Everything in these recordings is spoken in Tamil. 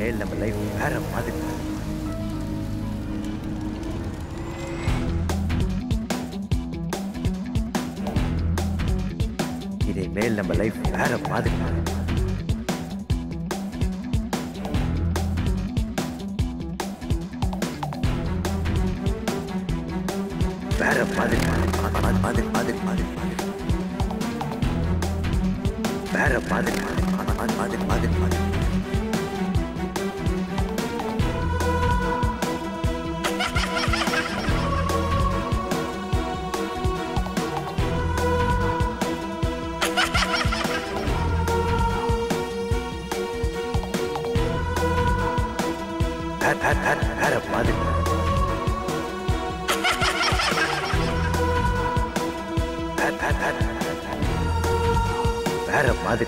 இனிமேல் நம்ம லைஃப் வேற மாதிரி இனிமேல் நம்ம லைஃப் வேற மாதிரி வேற மாதிரி மாதிரி மாதிரி மாதிரி மாதிரி வேற மாதிரி மாதிரி மாதிரி மாதிரி மாதிரி வேற வேற வேற வேற மாதிரி வேற வேற வேற வேற மாதிரி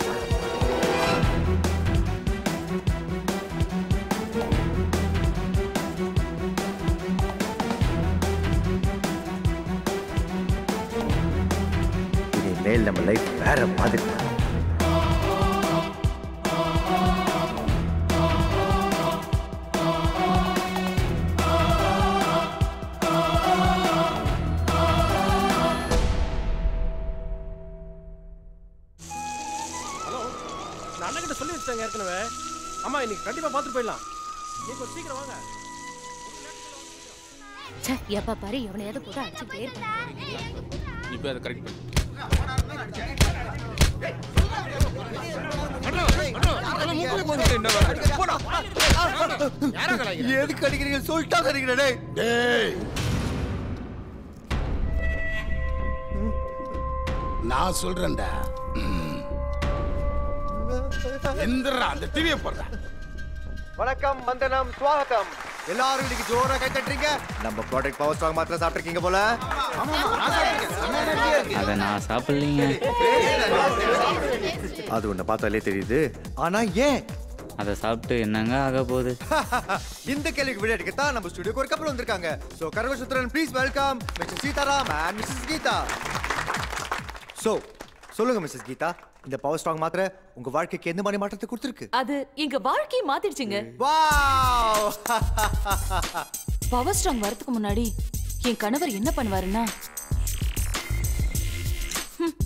இனிமேல் நம்ம லைஃப் வேற மாதிரி ஹலோ நான் அண்ணன் கிட்ட சொல்லி வச்சிட்டேங்க ஏற்கனவே அம்மா இன்னைக்கு கண்டிப்பா பார்த்துட்டு போயிடலாம் நீங்க கொஞ்சம் சீக்கிரம் வாங்க ச்சே, எப்ப பாரு எவனையாவது போட்டு அடிச்சுட்டே இருப்பான் இப்போ அதை கரெக்ட் பண்ணு எதுக்கு அடிக்கிறீங்க சொல்லிட்டா அடிக்கிறே டேய் நான் சொல்றேன்டா ம். எந்திரா அந்த டிவியை போடுறேன் வணக்கம் வந்தனம் ஸ்வாகத்தம் எல்லாரும் இன்னைக்கு ஜோரா கை தட்டுறீங்க நம்ம ப்ராடக்ட் பவர் ஸ்ட்ராங் மாத்திரம் சாப்பிட்டுருக்கீங்க போல அதை நான் சாப்பிடலீங்க அது உன்னை பார்த்தாலே தெரியுது ஆனா ஏன் அதை சாப்பிட்டு என்னங்க ஆக போகுது இந்த கேள்விக்கு விட எடுக்கத்தான் நம்ம ஸ்டுடியோக்கு ஒரு கப்பல் வந்திருக்காங்க சோ கரவசுத்திரன் please welcome mister Sitaram and missus Geetha so சொல்லுங்க மிஸ்ஸஸ் கீதா இந்த பவர் ஸ்ட்ராங் மாத்திரை உங்க வாழ்க்கைக்கு எந்த மாதிரி மாற்றத்தை கொடுத்துருக்கு அது எங்க வாழ்க்கையை மாத்திடுச்சுங்க வாவ் பவர் ஸ்ட்ராங் வரதுக்கு முன்னாடி என் கணவர் என்ன பண்ணுவாருன்னா ஹம்.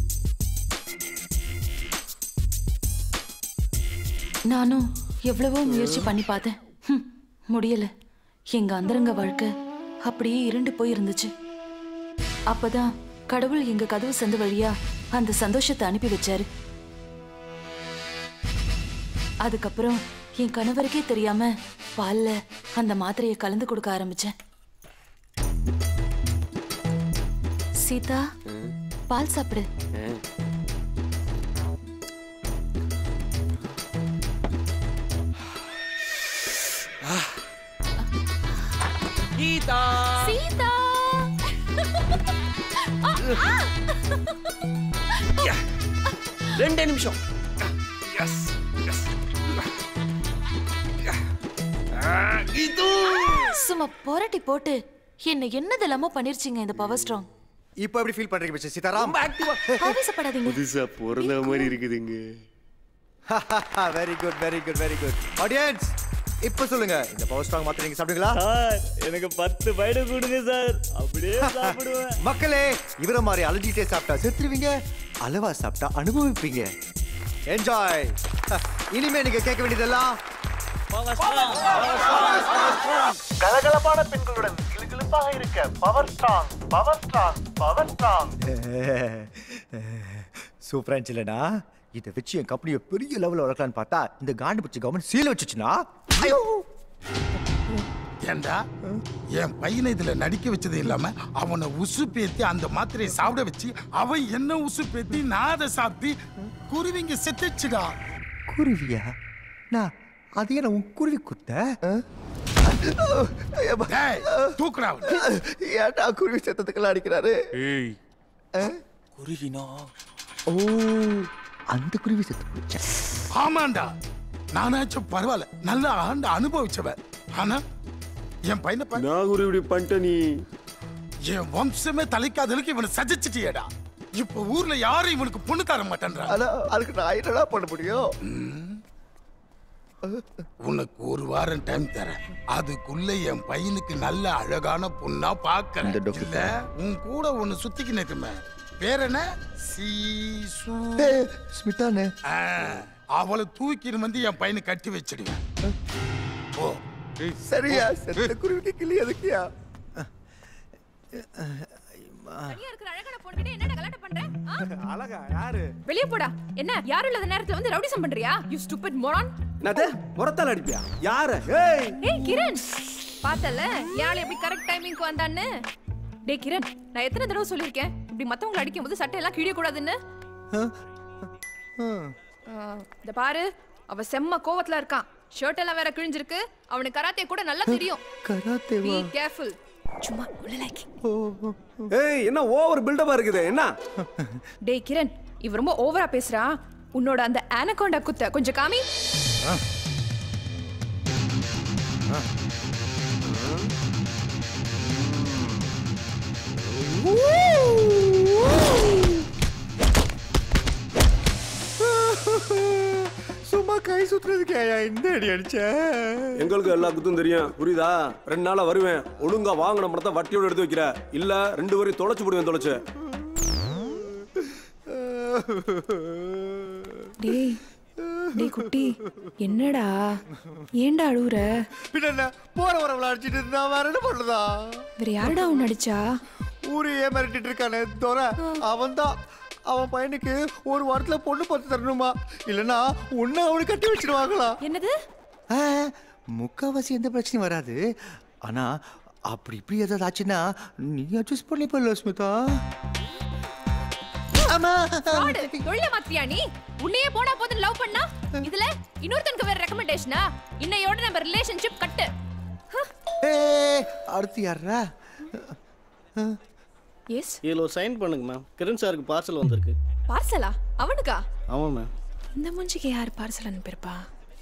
நானும் எவ்வளவோ முயற்சி பண்ணி பார்த்தேன் ஹம், முடியல எங்க அந்தரங்க வாழ்க்கை அப்படியே இருண்டு போய் இருந்துச்சு அப்பதான் கடவுள் எங்க கதவு சந்து வழியா அந்த சந்தோஷத்தை அனுப்பி வச்சாரு அதுக்கப்புறம் என் கணவருக்கே தெரியாம பால்ல அந்த மாத்திரையை கலந்து கொடுக்க ஆரம்பிச்சேன் சீதா பால் சாப்பிடு கீதா சீதா ரெண்டே நிமிஷம் எஸ் எஸ் இது சும்மா புரட்டி போட்டு என்ன என்னதெல்லாமோ பண்ணிருச்சீங்க இந்த பவர் ஸ்ட்ராங் இப்போ எப்படி ஃபீல் பண்றீங்க மிஸ்டர் சீதாராம் ஆக்டிவா ஆவேசப்படாதீங்க புதுசா பிறந்த மாதிரி இருக்குதுங்க very good very good very good audience இப்போ சொல்லுங்க இந்த பவர் ஸ்ட்ராங் மாத்திரை நீங்க சாப்பிடுங்களா சார் எனக்கு பத்து பைடு கொடுங்க சார் அப்படியே சாப்பிடுவேன் மக்களே இவர மாதிரி அலர்ஜிட்டே சாப்பிட்டா செத்துருவீங்க அளவா சாப்பிட்டா அனுபவிப்பீங்க என்ஜாய் இனிமே நீங்க கேட்க வேண்டியதெல்லாம் கலகலப்பான பெண்களுடன் கிளுகிளுப்பாக இருக்க power strong power strong power strong சூப்பரா இருந்துச்சுலனா இதை வச்சு என் கம்பெனியை பெரிய லெவலில் வளர்க்கலான்னு பார்த்தா இந்த காண்டு பிடிச்ச கவர்மெண்ட் சீல் வச்சுச்சுனா ஐயோ ஏண்டா என் பையனை இதுல நடிக்க வச்சது இல்லாம அவனை உசு பேத்தி அந்த மாத்திரையை சாப்பிட வச்சு அவன் என்ன உசு பேத்தி நான் அதை சாப்பிட்டு குருவிங்க செத்துச்சுடா குருவியா நான் அதையே நான் உன் குருவி குத்த டேய், தூக்குடா அவனை. ஏன்டா குருவி சத்தத்துக்கெல்லாம் அடிக்கிறாரு ஏய் குருவினா ஓ அந்த குருவி செத்து போச்சா ஆமாண்டா நானாச்சும் பரவாயில்ல நல்ல ஆண்டு அனுபவிச்சவன் ஆனா என் பையனை பாரு. நான் ஒரு இப்படி பண்ணிட்ட நீ என் வம்சமே தலைக்காதலுக்கு இவனை சஜிச்சிட்டியேடா இப்ப ஊர்ல யாரும் இவனுக்கு பொண்ணு தர மாட்டேன்றா ஆனா அதுக்கு நான் என்னடா பண்ண முடியும் உனக்கு ஒரு வாரம் டைம் தரேன் அதுக்குள்ள என் பையனுக்கு நல்ல அழகான பொண்ணா இந்த பாக்கிறேன் டொக்கு இல்ல உன் கூட ஒண்ணு சுத்திக்கு நிற்குமே பேர் என்ன சீசு ஏய், ஸ்மிதானே ஆ, அவளை தூக்கின்னு வந்து என் பையனை கட்டி வச்சிடுவேன் ஓ சரியா செத்த குருவிக்கு கிளி எதுக்கியா தனியா இருக்கிற அழகான பொண்ணுகிட்ட என்னடா கலாட்டம் பண்ற ஆ? அழகா யாரு வெளிய போடா என்ன யாரும் இல்லாத நேரத்துல வந்து ரவுடிசம் பண்றியா யூ ஸ்டூபிட் மொரான் என்னது முறத்தால் அடிப்பியா யாரு ஏய் ஏய் கிரண் பார்த்தல யாழ் எப்படி கரெக்ட் டைமிங்க்கு வந்தான்னு டேய் கிரண் நான் எத்தனை தடவை சொல்லியிருக்கேன் இப்படி மத்தவங்களை அடிக்கும் போது சட்டை எல்லாம் கிழிய கூடாதுன்னு இந்த பாரு அவ செம்ம கோவத்துல இருக்கான் ஷர்ட் எல்லாம் வேற கிழிஞ்சிருக்கு அவனுக்கு கராத்தே கூட நல்லா தெரியும் பி கராத்தேவா கேர்ஃபுல் சும்மா உள்ள லைக் ஏய் என்ன ஓவர் பில்டப்பா இருக்குது என்ன டேய் கிரண் இவ ரொம்ப ஓவரா பேசுறா உன்னோட அந்த ஆனகோண்டா குத்த கொஞ்சம் காமி சும்மா கை சுத்துறதுக்கு ஏயா இந்த அடி அடிச்ச எங்களுக்கு எல்லா குத்தும் தெரியும் புரியுதா ரெண்டு நாளா வருவேன் ஒழுங்கா வாங்கின பணத்தை வட்டியோட எடுத்து வைக்கிற இல்ல ரெண்டு பேரையும் தொலைச்சு போடுவேன் தொலைச்சு டேய் டேய் குட்டி என்னடா ஏன்டா அழுவுற பின்ன என்ன போற வரவள அடிச்சிட்டு இருந்தா வேற என்ன பண்ணுதா வேற யாருடா உன் அடிச்சா ஊரையே மிரட்டிட்டு இருக்கானே தோற அவன் தான் அவன் பையனுக்கு ஒரு வாரத்துல பொண்ணு பார்த்து தரணுமா இல்லனா உன்னை அவனுக்கு கட்டி வச்சிருவாங்களா என்னது ஆ, முக்காவாசி எந்த பிரச்சனையும் வராது ஆனா அப்படி இப்படி ஏதாவது ஆச்சுன்னா நீ அட்ஜஸ்ட் பண்ணிப்பல ஸ்மிதா ஆமா ஃப்ராடு தொழில மாத்தியா நீ உன்னையே போனா போதும் லவ் பண்ணா இதுல இன்னொருத்தனுக்கு வேற ரெக்கமெண்டேஷனா இன்னையோட நம்ம ரிலேஷன்ஷிப் கட்டு ஏய், அடுத்து யாரா எஸ் இதில் ஒரு சைன் பண்ணுங்க மேம் கிரண் சாருக்கு பார்சல் வந்திருக்கு பார்சலா அவனுக்கா ஆமாம் மேம் இந்த மூஞ்சிக்கு யார் பார்சல் அனுப்பியிருப்பா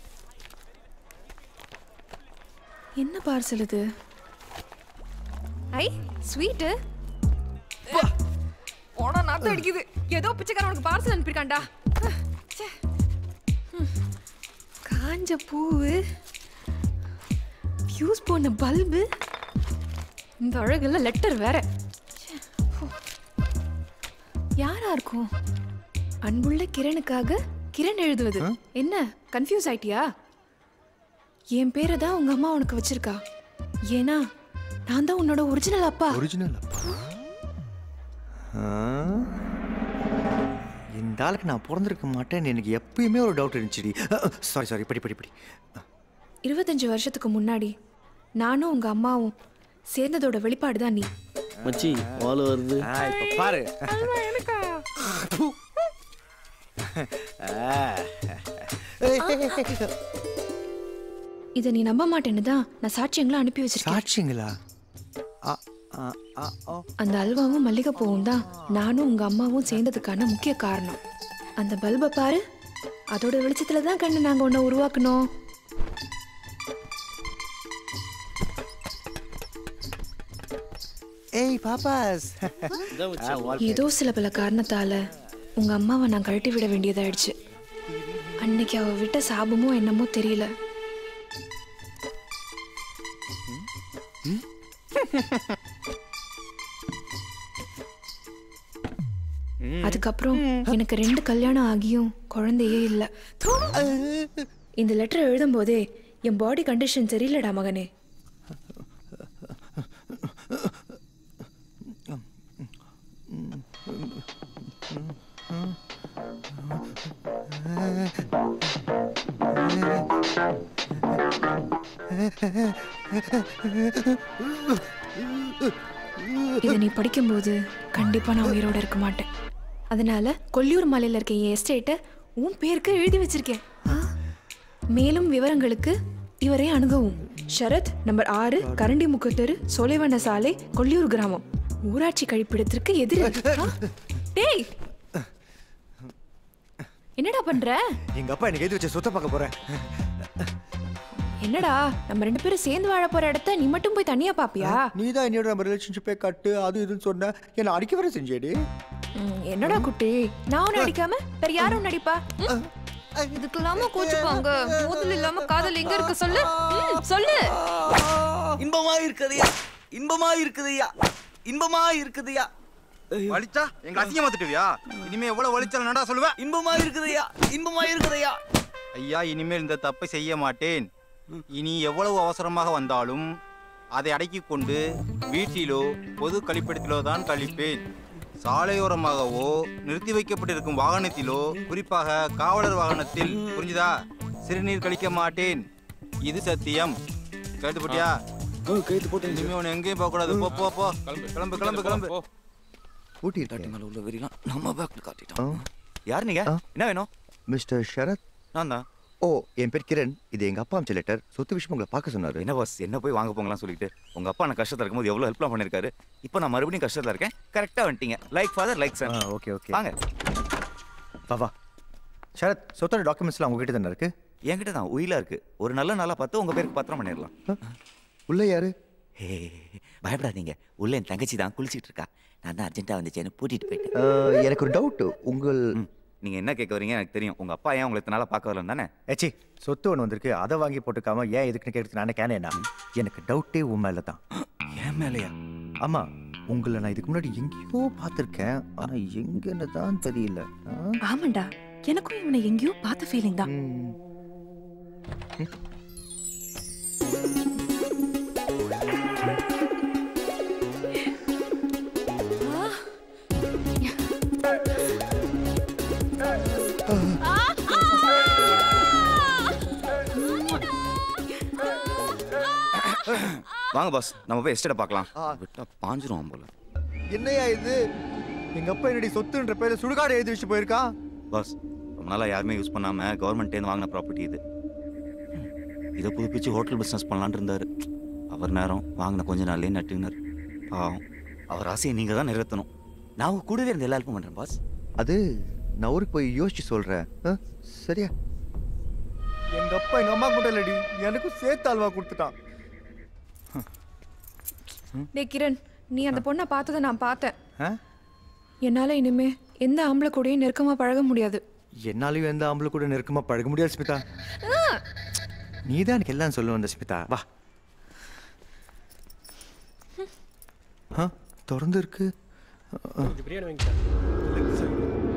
என்ன பார்சல் இது ஐ ஸ்வீட்டு போனா நாத்தம் அடிக்குது ஏதோ பிச்சைக்காரன் உனக்கு பார்சல் அனுப்பியிருக்கான்டா ச்சே. ம். காஞ்ச பூவு ஃபியூஸ் போன பல்பு இந்த அழகுல லெட்டர் வேற ச்சே. ஹோ. யாரா இருக்கும் அன்புள்ள கிரணுக்காக கிரண் எழுதுவது என்ன கன்ஃபியூஸ் ஆயிட்டியா என் பேரை தான் உங்க அம்மா உனக்கு வச்சிருக்கா ஏன்னா நான் தான் உன்னோட ஒரிஜினல் அப்பா ஒரிஜினல் அப்பா ஆ? இந்த ஆளுக்கு நான் பிறந்திருக்க மாட்டேன்னு எனக்கு எப்பயுமே ஒரு டவுட் இருந்துச்சுடி சாரி சாரி படி படி படி இருபத்தஞ்சு வருஷத்துக்கு முன்னாடி நானும் உங்க அம்மாவும் சேர்ந்ததோட வெளிப்பாடு தான் நீ மச்சி வால் வருது ஆ, இப்ப பாரு ஆ. ஏய், ஏய், ஏய், ஏய். இதை நீ நம்ப மாட்டேன்னு தான் நான் சாட்சியங்களை அனுப்பி வச்சிருக்கேன் சாட்சிங்களா ஆ, ஆ, ஆ, ஓ. அந்த அல்வாவும் மல்லிகைப்பூவும் தான் நானும் உங்க அம்மாவும் சேர்ந்ததுக்கான முக்கிய காரணம் அந்த பல்பை பாரு அதோட வெளிச்சத்துல தான் கண்ணு நாங்க உன்னை உருவாக்கணும் ஏய் பாப்பாஸ் இதான் மச்சி ஏதோ சில பல காரணத்தால உங்க அம்மாவை நான் கழட்டி விட வேண்டியதாயிடுச்சு அன்னைக்கு அவ விட்ட சாபமோ என்னமோ தெரியல அதுக்கப்புறம் எனக்கு ரெண்டு கல்யாணம் ஆகியும் குழந்தையே இல்ல இந்த லெட்டர் எழுதும் போதே என் பாடி கண்டிஷன் சரியில்லடா மகனே இதை நீ படிக்கும்போது கண்டிப்பா நான் உயிரோட இருக்க மாட்டேன் அதனால கொல்லியூர் மலையில இருக்க என் எஸ்டேட்டை உன் பேருக்கு எழுதி வச்சிருக்கேன் ஆ? மேலும் விவரங்களுக்கு இவரை அணுகவும் ஷரத் நம்பர் ஆறு கரண்டி முக்கத்தெரு சோலைவன சாலை கொல்லியூர் கிராமம் ஊராட்சி கழிப்பிடத்திற்கு எதிர் டேய் என்னடா பண்ற எங்க அப்பா எனக்கு எழுதி வச்ச சொத்தை பார்க்க போறேன் என்னடா நம்ம ரெண்டு பேரும் சேர்ந்து வாழ போற இடத்த நீ மட்டும் போய் தனியா பாப்பியா நீ தான் என்னோட நம்ம ரிலேஷன்ஷிப்பை கட்டு அது இதுன்னு சொன்ன என்ன அடிக்க வர செஞ்சேடி ம், என்னடா குட்டி நான் உன்னை அடிக்காம வேற யாரும் உன்னை அடிப்பா ம்? இதுக்கெல்லாம கோச்சுப்பாங்க மோதல் இல்லாம காதல் எங்க இருக்கு சொல்லு ம், சொல்லு இன்பமா இருக்குதையா இன்பமா இருக்குதையா இன்பமா இருக்குதையா வலிச்சா எங்க அசிங்கமா திட்டுவியா இனிமே எவ்வளவு வலிச்சாலும் நடா சொல்லுவேன் இன்பமா இருக்குதையா இன்பமா இருக்குதையா ஐயா இனிமேல் இந்த தப்பை செய்ய மாட்டேன் இனி எவ்வளவு அவசரமாக வந்தாலும் அதை அடக்கிக் கொண்டு வீட்டிலோ பொது கழிப்பிடத்திலோ தான் கழிப்பேன் சாலையோரமாகவோ நிறுத்தி வைக்கப்பட்டிருக்கும் வாகனத்திலோ குறிப்பாக காவலர் வாகனத்தில் புரிஞ்சுதா சிறுநீர் கழிக்க மாட்டேன் இது சத்தியம் கேட்டு போட்டியா கைத்து போட்டு இனிமே உன்னை எங்கேயும் போக கூடாது போ போ போ கிளம்பு கிளம்பு கிளம்பு ஊட்டி காட்டு மேல உள்ள வெறிலாம் நம்ம பேக்ல காட்டிட்டோம் யார் நீங்க என்ன வேணும் மிஸ்டர் ஷரத் நான் தான் ஓ என் பேர் கிரண் இது எங்க அப்பா அமிச்ச லெட்டர் சொத்து விஷயம் உங்களை பார்க்க சொன்னாரு என்ன பாஸ் என்ன போய் வாங்க போங்கலாம் சொல்லிட்டு உங்க அப்பா நான் கஷ்டத்துல இருக்கும்போது எவ்வளவு ஹெல்ப்லாம் பண்ணிருக்காரு இப்போ நான் மறுபடியும் கஷ்டத்துல இருக்கேன் கரெக்டா வந்துட்டீங்க like father like son okay okay வாங்க வா வா ஷரத் சொத்தோட டாக்குமெண்ட்ஸ்லாம் உங்ககிட்ட தானே இருக்கு என்கிட்ட தான் உயிலா இருக்கு ஒரு நல்ல நாளா பார்த்து உங்க பேருக்கு பத்திரம் பண்ணிடலாம் உள்ள யாரு ஹே, பயப்படாதீங்க உள்ள என் தங்கச்சி தான் குளிச்சிட்டு இருக்கா நான் தான் அர்ஜென்ட்டா வந்துச்சேன்னு பூட்டிட்டு போயிட்டேன் அஹ், எனக்கு ஒரு டவுட் உங்கள் நீங்க என்ன கேட்க வரீங்க எனக்கு தெரியும் உங்க அப்பா ஏன் உங்களை இத்தனை நாளா பார்க்க வரல தானே ஏச்சி சொத்து ஒன்று வந்திருக்கு அதை வாங்கி போட்டுக்காம ஏன் எதுக்குன்னு கேட்டு நானே கேனேனா எனக்கு டவுட்டே உன் மேல தான் ஏன் மேலையா ஆமா உங்களை நான் இதுக்கு முன்னாடி எங்கேயோ பார்த்துருக்கேன் ஆனா எங்கன்னு தான் தெரியல ஆ? ஆமாண்டா எனக்கும் இவனை எங்கேயோ பார்த்த ஃபீலிங் தான் வாங்க பாஸ் நம்ம போய் எஸ்டேட்டை பார்க்கலாம் விட்டா பாஞ்சிருவான் போல என்னையா இது எங்க அப்பா என்னடி சொத்துன்ற பேர்ல சுடுகாடு எழுதி வச்சு போயிருக்கா பாஸ் ரொம்ப நாளா யாருமே யூஸ் பண்ணாம கவர்மெண்ட்டேருந்து வாங்கின ப்ராப்பர்ட்டி இது இதை புதுப்பிச்சு ஹோட்டல் பிஸ்னஸ் பண்ணலான்னு இருந்தாரு அவர் நேரம் வாங்கின கொஞ்ச நாள்லயே நட்டுனார் பாவம் அவர் ஆசையை நீங்க தான் நிறைவேற்றணும் நான் உங்க கூடவே இருந்து எல்லா ஹெல்ப்பும் பண்றேன் பாஸ் அது நான் ஊருக்கு போய் யோசிச்சு சொல்றேன் ஆ? சரியா எங்க அப்பா எங்க அம்மா கூட இல்லடி எனக்கும் சேர்த்து அல்வா கொடுத்துட்டான் டே கிரண் நீ அந்த பொண்ணை பார்த்ததை நான் பார்த்தேன் ஆ? என்னால இனிமே எந்த ஆம்பளை கூடயும் நெருக்கமா பழக முடியாது என்னாலையும் எந்த ஆம்பளை கூட நெருக்கமா பழக முடியாது ஸ்மிதா நீ தான் எனக்கு எல்லாம் சொல்ல வந்த ஸ்மிதா வா ஆ திறந்து இருக்கு பிரியாணி வாங்கிட்டேன்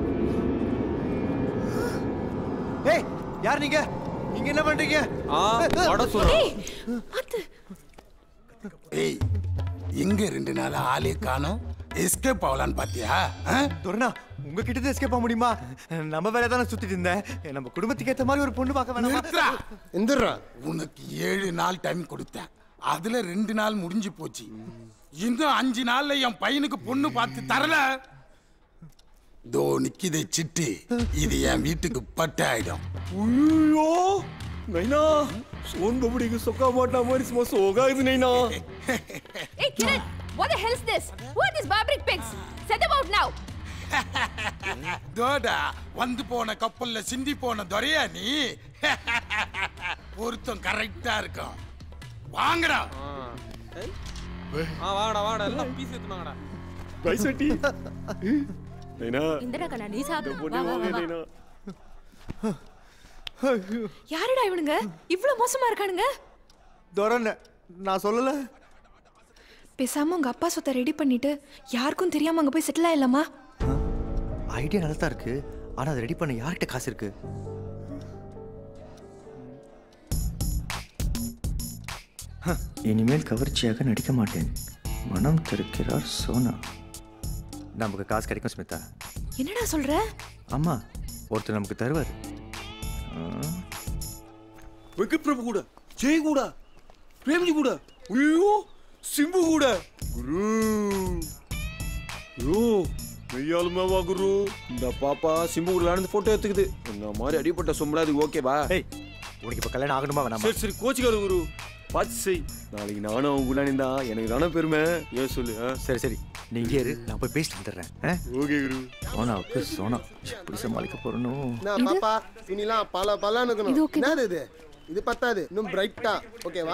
ஏய் யார் நீங்க நீங்க என்ன பண்றீங்க வட சொல்றேன் ஏய் எங்க ரெண்டு நாள் ஆளே காணோம் எஸ்கேப் ஆகலான்னு பாத்தியா ஆ? துரணா உங்ககிட்ட தான் எஸ்கேப் ஆக முடியுமா நம்ம வேலை தானே சுத்திட்டு இருந்தேன் நம்ம குடும்பத்துக்கு ஏத்த மாதிரி ஒரு பொண்ணு பார்க்க வேணாமா நிறுத்துடா. எந்திர்றா. உனக்கு ஏழு நாள் டைம் கொடுத்தேன் அதுல ரெண்டு நாள் முடிஞ்சு போச்சு இன்னும் அஞ்சு நாள்ல என் பையனுக்கு பொண்ணு பார்த்து தரல தோ நிக்கிதே சிட்டு இது என் வீட்டுக்கு பட்டு ஆயிடும் ஐயோ நைனா சோன் பபடிக்கு சொக்கா மாட்டா மாதிரி சும்மா சோகாகுது நைனா Hey, Kiran, what the hell's this? Who are these barbaric pigs? Set them out now. தோடா வந்து போன கப்பல்ல சிந்தி போன துரையா நீ பொருத்தம் கரெக்டா இருக்கும் வாங்கடா ஆ வாங்கடா வாங்கடா எல்லாம் பீஸ் எடுத்துனாங்கடா பைஸ் வெட்டி நைனா இந்தடா கண்ணா நீ சாப்பிடு பொண்ணு வா, வா, வாங்க வா, வா. நைனா யாருடா இவனுங்க இவ்வளவு மோசமா இருக்கானுங்க துரன்னு நான் சொல்லல பேசாம உங்க அப்பா சொத்தை ரெடி பண்ணிட்டு யாருக்கும் தெரியாம அங்க போய் செட்டில் ஆயிடலாமா ஐடியா நல்லா தான் இருக்கு ஆனா அதை ரெடி பண்ண யார்கிட்ட காசு இருக்கு ஹ, இனிமேல் கவர்ச்சியாக நடிக்க மாட்டேன் மனம் திறக்கிறார் சோனா நமக்கு காசு கிடைக்கும் ஸ்மிதா என்னடா சொல்ற ஆமா ஒருத்தர் நமக்கு தருவார் வெங்கட் பிரபு கூட ஜெய் கூட பிரேம்ஜி கூட ஐயோ சிம்பு கூட குரு குரு மெய்யாலுமாவா குரு இந்த பாப்பா சிம்பு கூட நடந்து போட்டோ எடுத்துக்குது இந்த மாதிரி அடிப்பட்ட சொம்பளா அது ஓகேவா ஏய் உனக்கு இப்போ கல்யாணம் ஆகணுமா வேணாமா சரி சரி கோச்சிக்காரு குரு பார்த்து செய் நாளைக்கு நானும் அவங்க கூட நின்றா எனக்கு தானே பெருமை ஏன் சொல்லு ஆ? சரி சரி நீ இங்கே இரு நான் போய் பேசிட்டு வந்துடுறேன் ஆ? ஓகே குரு சோனாவுக்கு சோனா எப்படி சமாளிக்க போறனோ என்ன பாப்பா துணிலாம் பல பலன்னு இது இருக்கணும் okay என்னது இது இது பத்தாது இன்னும் பிரைட்டா ஓகேவா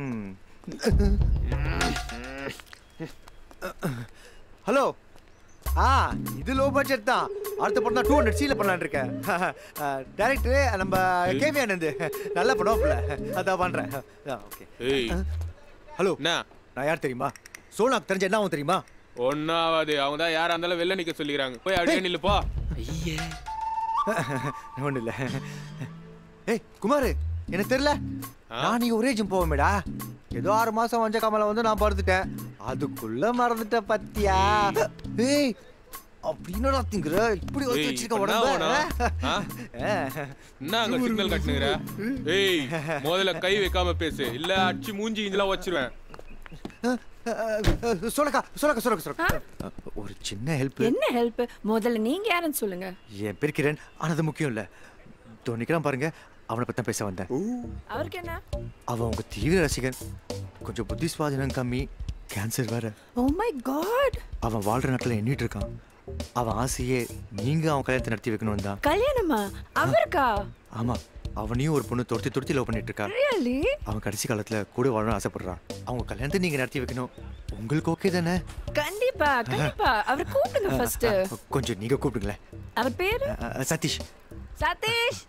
ஹலோ ஆ இது லோ பட்ஜெட் தான் அடுத்த படம் தான் டூ ஹண்ட்ரட் சீல பண்ணலான்னு இருக்கேன் டேரக்டர் நம்ம கேவி ஆனந்த் நல்லா பண்ணுவாப்புல அதான் பண்றேன் ஓகே ஏய் ஹலோ என்ன நான் யார் தெரியுமா சோனாக்கு தெரிஞ்ச என்ன ஆகும் தெரியுமா ஒன்னாவது அவங்க தான் யாரா இருந்தாலும் வெளில நிக்க சொல்லிக்கிறாங்க போய் அப்படியே நில்லு போ ஐயே ஒன்றும் இல்லை ஏய் குமார் எனக்கு தெரியல நான் நீ ஒரே ஜிம் போவேமேடா ஏதோ ஆறு மாசம் வஞ்ச காமல வந்து நான் படுத்துட்டேன் அதுக்குள்ள மறந்துட்டேன் பத்தியா ஏய் அப்படின்னு திங்குற இப்படி ஏய், ஒத்து வச்சிருக்க இப்ப என்ன உடம்பு வேணும்? ஆ? என்ன அங்க சிக்னல் கட்டுனுங்கிற ஏய் முதல்ல கை வைக்காம பேசு இல்ல அடிச்சு மூஞ்சி இதெல்லாம் வச்சிருவேன் சொல்லக்கா சொல்லக்கா சொல்லக்கா சொல்லக்கா ஒரு சின்ன ஹெல்ப் என்ன ஹெல்ப் முதல்ல நீங்க யாருன்னு சொல்லுங்க என் பேர் கிரண் ஆனா அது முக்கியம் இல்ல தோணிக்கிறான் பாருங்க அவனை பத்தி தான் பேச வந்தேன் அவருக்கு என்ன அவன் உங்க தீவிர ரசிகன் கொஞ்சம் புத்தி சுவாதீனம் கம்மி கேன்சர் வேற ஓ மை காட் அவன் வாழ்ற நாட்டில் எண்ணிட்டு இருக்கான் அவன் ஆசையே நீங்க அவன் கல்யாணத்தை நடத்தி வைக்கணும் தான் கல்யாணமா அவருக்கா ஆமா அவனையும் ஒரு பொண்ணு துரத்தி துரத்தி லவ் பண்ணிட்டு இருக்கா ரியலி அவன் கடைசி காலத்துல கூட வாழணும்னு ஆசைப்படுறான் அவங்க கல்யாணத்தை நீங்க நடத்தி வைக்கணும் உங்களுக்கு ஓகே தானே கண்டிப்பா கண்டிப்பா அவர் கூப்பிடுங்க ஃபர்ஸ்ட் கொஞ்சம் நீங்க கூப்பிடுங்களேன் அவர் பேரு அஹ், அஹ், சதீஷ் சதீஷ்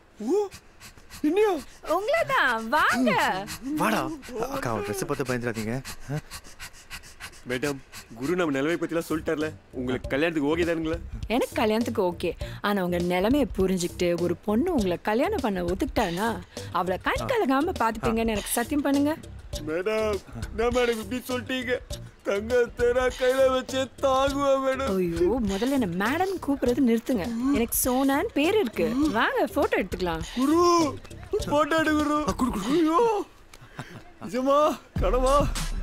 உங்களதான் வாங்க வாடா அக்கா அவன் ட்ரெஸ் பார்த்து பயந்துடாதீங்க அஹ், மேடம் குரு நம்ம நிலைமை பத்திலாம் சொல்லிட்டார்ல உங்களுக்கு கல்யாணத்துக்கு ஓகே தானுங்களா எனக்கு கல்யாணத்துக்கு ஓகே ஆனா உங்க நிலைமையை புரிஞ்சுக்கிட்டு ஒரு பொண்ணு உங்களை கல்யாணம் பண்ண ஒத்துக்கிட்டானா அவளை கண் கலகாம பாத்துப்பீங்கன்னு எனக்கு சத்தியம் பண்ணுங்க மேடம் என்ன மேடம் இப்படி சொல்லிட்டீங்க தங்க தேரா கையில வச்சே தாங்குவா மேடம் ஐயோ முதல்ல என்ன மேடம் கூப்பிடுறது நிறுத்துங்க எனக்கு சோனான்னு பேர் இருக்கு வாங்க போட்டோ எடுத்துக்கலாம் குரு போட்டோ எடு குரு ஐயோ நிஜமா கனவா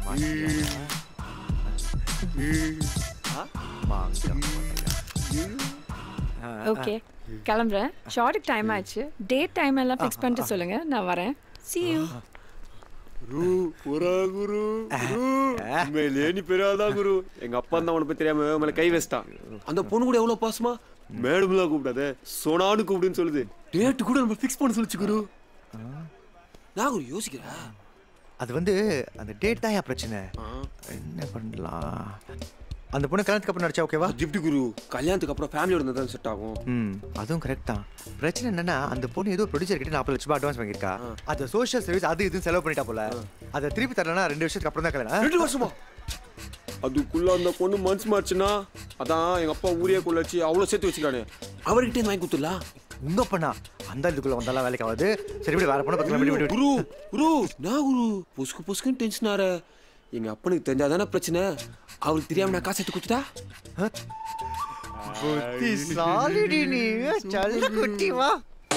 ஓகே கிளம்புறேன் ஷார்ட்டுக்கு டைம் ஆயிடுச்சு டேட் டைம் எல்லாம் ஃபிக்ஸ் பண்ணிட்டு சொல்லுங்க நான் வரேன் see you குரு புறா குரு குரு உண்மையிலே நீ பெரியாதா குரு எங்க அப்பா தான் உனக்கு தெரியாம மேல கை வச்சிட்டான் அந்த பொண்ணு கூட எவ்வளவு பாசமா மேடம் தான் கூப்பிடாத சோனான்னு கூப்பிடுன்னு சொல்லுது டேட் கூட நம்ம ஃபிக்ஸ் பண்ண சொல்லுச்சு குரு நான் குரு யோசிக்கிறேன் அது வந்து அந்த டேட் தான் என் பிரச்சனை என்ன பண்ணலாம் அந்த பொண்ணு கல்யாணத்துக்கு அப்புறம் நடிச்சா ஓகேவா கிஃப்ட் குரு கல்யாணத்துக்கு அப்புறம் ஃபேமிலியோட இருந்தா தான் செட் ஆகும் ம் அதுவும் கரெக்ட் தான் பிரச்சனை என்னன்னா அந்த பொண்ணு ஏதோ ப்ரொடியூசர் கிட்ட நாற்பது லட்ச ரூபாய் அட்வான்ஸ் வாங்கியிருக்கா அது சோஷியல் சர்வீஸ் அது இதுன்னு செலவு பண்ணிட்டா போல அதை திருப்பி தரலனா ரெண்டு வருஷத்துக்கு அப்புறம் தான் கல்யாணம் ரெண்டு வருஷமா அதுக்குள்ள அந்த பொண்ணு மனசு மாறுச்சுன்னா அதான் எங்க அப்பா ஊரே குள்ள வச்சு அவ்வளவு சேர்த்து வச்சுக்கானே அவர்கிட்ட இருந்து வாங்கி கொடுத்துடலாம் உங்க பண்ணா அந்த இதுக்குள்ள வந்தாலும் வேலைக்கு ஆகாது சரி விடு வேற பொண்ணு பக்கத்துல விடு, விடு, விடு. குரு குரு நான் குரு பொசுக்கு பொசுக்குன்னு டென்ஷன் ஆற எங்க அப்பனுக்கு தெரிஞ்சாதானே பிரச்சனை அவருக்கு தெரியாம நான் காசு எடுத்து கொடுத்துட்டா புத்திசாலிடி நீ சல்ல குட்டி வா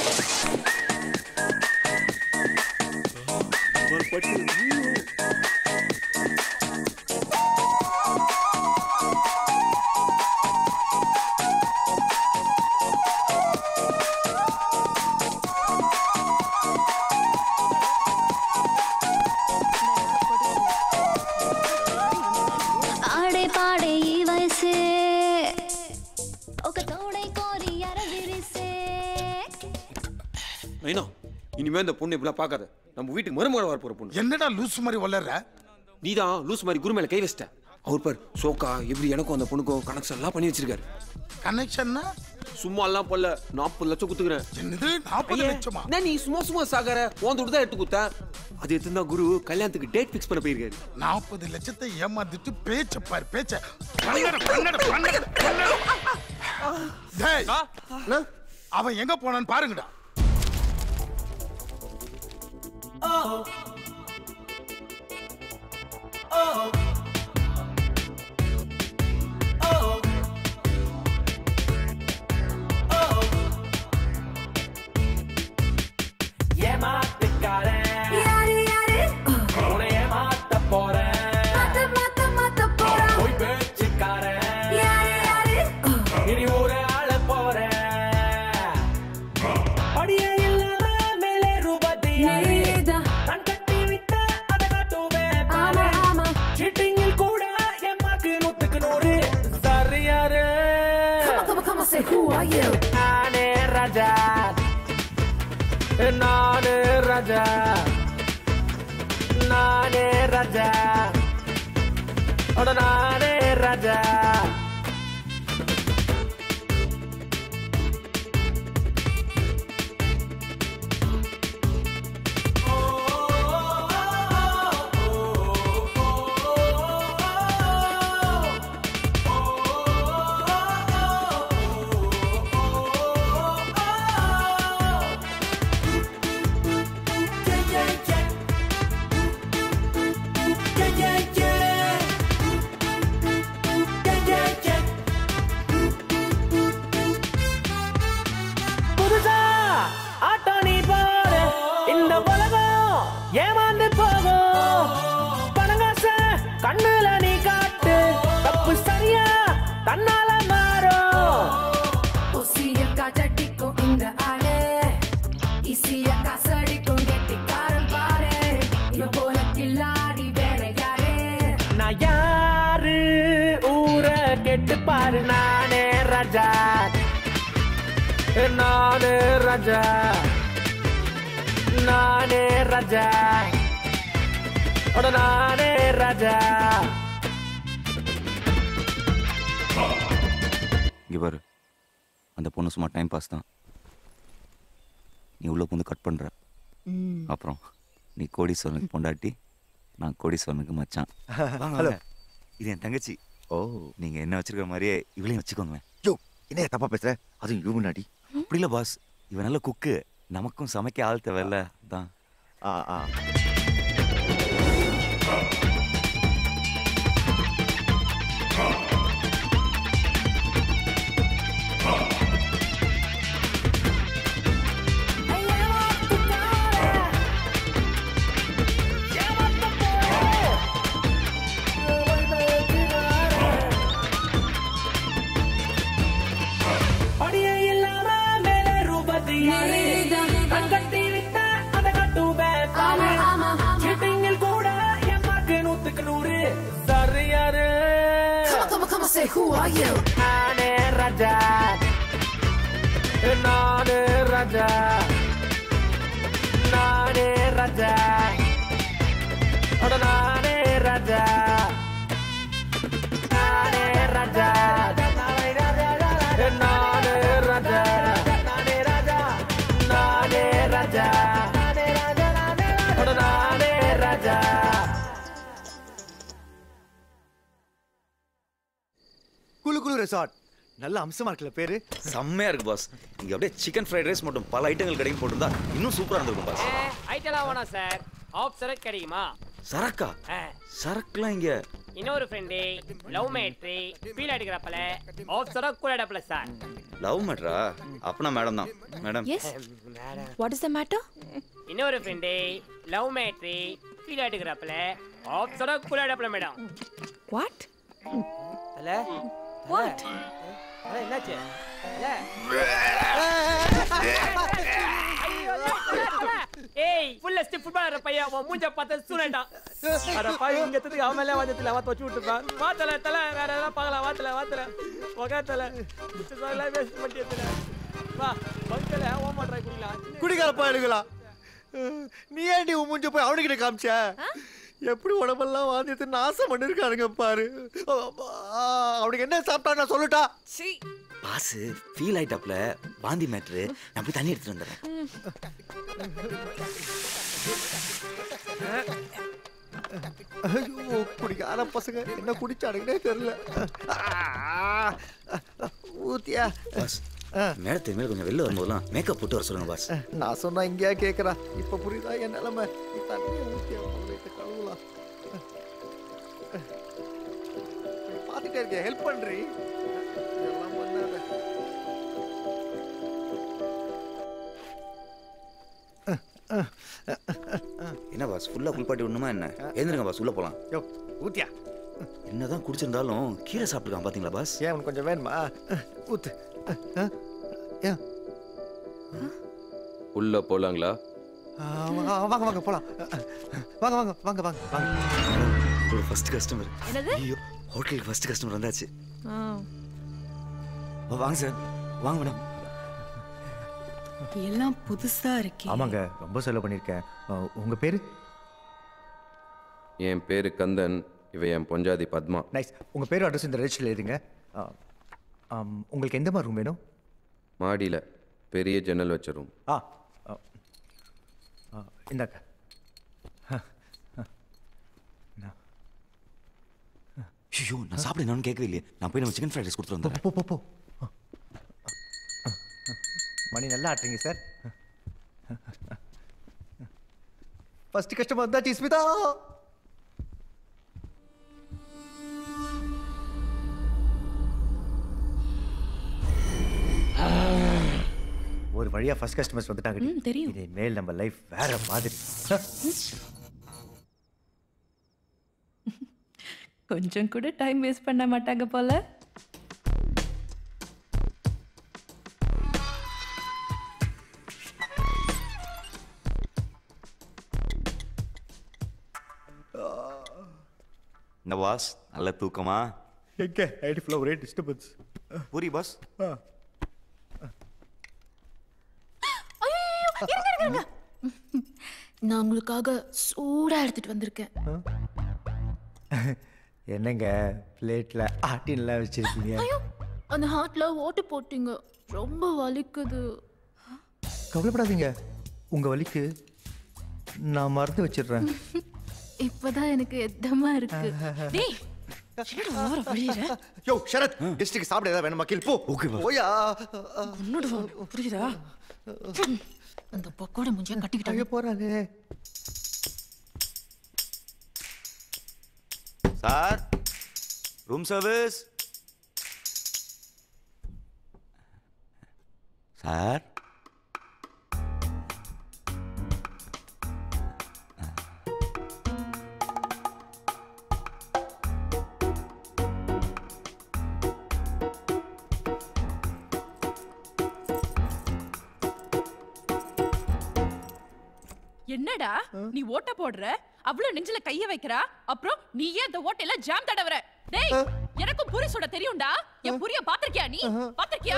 ఆడే పాడే ఈ వయసే ఒక తోడై కోరి అరవిరిసే ஐநா இனிமே இந்த பொண்ணு இப்படிலாம் பார்க்காத நம்ம வீட்டுக்கு மருமகள் வர போற பொண்ணு என்னடா லூஸ் மாதிரி வளர்ற நீதான் லூஸ் மாதிரி குரு மேல கை வச்சிட்ட அவர் பார் சோக்கா எப்படி எனக்கும் அந்த பொண்ணுக்கும் கனெக்ஷன் எல்லாம் பண்ணி வச்சிருக்காரு கனெக்ஷன்னா சும்மா எல்லாம் பண்ணல நாற்பது லட்சம் குத்துக்கிறேன் என்னது நாற்பது ஐயே, லட்சமா என்ன நீ சும்மா சும்மா சாகர உன் துட்டு தான் எடுத்து குத்தேன் அது எடுத்து தான் குரு கல்யாணத்துக்கு டேட் ஃபிக்ஸ் பண்ண போயிருக்காரு நாற்பது லட்சத்தை ஏமாத்திட்டு பேச்ச பாரு பேச்ச பண்ணட, பண்ணட, பண்ணட, பண்ணட. டேய், அவன் எங்க போனான்னு பாருங்கடா யாரு யாரு உன்னை ஏமாத்த போறேன் மாத்த மாத்த மாத்த போறேன் போய் பேச்சுக்காரன் யாரு யாரு இனி ஒரு ஆள போறேன் படியே இல்லாம மேலே ரூபத்தி நான் கட்டி விட்ட அதை காட்டுவேன் ஆமா ஆமா சீட்டிங்கில் கூட என் மார்க்கு நூத்துக்கு நூறு சரியாரு நானே ராஜா நானே ராஜா நானே ராஜா அட நானே ராஜா ஏமாந்து போகும் பணங்காச கண்ணுல நீ காட்டு தப்பு சரியா தன்னால மாறும் உசிய காட்டடிக்கும் இந்த ஆளு இசிய காசடிக்கும் கெட்டிக்காரன் பாரு இவ போல கில்லாடி வேற யாரு நான் யாரு ஊர கெட்டு பாரு நானே ராஜா நானே ராஜா நானே ராஜா அட நானே ராஜா இங்க பாரு அந்த பொண்ணு சும்மா டைம் பாஸ் தான் நீ உள்ள வந்து கட் பண்ற அப்புறம் நீ கோடீஸ்வரனுக்கு பொண்டாட்டி நான் கோடீஸ்வரனுக்கு மச்சான் வாங்க, Hello. வாங்க. இது என் தங்கச்சி ஓ நீங்க என்ன வச்சிருக்கிற மாதிரியே இவளையும் வச்சுக்கோங்களேன் யோ என்ன தப்பா பேசுற அதுவும் இவங்க முன்னாடி அப்படி இல்ல பாஸ் இவன் நல்ல குக்கு நமக்கும் சமைக்க ஆள் தேவையில்ல தான் ஆ ஆ அடியே இல்லாம மேல ரூபதி கண் கட்டி விட்டா அதை கட்டுவேன் பாரு. சீட்டிங்கில் கூட என் மார்க்கு நூத்துக்கு நூறு சரியாரு Come on, come on, say who are you? நானே ராஜா நானே ராஜா நானே ராஜா அட நானே ராஜா நானே ராஜா நானே ராஜா நானே ராஜா நானே ராஜா நானே ராஜா அட நானே ராஜா குளு குளு ரெசார்ட் நல்ல அம்சமா இருக்குல்ல பேரு செம்மையா இருக்கு பாஸ் இங்க அப்படியே சிக்கன் ஃப்ரைட் ரைஸ் மட்டும் பல ஐட்டங்கள் கிடைக்கும் போட்டிருந்தா இன்னும் சூப்பரா இருந்திருக்கும் பாஸ் ஐட்டலாம் வேணாம் சார் ஆஃப் சரக்கு கிடைக்குமா சரக்கா ஆ. சரக்குலாம் இங்க இன்னொரு ஃப்ரெண்டு லவ் மேட்ரி ஃபீல் அடிக்கிறப்பல ஆஃப் சரக்கு கூட அடப்பல சார் லவ் மேட்ரா அப்பனா மேடம் தான் madam yes what is the matter இன்னொரு ஃப்ரெண்டு லவ் மேட்ரி ஃபீல் அடிக்கிறப்பல ஆஃப் சரக்கு கூட அடப்பல மேடம் வாட் அல்ல வாட் அல்ல என்னாச்சு அல்ல ஐயோ, தல, தல. ஏய் ஃபுல்ல ஸ்டிப் ஃபுட்பாலர் பையன் உன் மூஞ்ச பார்த்து சூனட்டான் அட பாய் இங்க எத்துக்கு அவன் மேல வந்து அவன் தொச்சு விட்டுப்பான் வா தல தல வேற ஏதாவது பார்க்கலாம் வா தல வா தல உகா தல எல்லாம் வேஸ்ட் பண்ணிட்டு தல வா பங்கல ஓமா ட்ரை குடிக்கலாம் குடிக்கார பயலுகளா நீ ஏன்டி உன் மூஞ்ச போய் அவனுக்கிட்ட காமிச்ச எப்படி உடம்பெல்லாம் வாந்தியத்து நாசம் பண்ணிருக்கானுங்க பாரு அப்பா, அவனுக்கு என்ன சாப்பிட்டா நான் சொல்லட்டா பாஸ் ஃபீல் ஆயிட்டாப்ல வாந்தி மேட்ரு நான் போய் தண்ணி எடுத்துட்டு வந்துடுறேன் ஐயோ குடிக்கார பசங்க என்ன குடிச்சானுங்கன்னே தெரியல ஊத்தியா பாஸ் மேடத்துக்கு மேல கொஞ்சம் வெளில வரும்போதெல்லாம் மேக்கப் போட்டு வர சொல்லுங்க பாஸ் நான் சொன்னா இங்கேயா கேக்குறா இப்ப புரியுதா என் நிலைமை நீ தண்ணியை ஊத்தியா அவனுக்கு கழுவலாம் பார்த்துட்டே இருக்கேன் ஹெல்ப் பண்றி இதெல்லாம் பண்ணாத என்ன பாஸ் ஃபுல்லா குளிப்பாட்டி விடணுமா என்ன எழுந்திருங்க பாஸ் உள்ள போலாம் யோ ஊத்தியா என்னதான் குடிச்சிருந்தாலும் கீரை சாப்பிட்டுருக்கான் பாத்தீங்களா பாஸ் ஏன் உனக்கு கொஞ்சம் வேணுமா ஊத்து ஏன் உள்ள போலாங்களா ஆ, வா- வாங்க வாங்க போலாம் வாங்க வாங்க வாங்க வாங்க வாங்க உங்களோட ஃபர்ஸ்ட் கஸ்டமர் என்னது? ஐயோ ஹோட்டலுக்கு ஃபர்ஸ்ட் கஸ்டமர் வந்தாச்சு வாங்க சார் வாங்க மேடம் எல்லாம் புதுசா இருக்கே ஆமாங்க ரொம்ப செலவு பண்ணியிருக்கேன் ஆ, உங்க பேரு என் பேரு கந்தன் இவ என் பொஞ்சாதி பத்மா நைஸ் உங்க பேரு அட்ரஸ் இந்த ரெஜிஸ்டர்ல எழுதுங்க ஆ, ஆம், உங்களுக்கு எந்த மாதிரி ரூம் வேணும் மாடியில பெரிய ஜன்னல் வச்ச ரூம் ஆ ஆ, ஆ, இந்தாங்க ஐயோ நான் சாப்பிட என்னன்னு கேட்கவே இல்லையே நான் போய் நம்ம சிக்கன் ஃப்ரைட் ரைஸ் கொடுத்துட்டு வந்துடுறேன் போ போ போ மணி நல்லா ஆட்டுறீங்க சார் ஃபர்ஸ்ட் கஸ்டமர் வந்தாச்சு ஸ்மிதா ஒரு வழி வழியா ஃபர்ஸ்ட் கஸ்டமர்ஸ் வந்துட்டாங்க ம், தெரியும். இனிமேல் நம்ம லைஃப் வேற மாதிரி கொஞ்சம் கூட டைம் வேஸ்ட் பண்ண மாட்டாங்க போல இந்த பாஸ் நல்ல தூக்கமா எங்க ஐடி ஃபுல்லாக ஒரே டிஸ்டர்பன்ஸ் பூரி பாஸ் இருங்க இருங்க இருங்க நான் உங்களுக்காக சூடா எடுத்துட்டு வந்திருக்கேன் என்னங்க பிளேட்ல ஆட்டின்லாம் வச்சிருக்கீங்க ஐயோ அந்த ஹார்ட்ல ஓட்டு போட்டீங்க ரொம்ப வலிக்குது கவலைப்படாதீங்க உங்க வலிக்கு நான் மறந்து வச்சிடுறேன் இப்பதான் எனக்கு எத்தமா இருக்கு டேய் என்னடா ஓர வழியிற யோ ஷரத் கெஸ்ட்டுக்கு சாப்பிட ஏதாவது வேணுமா கீழ் போ ஓகே போயா உன்னோட புரியுதா அந்த பக்கோட முஞ்சிய கட்டிக்கிட்டாங்க போறாங்க சார் ரூம் சர்வீஸ் சார் என்னடா நீ ஓட்ட போடுற அவ்வளவு நெஞ்சில கைய வைக்கிறா அப்புறம் நீயே அந்த ஓட்டையில ஜாம் தடவற டேய் எனக்கும் புரி சுட தெரியும்டா என் புரிய பாத்திருக்கியா நீ பாத்திருக்கியா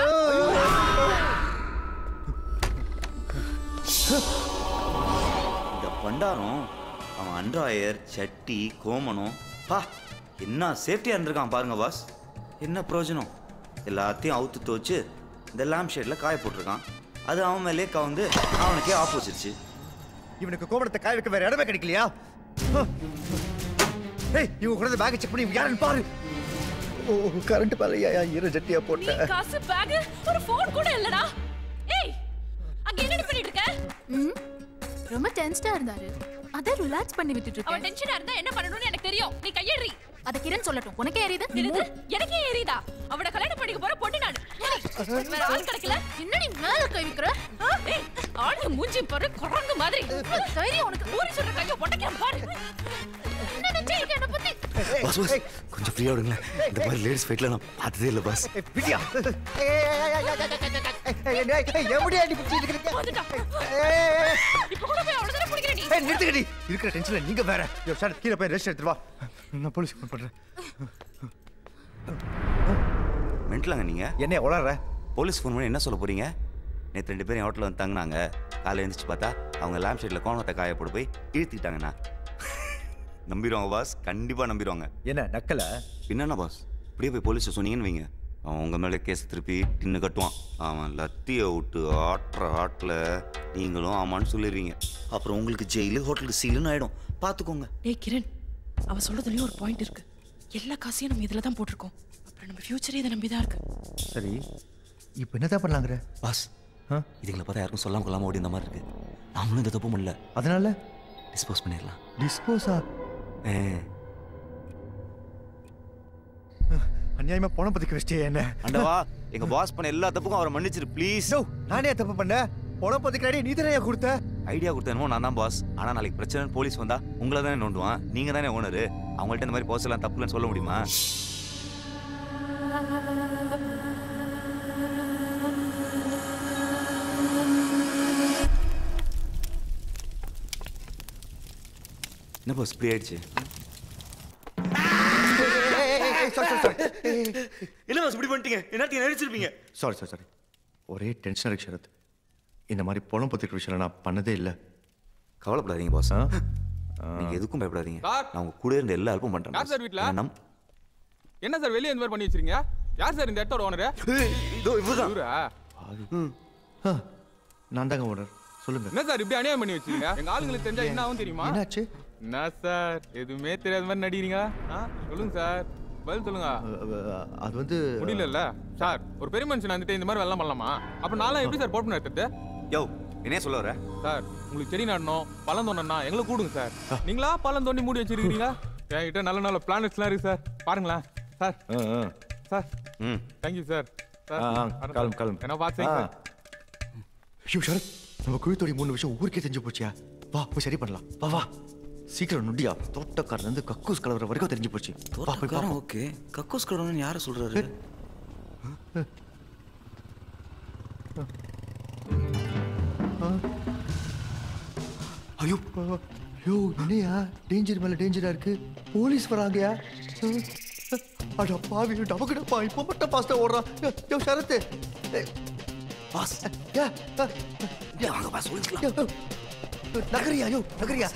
இந்த பண்டாரம் அவன் அண்ட்ராயர் சட்டி கோமனம் பா என்ன சேஃப்டியாக இருந்திருக்கான் பாருங்க பாஸ் என்ன பிரயோஜனம் எல்லாத்தையும் அவுத்து துவச்சு இந்த லேம்ப் ஷேடில் காய போட்டிருக்கான் அது அவன் மேலே கவுந்து அவனுக்கே ஆஃப் வச்சிருச்சு இவனுக்கு கோபுரத்தை காய வைக்க வேற இடமே கிடைக்கலையா ஏய் இவங்க கூட பேக் செக் பண்ணி இவங்க யாருன்னு பாரு ஓ கரண்ட் பாலையா ஈர ஜட்டியா நீ போட்ட காசு பேக் ஒரு போன் கூட இல்லடா ஏய் அங்க என்னடி பண்ணிட்டு இருக்க ரொம்ப டென்ஸ்டா இருந்தாரு அத ரிலாக்ஸ் பண்ணி விட்டுட்டு அவன் டென்ஷனா இருந்தா என்ன பண்ணணும்னு எனக்கு தெரியும் நீ கையேறி அத கிரண் சொல்லட்டும் உனக்கே எரியுது என்னது எனக்கே ஏறிதா அவட கல்யாணம் பண்ணிக்க போற பொண்ணு நானு ஏய், வேற ஆள் கிடைக்கல என்னடி மேல கை வைக்கிற ஆ, ஏய், ஆளு மூஞ்சி பாரு குரங்கு மாதிரி தைரியம் உனக்கு ஊறி சொல்ற கைய உடைக்கிறேன் பாரு என்ன நினைச்சிருக்க என்ன பத்தி பாஸ் பாஸ் கொஞ்சம் ஃப்ரீயாக விடுங்களேன் இந்த மாதிரி லேடிஸ் ஃபைட்டில் நான் பார்த்ததே இல்லை பாஸ் பிடியா எப்படியா நீ பிடிச்சிட்டு இருக்கீங்க இப்ப கூட போய் அவ்வளவுதானே பிடிக்கிற நீ ஏய் நிறுத்துக்கடி இருக்கிற டென்ஷன்ல நீங்க வேற யோ சார் கீழே போய் ரெஸ்ட் எடுத்துட்டு வா நான் போலீஸ் ஃபோன் பண்றேன் மென்டலாங்க நீங்கள் என்ன உளற போலீஸ் ஃபோன் பண்ணி என்ன சொல்ல போறீங்க நேற்று ரெண்டு பேரும் ஹோட்டலில் வந்து தங்கினாங்க காலையில் எழுந்திரிச்சு பார்த்தா அவங்க லேம்ப் ஷேடில் கோணத்தை காய போட்டு போய் இழுத்துக்கிட்டாங்கண்ணா நம்பிடுவாங்க பாஸ் கண்டிப்பாக நம்பிடுவாங்க என்ன நக்கல என்னண்ணா பாஸ் இப்படியே போய் போலீஸை சொன்னீங்கன்னு வைங்க அவன் உங்கள் மேலே கேஸ் திருப்பி டின்னு கட்டுவான் அவன் லத்தியை விட்டு ஆட்டுற ஆட்டில் நீங்களும் ஆமான்னு சொல்லிடுவீங்க அப்புறம் உங்களுக்கு ஜெயிலு ஹோட்டலுக்கு சீலுன்னு ஆகிடும் பார்த்துக்கோங்க டேய் கிரண் அவ சொல்றதுலயும் ஒரு பாயிண்ட் இருக்கு எல்லா காசையும் நம்ம இதுல தான் போட்டிருக்கோம் அப்புறம் நம்ம ஃபியூச்சரே இதை நம்பி தான் இருக்கு சரி இப்போ என்னதான் பண்ணலாங்கிற பாஸ் இதுங்களை பார்த்தா யாருக்கும் சொல்லாம கொள்ளாம ஓடி இந்த மாதிரி இருக்கு நாமளும் இந்த தப்பு பண்ணல அதனால டிஸ்போஸ் பண்ணிடலாம் டிஸ்போஸா ஏ அநியாயமா பணம் பத்திக்க வச்சிட்டே என்ன அண்டவா எங்க பாஸ் பண்ண எல்லா தப்புக்கும் அவரை மன்னிச்சிரு ப்ளீஸ் நானே தப்பு பண்ணேன் பணம் பத்திக்க நீ தானே கொடுத்த ஐடியா கொடுத்தனமோ நான் தான் பாஸ் ஆனா நாளைக்கு பிரச்சனை போலீஸ் வந்தா உங்களை தானே நோண்டுவான் நீங்க தானே ஓனரு அவங்கள்ட்ட இந்த மாதிரி போஸ் எல்லாம் தப்புலன்னு சொல்ல முடியுமா என்ன பாஸ் இப்படி ஆயிடுச்சு என்ன பாஸ் இப்படி பண்ணிட்டீங்க என்ன நடிச்சிருப்பீங்க சாரி சாரி சாரி ஒரே டென்ஷனாக இருக்கு சரத் இந்த மாதிரி பணம் பத்திக்கிற விஷயம் நான் பண்ணதே இல்லை கவலைப்படாதீங்க பாஸ் நீங்க எதுக்கும் பயப்படாதீங்க சார். நான் உங்க கூட இருந்து எல்லா ஹெல்ப்பும் பண்றேன் யார் சார் வீட்ல? ஏன்னா நம் என்ன சார் வெளியே இந்த மாதிரி பண்ணி வச்சிருக்கீங்க யார் சார் இந்த இடத்தோட ஓனரு இதோ இவர்தான். இவரா நான் தாங்க ஓனர் சொல்லுங்க என்ன சார் இப்படி அநியாயம் பண்ணி வச்சிருக்கீங்க எங்க ஆளுங்களுக்கு தெரிஞ்சா என்ன ஆகும் தெரியுமா என்னாச்சு என்ன சார் எதுவுமே தெரியாத மாதிரி நடிக்கிறீங்க ஆ? சொல்லுங்க சார் பதில் சொல்லுங்க அது வந்து முடியலல்ல சார் ஒரு பெரிய மனுஷன் வந்துட்டு இந்த மாதிரி வெள்ளம் பண்ணலாமா அப்ப நான்லாம் எப்படி சார் போட்டு எடுத்துட்டு யோ என்ன சொல்ல வர சார் உங்களுக்கு செடி நடணும் பழம் தோண்டனா எங்களை கூடுங்க சார் நீங்களா பழம் தோண்டி மூடி வச்சிருக்கீங்க என்கிட்ட நல்ல நல்ல பிளானட்ஸ்லாம் இருக்கு சார் பாருங்களேன் சார் சார் ம் தேங்க்யூ சார் சார் ஆ, ஆ, வரேன் கிளம்பு, சார். கிளம்பு. என்ன பார்த்து ஆ. சார் ஐயோ சரத் நம்ம குழுத்தோடி மூணு விஷயம் ஊருக்கே தெரிஞ்சு போச்சியா வா போய் சரி பண்ணலாம் வா வா சீக்கிரம் நொண்டியா தோட்டக்காரன் இருந்து கக்கூஸ் கலவர வரைக்கும் தெரிஞ்சு போச்சு வா போய் தோட்டக்காரன் பார்ப்போம். ஓகே கக்கூஸ் கடவுள்னு யாரை சொல்றாரு ஐயோ ஐயோ என்னையா டேஞ்சர் மேல டேஞ்சரா இருக்கு போலீஸ் வராங்கயா அட பாவி டபக்குடப்பா இப்போ மட்டும் பாஸ்டா ஓடுறான் யோ, யோ சரத்து பாஸ் யா யா வாங்க பாஸ் ஒளிஞ்சுக்கலாம் நகரியா யோ நகரியா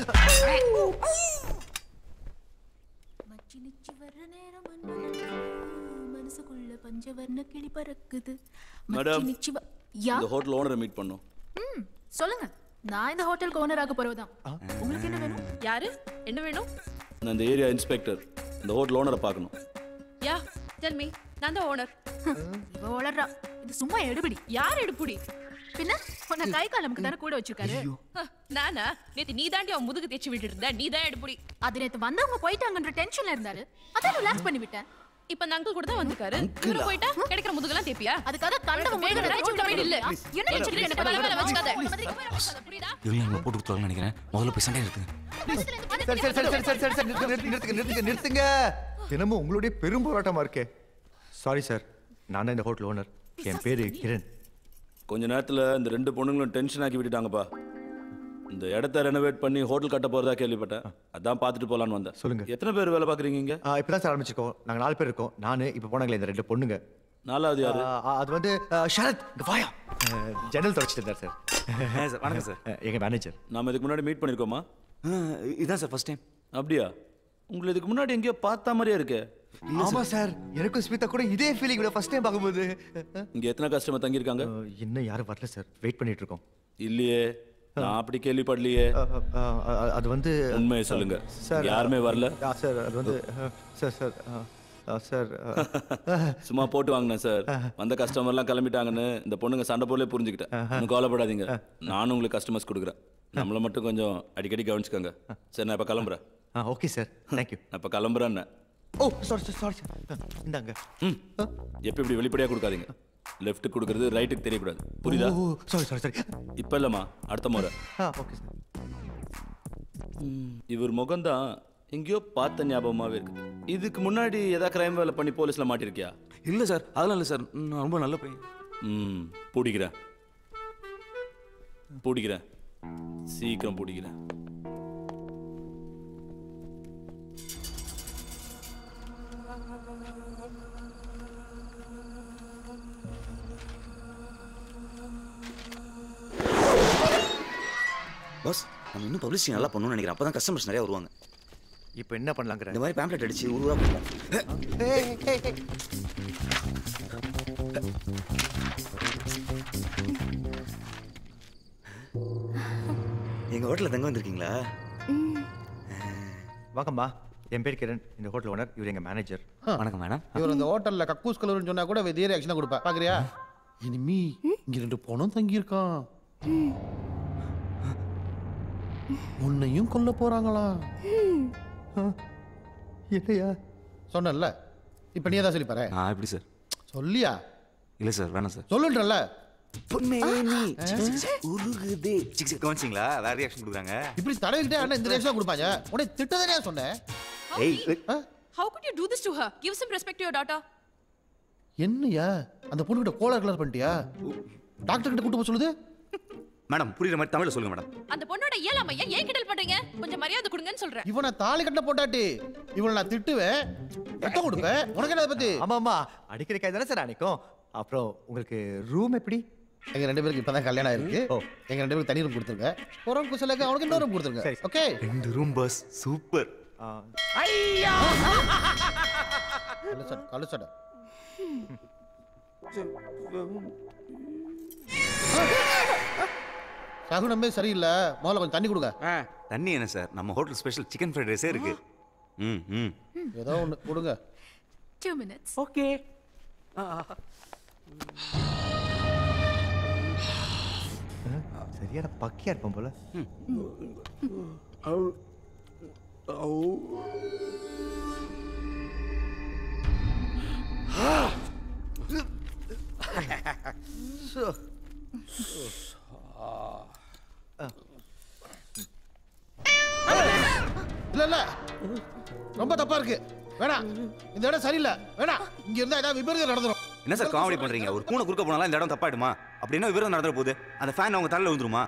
மனசுக்குள்ள பஞ்சவர்ண கிளி பறக்குது மேடம் மச்சி நிச்சி வ- யா இந்த ஹோட்டல் ஓனரை மீட் பண்ணோம் ம் சொல்லுங்க நான் இந்த ஹோட்டலுக்கு ஓனர் ஆக போறவதான் உங்களுக்கு என்ன வேணும் யாரு என்ன வேணும் நான் இந்த ஏரியா இன்ஸ்பெக்டர் இந்த ஹோட்டல் ஓனரை பார்க்கணும் யா டெல் மீ நான் தான் ஓனர் இவ வளர்றா இது சும்மா எடுபடி யார் எடுப்புடி பின்ன உன்னை கை காலமுக்கு தானே கூட வச்சிருக்காரு ஹ, நானா நேத்து நீ தாண்டி அவன் முதுகு தேய்ச்சி விட்டுட்டு இருந்த நீ தான் எடுப்புடி அது நேத்து வந்தவங்க போயிட்டாங்கன்ற டென்ஷன்ல இருந்தாரு அதான் ரிலாக்ஸ் பண்ணி விட்டேன் இப்ப அந்த அங்கிள் கூட தான் வந்திருக்காரு இவரு போயிட்டா கிடைக்கிற முதுகெல்லாம் தேப்பியா அதுக்காக கண்டவ முதுகுல தேய்ச்சி விட வேண்டியது இல்ல இல்ல என்ன நினைச்சிட்டு எனக்கு இருக்க? வேலை வேலை வச்சுக்காத இவங்க நம்ம போட்டு கொடுத்துருவாங்கன்னு நினைக்கிறேன் முதல்ல போய் சண்டை எடுத்துங்க சரி சரி சரி சரி சரி சரி சரி நிறுத்துங்க நிறுத்துங்க நிறுத்துங்க நிறுத்துங்க தினமும் உங்களுடைய பெரும் போராட்டமா இருக்கே சாரி சார் நான் தான் இந்த ஹோட்டல் ஓனர் என் பேரு கிரண் கொஞ்ச நேரத்தில் இந்த ரெண்டு பொண்ணுங்களும் டென்ஷன் ஆக்கி விட்டுட்டாங்கப்பா இந்த இடத்த ரெனோவேட் பண்ணி ஹோட்டல் கட்ட போறதா கேள்விப்பட்டேன் அதான் பார்த்துட்டு போலான்னு வந்தேன் சொல்லுங்க எத்தனை பேர் வேலை பார்க்குறீங்க இங்க இப்போ தான் சார் ஆரம்பிச்சிருக்கோம் நாங்கள் நாலு பேர் இருக்கோம் நான் இப்போ போனாங்களே இந்த ரெண்டு பொண்ணுங்க நாலாவது யாரு ஆ, அது வந்து ஆ, ஷரத் இங்க வாயா ஆ, ஜன்னல் தொடச்சிட்டு இருந்தார் சார் சார் வணக்கம் சார் எங்க மேனேஜர் நாம இதுக்கு முன்னாடி மீட் பண்ணிருக்கோமா இதான் சார் ஃபர்ஸ்ட் டைம் அப்படியா உங்களை இதுக்கு முன்னாடி எங்கேயோ பார்த்த மாதிரியே இருக்கே ஆமா சார் எனக்கும் ஸ்மிதா கூட இதே ஃபீலிங் ஃபர்ஸ்ட் டைம் பார்க்கும்போது இங்க எத்தனை கஸ்டமர் தங்கியிருக்காங்க இன்னும் யாரும் வரல சார் வெயிட் பண்ணிட்டு இருக்கோம் இல்லையே நான் அப்படி கேள்விப்படலையே ஆ, ஆ, அது வந்து உண்மையை சொல்லுங்க சார் யாருமே வரல ஆ, சார் அது வந்து ஆ, சார் சார் ஆ, ஆ, சார் ஆ, சும்மா போட்டு வாங்கினேன் சார் வந்த கஸ்டமர்லாம் கிளம்பிட்டாங்கன்னு இந்த பொண்ணுங்க சண்டை போலே புரிஞ்சுக்கிட்டேன் ஒன்றும் கவலைப்படாதீங்க நானும் உங்களுக்கு கஸ்டமர்ஸ் கொடுக்குறேன் நம்மளை மட்டும் கொஞ்சம் அடிக்கடி கவனிச்சுக்கோங்க சரி நான் இப்போ கிளம்புறேன் ஆ ஓகே சார் தேங்க்யூ நான் இப்போ கிளம்புறேன் oh sorry sir sorry sir இந்தாங்க ம் எப்போ இப்படி வெளிப்படையாக கொடுக்காதீங்க லெஃப்ட்டுக்கு கொடுக்கறது ரைட்டுக்கு தெரியக்கூடாது புரியுதா ஓ சாரி சாரி சாரி இப்போ இல்லைம்மா அடுத்த முறை ஆ ஓகே சார் இவர் முகம்தான் எங்கேயோ பார்த்த ஞாபகமாவே இருக்கு இதுக்கு முன்னாடி ஏதாவது கிரைம் வேலை பண்ணி போலீஸ்ல மாட்டிருக்கியா இல்லை சார் அதெல்லாம் இல்லை சார் நான் ரொம்ப நல்ல பையன் ம் பிடிக்கிறேன் பிடிக்கிறேன் சீக்கிரம் பிடிக்கிறேன் பாஸ் நம்ம இன்னும் பப்ளிசிட்டி நல்லா பண்ணணும்னு நினைக்கிறேன் அப்போ தான் கஸ்டமர்ஸ் நிறையா வருவாங்க இப்போ என்ன பண்ணலாங்கிற இந்த மாதிரி பேம்ப்ளெட் அடிச்சு ஒரு ரூபா கொடுப்போம் எங்கள் ஹோட்டலில் தங்க வந்திருக்கீங்களா வாங்கம்மா என் பேர் கிரண் இந்த ஹோட்டல் ஓனர் இவர் எங்க மேனேஜர் வணக்கம் மேடம் இவர் அந்த ஹோட்டல்ல கக்கூஸ் கலர்னு சொன்னா கூட இதே ரியாக்ஷன் கொடுப்பா பாக்குறியா இனிமே இங்க ரெண்டு பொணம் தங்கியிருக்கான் உன்னையும் கொல்ல போறாங்களா என்னையா சொன்னல இப்ப நீ தான் சொல்லி பாரு ஆ எப்படி சார் சொல்லியா இல்லை சார் வேணாம் சார் சொல்லுன்றல பொன்மேனி உருகுதே சிக்ஸ் கவனிச்சிங்களா வேற ரியாக்ஷன் கொடுக்குறாங்க இப்படி தடவிக்கிட்டே அண்ணா இந்த ரியாக்ஷன் கொடுப்பாங்க உடனே திட்டதானே சொன்னேன் ஏய் How could you do this to her? Give some respect to your daughter. என்னையா அந்த பொண்ணு கிட்ட கோலர் கலர் பண்ணிட்டியா டாக்டர் கிட்ட கூட்டு போக சொல்லுது மேடம் புரியுற மாதிரி தமிழில் சொல்லுங்க மேடம் அந்த பொண்ணோட இயலாமைய ஏன் கிண்டல் பண்றீங்க கொஞ்சம் மரியாதை கொடுங்கன்னு சொல்றேன் இவனை தாலி கட்ட போட்டாட்டி இவனை நான் திட்டுவேன் ரத்தம் கொடுப்பேன் உனக்கு என்ன அதை பத்தி ஆமா ஆமா அடிக்கிற கை தானே சார் அன்னைக்கும் அப்புறம் உங்களுக்கு ரூம் எப்படி எங்க ரெண்டு பேருக்கு இப்பதான் கல்யாணம் ஆயிருக்கு எங்க ரெண்டு பேருக்கு தனி ரூம் கொடுத்துருங்க ஒரு குசலுக்கு அவனுக்கு இன்னொரு ரூம் கொடுத்துருங்க ஓகே ரெண்டு ரூம் பஸ் சூப்பர் ஐயா கழுசட கழுசட சகுனமே சரியில்லை முதல்ல கொஞ்சம் தண்ணி கொடுங்க தண்ணி என்ன சார் நம்ம ஹோட்டல் ஸ்பெஷல் சிக்கன் ஃப்ரைட் ரைஸே இருக்கு ம் ம் ஏதோ ஒன்று கொடுங்க Two minutes. ஓகே சரியான பக்கியா இருப்பான் போல இல்ல இல்ல ரொம்ப தப்பா இருக்கு வேணாம் இந்த இடம் சரியில்லை வேணாம் இங்க இருந்தா ஏதாவது விபரீதம் நடந்துரும் என்ன சார் காமெடி பண்றீங்க ஒரு பூனை குறுக்க போனாலும் இந்த இடம் தப்பாயிடுமா அப்படின்னா விவரம் நடந்துற போகுது அந்த ஃபேன் அவங்க தலையில விழுந்துருமா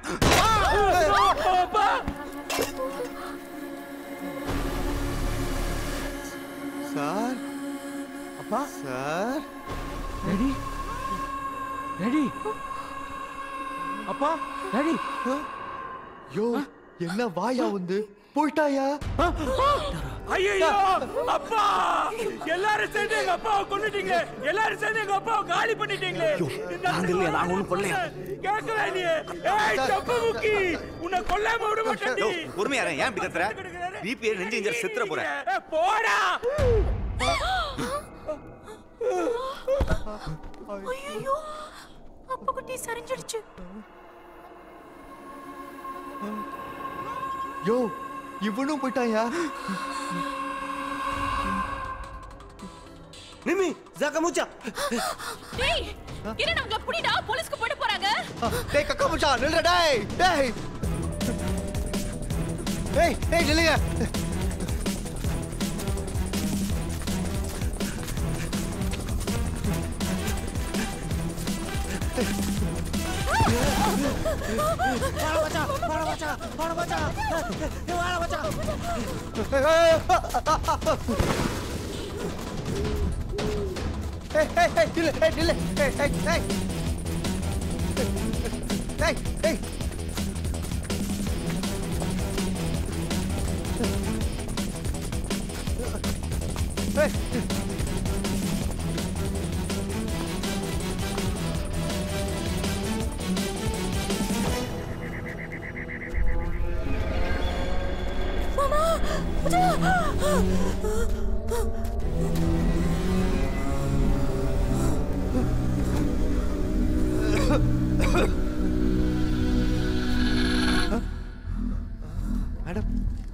சார் அப்பா சார் ரெடி ரெடி அப்பா ரெடி யோ என்ன வாயா வந்து போயிட்டாயா ஐயோ அப்பா எல்லாரும் சேர்ந்து எங்க அப்பாவை கொன்னுட்டீங்க எல்லாரும் சேர்ந்து எங்க அப்பாவை காலி பண்ணிட்டீங்களே நாங்க இல்லையா நாங்க ஒண்ணும் கொல்லையா கேட்கல நீ ஏய் தப்பு முக்கி உன்னை கொல்லாம விட மாட்டேன் யோ, பொறுமையா இரு, ஏன் இப்படி கத்துற பிபி நெஞ்சு இஞ்சல் செத்துற போறேன் போடா ஐயோ அப்பா குட்டி சரிஞ்சிடுச்சு யோ இவனும் போயிட்டாயா மிமி ஜாக்க மூச்சா டேய் என்ன நம்மள புடிடா போலீஸ்க்கு போட போறாங்க டேய் கக்கா முச்சா நில்லுடா டேய் டேய் டேய் டேய் நில்லுங்க வாடா மச்சான் வாடா மச்சான் வாடா மச்சான் ஏய், வாடா மச்சான் ஏய் ஏய் ஏய் நில்லு ஏய் நில்லு ஏய் ஏய் ஏய் ஏய் ஏய் ஏய் மாமா மேடம்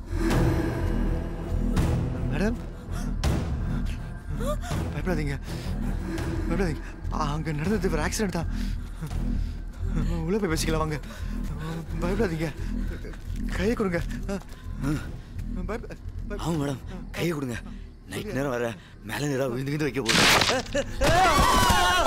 மேடம் பயப்படாதீங்க பயப்படாதீங்க ஆ, அங்க நடந்தது ஒரு ஆக்சிடென்ட் தான் உள்ள போய் பேசிக்கலாம் வாங்க பயப்படாதீங்க கையை கொடுங்க பயப்ப- பயப்ப- ஆமாம் மேடம் கையை கொடுங்க நைட் நேரம் வர மேலே ஏதாவது விழுந்து விழுந்து வைக்க போகுது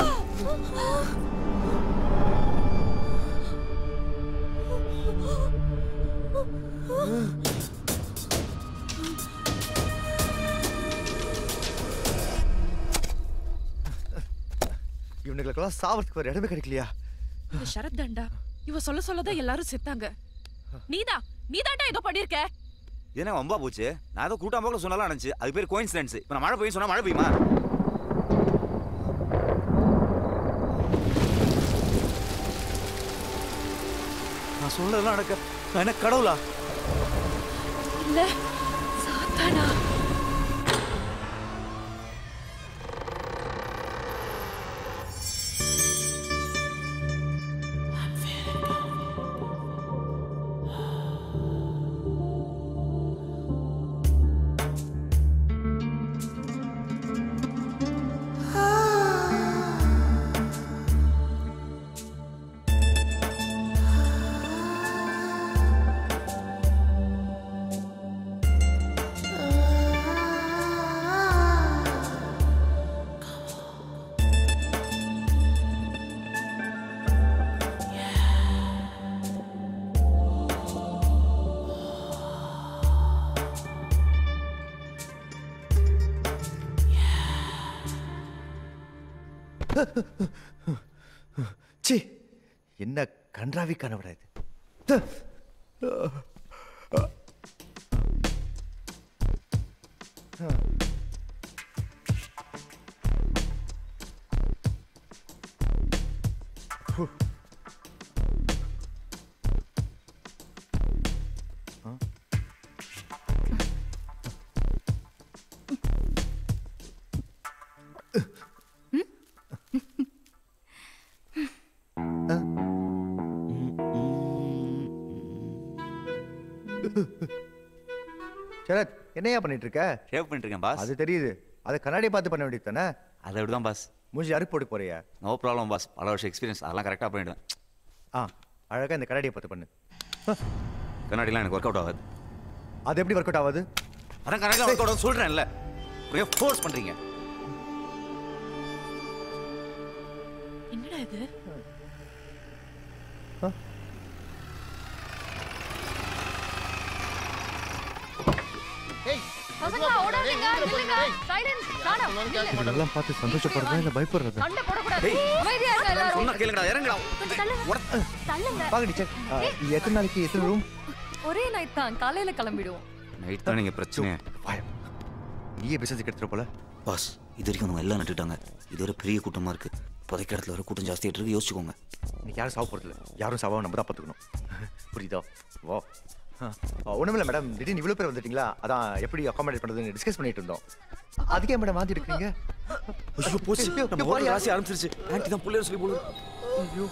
இவனுங்களுக்கெல்லாம் சாவறதுக்கு ஒரு இடமே கிடைக்கலையா இந்த ஷரத் தண்டா இவ சொல்ல சொல்லதான் எல்லாரும் செத்தாங்க நீதா நீதாண்டா ஏதோ பண்ணிருக்க என்ன வம்பா போச்சு நான் ஏதோ கூட்டம் போக்கில் சொன்னாலும் நினச்சி அது பேர் கோயின்சிடன்ஸ் இப்போ நான் மழை பெய்யும் சொன்னா மழை பெய்யுமா நான் சொல்றதெல்லாம் நடக்க நான் என்ன கடவுளா இல்ல சாத்தானா சி என்ன கன்றாவி கனவுடா இது சரத் என்னையா பண்ணிட்டு இருக்க ஷேவ் பண்ணிட்டு இருக்கேன் பாஸ் அது தெரியுது அது கண்ணாடியை பார்த்து பண்ண வேண்டியது தானே அதை விட தான் பாஸ் மூஞ்சி அறுப்பு போட்டு போறியா நோ ப்ராப்ளம் பாஸ் பல வருஷம் எக்ஸ்பீரியன்ஸ் அதெல்லாம் கரெக்டாக பண்ணிடுவேன் ஆ அழகா இந்த கண்ணாடியை பார்த்து பண்ணு கண்ணாடிலாம் எனக்கு ஒர்க் அவுட் ஆகாது அது எப்படி ஒர்க் அவுட் ஆகுது அதான் கண்ணாடி ஒர்க் அவுட் சொல்றேன்ல ஒரே ஃபோர்ஸ் பண்றீங்க என்னடா இது பசங்களா ஓடாதீங்க நில்லுங்க சைலன்ஸ் காணோம் நில்லு இதெல்லாம் பார்த்து சந்தோஷப்படுறதா இல்லை பயப்படுறதா சண்டை போடக்கூடாது அமைதியா இருங்க எல்லாரும் சொன்னா கேளுங்கடா, இறங்குடா. கொஞ்சம் தள்ளுங்க தள்ளுங்க வாங்க டீச்சர் எத்தனை நாளைக்கு எத்தனை ரூம் ஒரே நைட் தான் காலையில கிளம்பிடுவோம் நைட் தான் நீங்க பிரச்சனை நீயே பிசினஸ் எடுத்துற போல பாஸ் இது வரைக்கும் அவங்க எல்லாம் நட்டுட்டாங்க இது ஒரு பெரிய கூட்டமா இருக்கு புதைக்க இடத்துல வர கூட்டம் ஜாஸ்தியாட்டு இருக்கு யோசிச்சுக்கோங்க இன்னைக்கு யாரும் சாவ போகிறதில்ல யாரும் சாவாம நம்ம தான் பார்த்துக்கணும் புரியுதா வா ஒன்றுமில்ல மேடம் திடீர்னு இவ்வளோ பேர் வந்துட்டீங்களா அதான் எப்படி அகாமடேட் பண்ணுறதுன்னு டிஸ்கஸ் பண்ணிட்டு இருந்தோம் அதுக்கே மேடம் மாற்றி எடுக்கிறீங்க ஐயோ போச்சு நம்ம ஓட ராசி ஆரம்பிச்சிருச்சு ஆன்ட்டி தான் புள்ளைய சொல்லி போடுது ஐயோ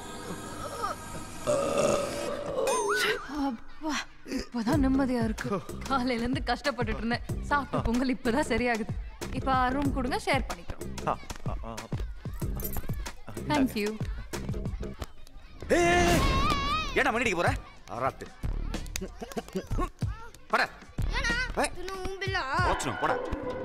அப்பா இப்பதான் நிம்மதியா இருக்கு காலையில இருந்து கஷ்டப்பட்டுட்டு இருந்தேன் சாப்பிட்ட பொங்கல் இப்பதான் சரியாகுது இப்ப ரூம் கொடுங்க ஷேர் பண்ணிக்கிறோம் ஆ, ஆ, ஆ. தேங்க்யூ ஏன்டா மணி அடிக்க போற ஆராத்து போட போச்சுடும் போட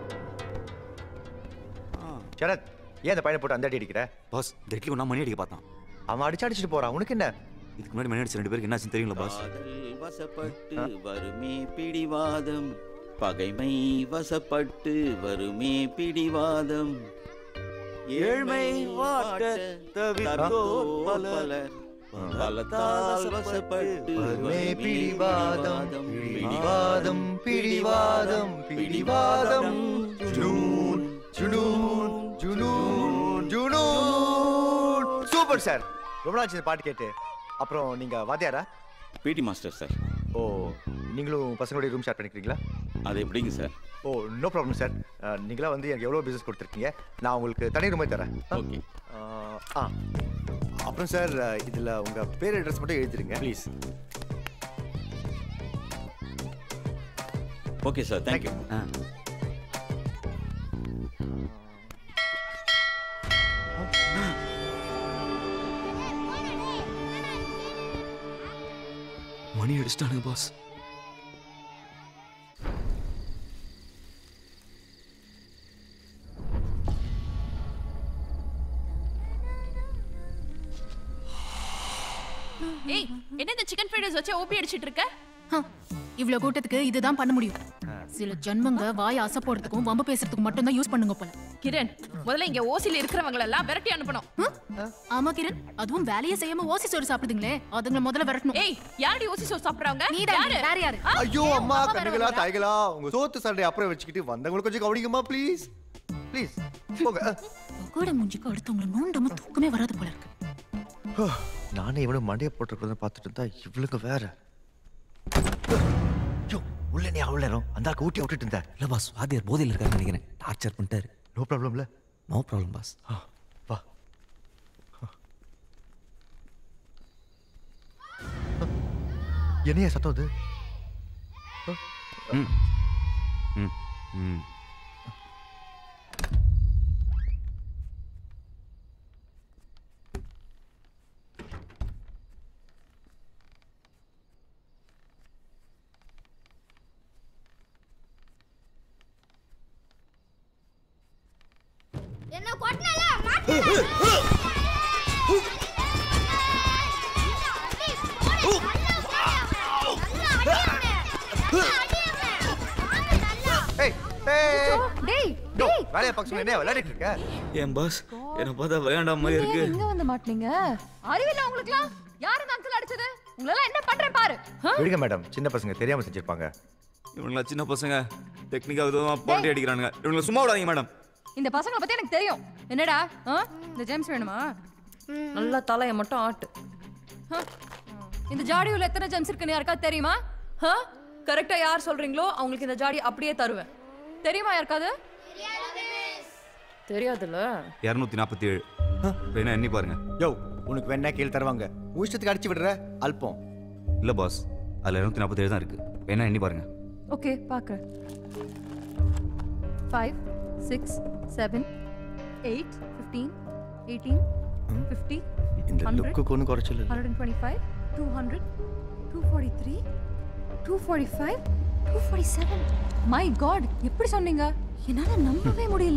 சரத் ஏன் அந்த பையனை போட்டு அந்த அடி அடிக்கிற பாஸ் டெட்லி ஒன்றா மணி அடிக்க பார்த்தான் அவன் அடிச்சு அடிச்சுட்டு போறான் உனக்கு என்ன இதுக்கு முன்னாடி மணி அடிச்ச ரெண்டு பேருக்கு என்னாச்சுன்னு தெரியுங்களா பாஸ் வசப்பட்டு வருமே பிடிவாதம் பகைமை வசப்பட்டு வருமே பிடிவாதம் ஏழ்மை வாட்ட தவிர்த்தோர் பலர். பலத்தால் வசப்பட்டு வருமே பிடிவாதம் பிடிவாதம் பிடிவாதம் பிடிவாதம் ஜுனூன் ஜுனூன் ஜுனூன் ஜுனூன் சூப்பர் சார் ரொம்ப நாள் இந்த பாட்டு கேட்டு அப்புறம் நீங்க வாத்தியாரா பிடி மாஸ்டர் சார் ஓ நீங்களும் பசங்களுடைய ரூம் ஷேர் பண்ணிக்கிறீங்களா அது எப்படிங்க sir oh no problem sir நீங்களா வந்து எனக்கு எவ்வளோ பிஸ்னஸ் கொடுத்துருக்கீங்க நான் உங்களுக்கு தனி ரூமே தரேன் ஓகே ஆ அப்புறம் சார் இதில் உங்கள் பேர் அட்ரஸ் மட்டும் எழுதிருங்க ப்ளீஸ் ஓகே சார் தேங்க்யூ மணி அடிச்சிட்டானுங்க பாஸ் ஏய் என்ன இந்த சிக்கன் ஃப்ரைட் ரைஸ் வச்சு ஓபி அடிச்சிட்டு இருக்க இவ்ளோ கூட்டத்துக்கு இதுதான் பண்ண முடியும் சில ஜன்மங்க வாய் அசை போடுறதுக்கும் வம்பு பேசுறதுக்கும் மட்டும் தான் யூஸ் பண்ணுங்க போல கிரண் முதல்ல இங்க ஓசில இருக்கிறவங்க எல்லாம் விரட்டி அனுப்பணும் ஆமா கிரண் அதுவும் வேலையை செய்யாம ஓசி சோறு சாப்பிடுதுங்களே அதுங்களை முதல்ல விரட்டணும் ஏய் யாரடி ஓசி சோறு சாப்பிடுறாங்க நீ தான் வேற யாரு ஐயோ அம்மா கண்ணுகளா தாய்களா உங்க சோத்து சண்டை அப்புறம் வச்சுக்கிட்டு வந்தவங்களுக்கு கொஞ்சம் கவனிங்கம்மா ப்ளீஸ் ப்ளீஸ் போங்க கூட மூஞ்சிக்கு அடுத்தவங்களை நோண்டாம தூக்கமே வராது போல இருக்கு நானே இவனும் மண்டையை போட்டுருக்கிறத பார்த்துட்டு இருந்தா இவளுங்க வேற ஐயோ உள்ள நீ அவ்வளோ நேரம் அந்த ஆக்கு ஊட்டி விட்டுட்டு இருந்த இல்லை பாஸ் வாத்தியார் போதையில் இருக்காருன்னு நினைக்கிறேன் டார்ச்சர் பண்ணிட்டாரு நோ ப்ராப்ளம்ல நோ ப்ராப்ளம் பாஸ் வா என்னையா சத்தம் அது ம் ம் ம் என்ன கொட்டனல ஏய் ஏய் டேய் டோ வேலைய பார்க்க என்ன விளையாடிட்டு இருக்க ஏன் பாஸ் என்னை பார்த்தா வேண்டாம் மாதிரி இருக்கு இங்க வந்து மாட்டீங்க அறிவில்ல உங்களுக்குலாம் யாரு இந்த அங்கிள் அடிச்சது உங்களெல்லாம் என்ன பண்றேன் பாரு விடுங்க மேடம் சின்ன பசங்க தெரியாம செஞ்சிருப்பாங்க இவங்களா சின்ன பசங்க டெக்னிக்காக விதமாக பாண்டி அடிக்கிறானுங்க இவங்களை சும்மா விடாதீங்க மேடம் இந்த பசங்களை பத்தி எனக்கு தெரியும் என்னடா ஆ? இந்த ஜேம்ஸ் வேணுமா நல்லா தலையை மட்டும் ஆட்டு ஆ? இந்த ஜாடியுள்ள எத்தனை ஜெம்ஸ் இருக்குன்னு யாருக்காவது தெரியுமா கரெக்டா யார் சொல்றீங்களோ அவங்களுக்கு இந்த ஜாடி அப்படியே தருவேன் தெரியுமா யாருக்காவது தெரியாதுல்ல இரநூத்தி நாற்பத்தி ஏழு வேணா எண்ணி பாருங்க யோ உனக்கு வேணா கீழ் தருவாங்க உன் இஷ்டத்துக்கு அடிச்சு விடுற அல்பம் இல்லை பாஸ் அதில் இரநூத்தி நாற்பத்தி ஏழு தான் இருக்கு வேணா எண்ணி பாருங்க ஓகே பார்க்க five six seven eight fifteen eighteen fifty இந்த லுக்குக்கு ஒன்றும் குறைச்சல் இல்லை hundred twenty five two hundred two forty three two forty five two forty seven my god எப்படி சொன்னீங்க என்னால் நம்பவே முடியல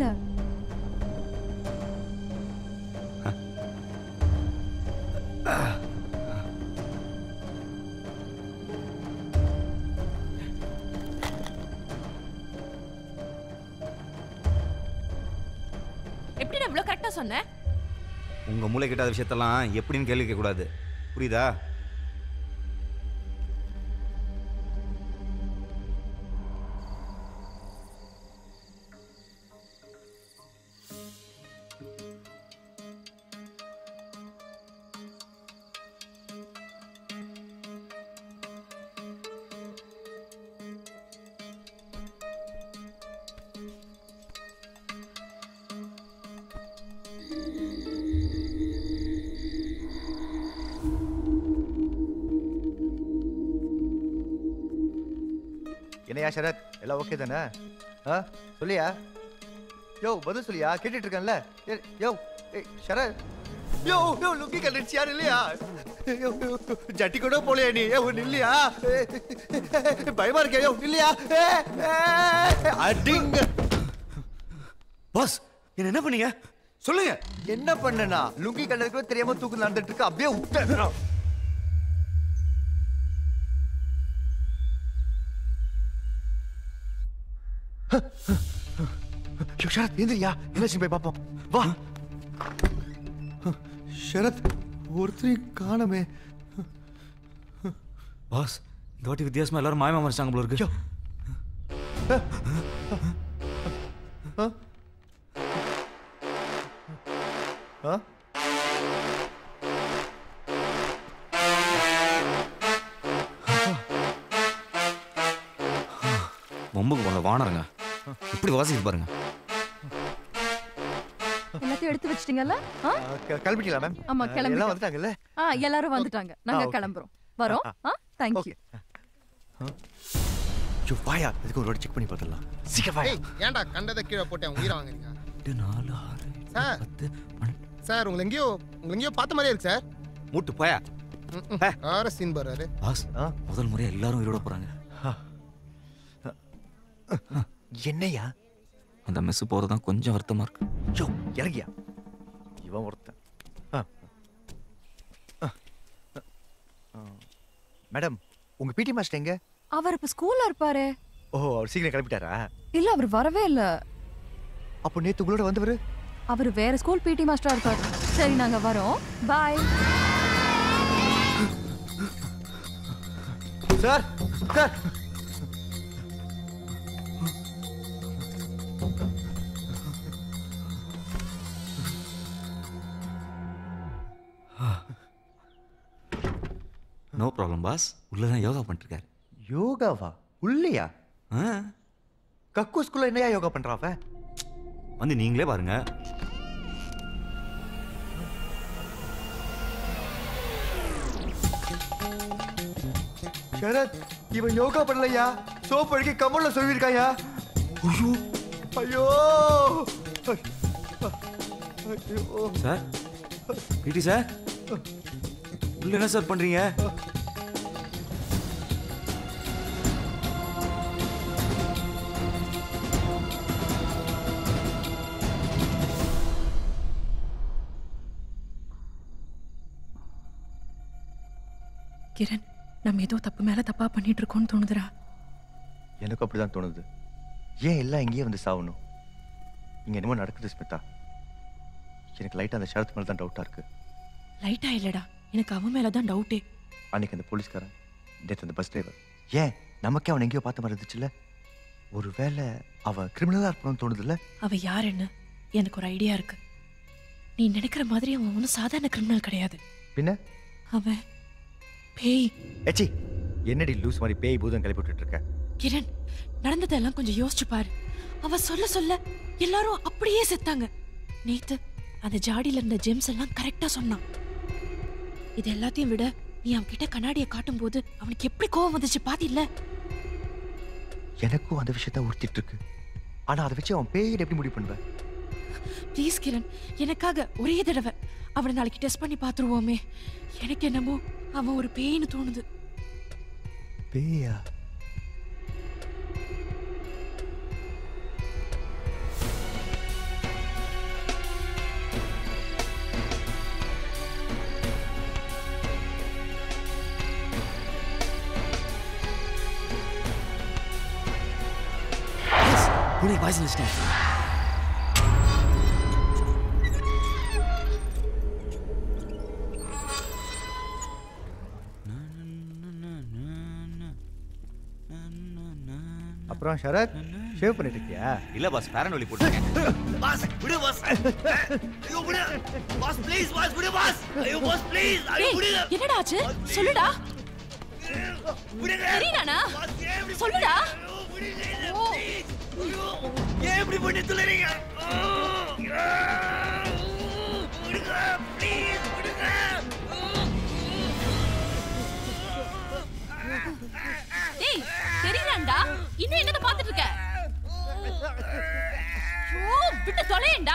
எப்படி நான் இவ்வளவு கரெக்டா சொன்னேன் உங்க மூளை கிட்டாத விஷயத்தெல்லாம் எப்படின்னு கேள்வி கேட்கக்கூடாது புரியுதா என்னையா சரத் எல்லாம் ஓகே தானே ஆ சொல்லியா யோ பதில் சொல்லியா கேட்டுட்டு இருக்கேன்ல ஏ- யோ ஏய் சரத் யோ யோ லுக்கி கண்டிச்சு யார் இல்லையா யோ, யோ, ஜட்டி கூட போலையா நீ யோ நில்லையா பயமா இருக்கே யோ நில்லையா ஏ, ஏ, அடிங்க பாஸ் என்ன என்ன பண்ணீங்க சொல்லுங்க என்ன பண்ணனா லுங்கி கண்டதுக்கு தெரியாம தூக்கு நடந்துட்டு இருக்கு அப்படியே விட்டேன் யோ, சரத் எந்திரியா என்னாச்சு போய் பார்ப்போம் வா சரத் ஒருத்தரையும் காணமே பாஸ் இந்த வாட்டி வித்தியாசமா எல்லாரும் மாயமா மறைச்சாங்க போல இருக்கு ஆ வம்புக்கு போன வானருங்க இப்படி வாசிக்கு பாருங்க எல்லாத்தையும் எடுத்து வச்சிட்டீங்கல்ல ஆ? கிளம்பிட்டீங்களா மேம் ஆமா கிளம்பி எல்லாம் வந்துட்டாங்கல்ல ஆ எல்லாரும் வந்துட்டாங்க நாங்க okay. கிளம்புறோம் வரோம் ஆ தேங்க்யூ யோ வாயா இதுக்கு ஒரு வாட்டி செக் பண்ணி பார்த்துடலாம் சீக்கிரம் வாயா ஏய் ஏன்டா கண்டதை கீழே போட்டேன் உயிரை வாங்குறீங்க சார் சார் உங்களை எங்கேயோ உங்களை எங்கேயோ பார்த்த மாதிரியே இருக்கு சார் மூட்டு போயா ஆர சீன் பாரு பாஸ் முதல் முறையா எல்லாரும் உயிரோட போறாங்க என்னையா அந்த மெஸ் போறது தான் கொஞ்சம் வருத்தமா இருக்கு யோ இறங்கியா இவன் ஒருத்தன் ஆ. ஆ. ஆ. மேடம் உங்க பிடி மாஸ்டர் எங்க அவர் இப்ப ஸ்கூல்ல இருப்பாரு ஓ அவர் சீக்கிரம் கிளம்பிட்டாரா இல்ல அவர் வரவே இல்ல அப்போ நேத்து உங்களோட வந்தவர் அவர் வேற ஸ்கூல் பிடி மாஸ்டரா இருப்பாரு சரி நாங்க வரோம் bye sir sir no problem boss உள்ளதான் யோகா பண்ணிருக்காரு யோகாவா உள்ளையா கக்கு ஸ்கூல்ல என்னையா யோகா பண்றா அவன் வந்து நீங்களே பாருங்க சரத் இவன் யோகா பண்ணலையா சோப் அடிக்க கமல்ல சொல்லியிருக்காயா ஐயோ ஐயோ ஐயோ சார் பிடி சார் உள்ள என்ன சார் பண்றீங்க கிரண் நம்ம ஏதோ தப்பு மேல தப்பா பண்ணிட்டு இருக்கோம்னு தோணுதுடா எனக்கு அப்படிதான் தோணுது ஏன் எல்லாம் இங்கேயே வந்து சாவணும் இங்க என்னமோ நடக்குது ஸ்மிதா எனக்கு லைட்டா அந்த ஷரத் மேல தான் டவுட்டா இருக்கு லைட்டா இல்லடா எனக்கு அவன் மேல தான் டவுட்டே அன்னைக்கு அந்த போலீஸ்காரன் நேற்று அந்த பஸ் டிரைவர் ஏன் நமக்கே அவன் எங்கேயோ பார்த்த மாதிரி இருந்துச்சுல்ல ஒருவேளை அவன் கிரிமினலா இருக்கணும்னு தோணுதுல்ல அவ யாருன்னு எனக்கு ஒரு ஐடியா இருக்கு நீ நினைக்கிற மாதிரி அவன் ஒன்றும் சாதாரண கிரிமினல் கிடையாது பின்ன அவன் பேய் ஏச்சி என்னடி லூஸ் மாதிரி பேய் பூதம் கிளப்பி விட்டுட்டு இருக்க கிரண் நடந்ததெல்லாம் கொஞ்சம் யோசிச்சு பாரு அவ சொல்ல சொல்ல எல்லாரும் அப்படியே செத்தாங்க நேத்து அந்த ஜாடியில இருந்த ஜெம்ஸ் எல்லாம் கரெக்டா சொன்னான் இது எல்லாத்தையும் விட நீ அவன்கிட்ட கண்ணாடியை காட்டும்போது அவனுக்கு எப்படி கோவம் வந்துச்சு பாத்தில்ல எனக்கும் அந்த விஷயத்த உறுத்திட்டு இருக்கு ஆனா அதை வச்சு அவன் பேயிட எப்படி முடிவு பண்ணுவேன் ப்ளீஸ் கிரண் எனக்காக ஒரே தடவை அவனை நாளைக்கு டெஸ்ட் பண்ணி பார்த்துருவோமே எனக்கு என்னமோ அவன் ஒரு பேய்னு தோணுது பேயா பூனை பாய்சன் வச்சிட்டேன் அப்புறம் ஷரத் ஷேவ் பண்ணிட்டு இருக்கியா இல்ல பாஸ் ஃபேரன் ஒலி போட்டுருக்கேன் பாஸ் விடு பாஸ் ஐயோ விடு பாஸ் ப்ளீஸ் பாஸ் விடு பாஸ் ஐயோ பாஸ் ப்ளீஸ் ஐயோ டேய், விடுங்க என்னடா ஆச்சு சொல்லுடா தெரியலானா சொல்லுடா ஓ, ஏன் இப்படி பண்ணி துளறீங்க விடுங்க ப்ளீஸ் விடுங்க டேய் தெரியலாண்டா இன்னும் என்னத பாத்துட்டு இருக்க ஓ விட்டு தொலையேண்டா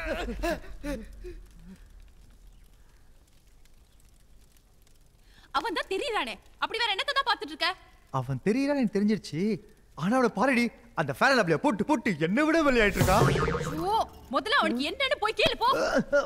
அவன் தான் தெரியறானே அப்படி வேற என்னத்த தான் பாத்துட்டு இருக்க அவன் தெரியறான்னு எனக்கு தெரிஞ்சிருச்சு ஆனா அவளை பாருடி அந்த ஃபேன் அப்படியே போட்டு போட்டு என்ன விட விளையாட்டு இருக்கான் ஓ முதல்ல அவனுக்கு என்னன்னு போய் கேளு போ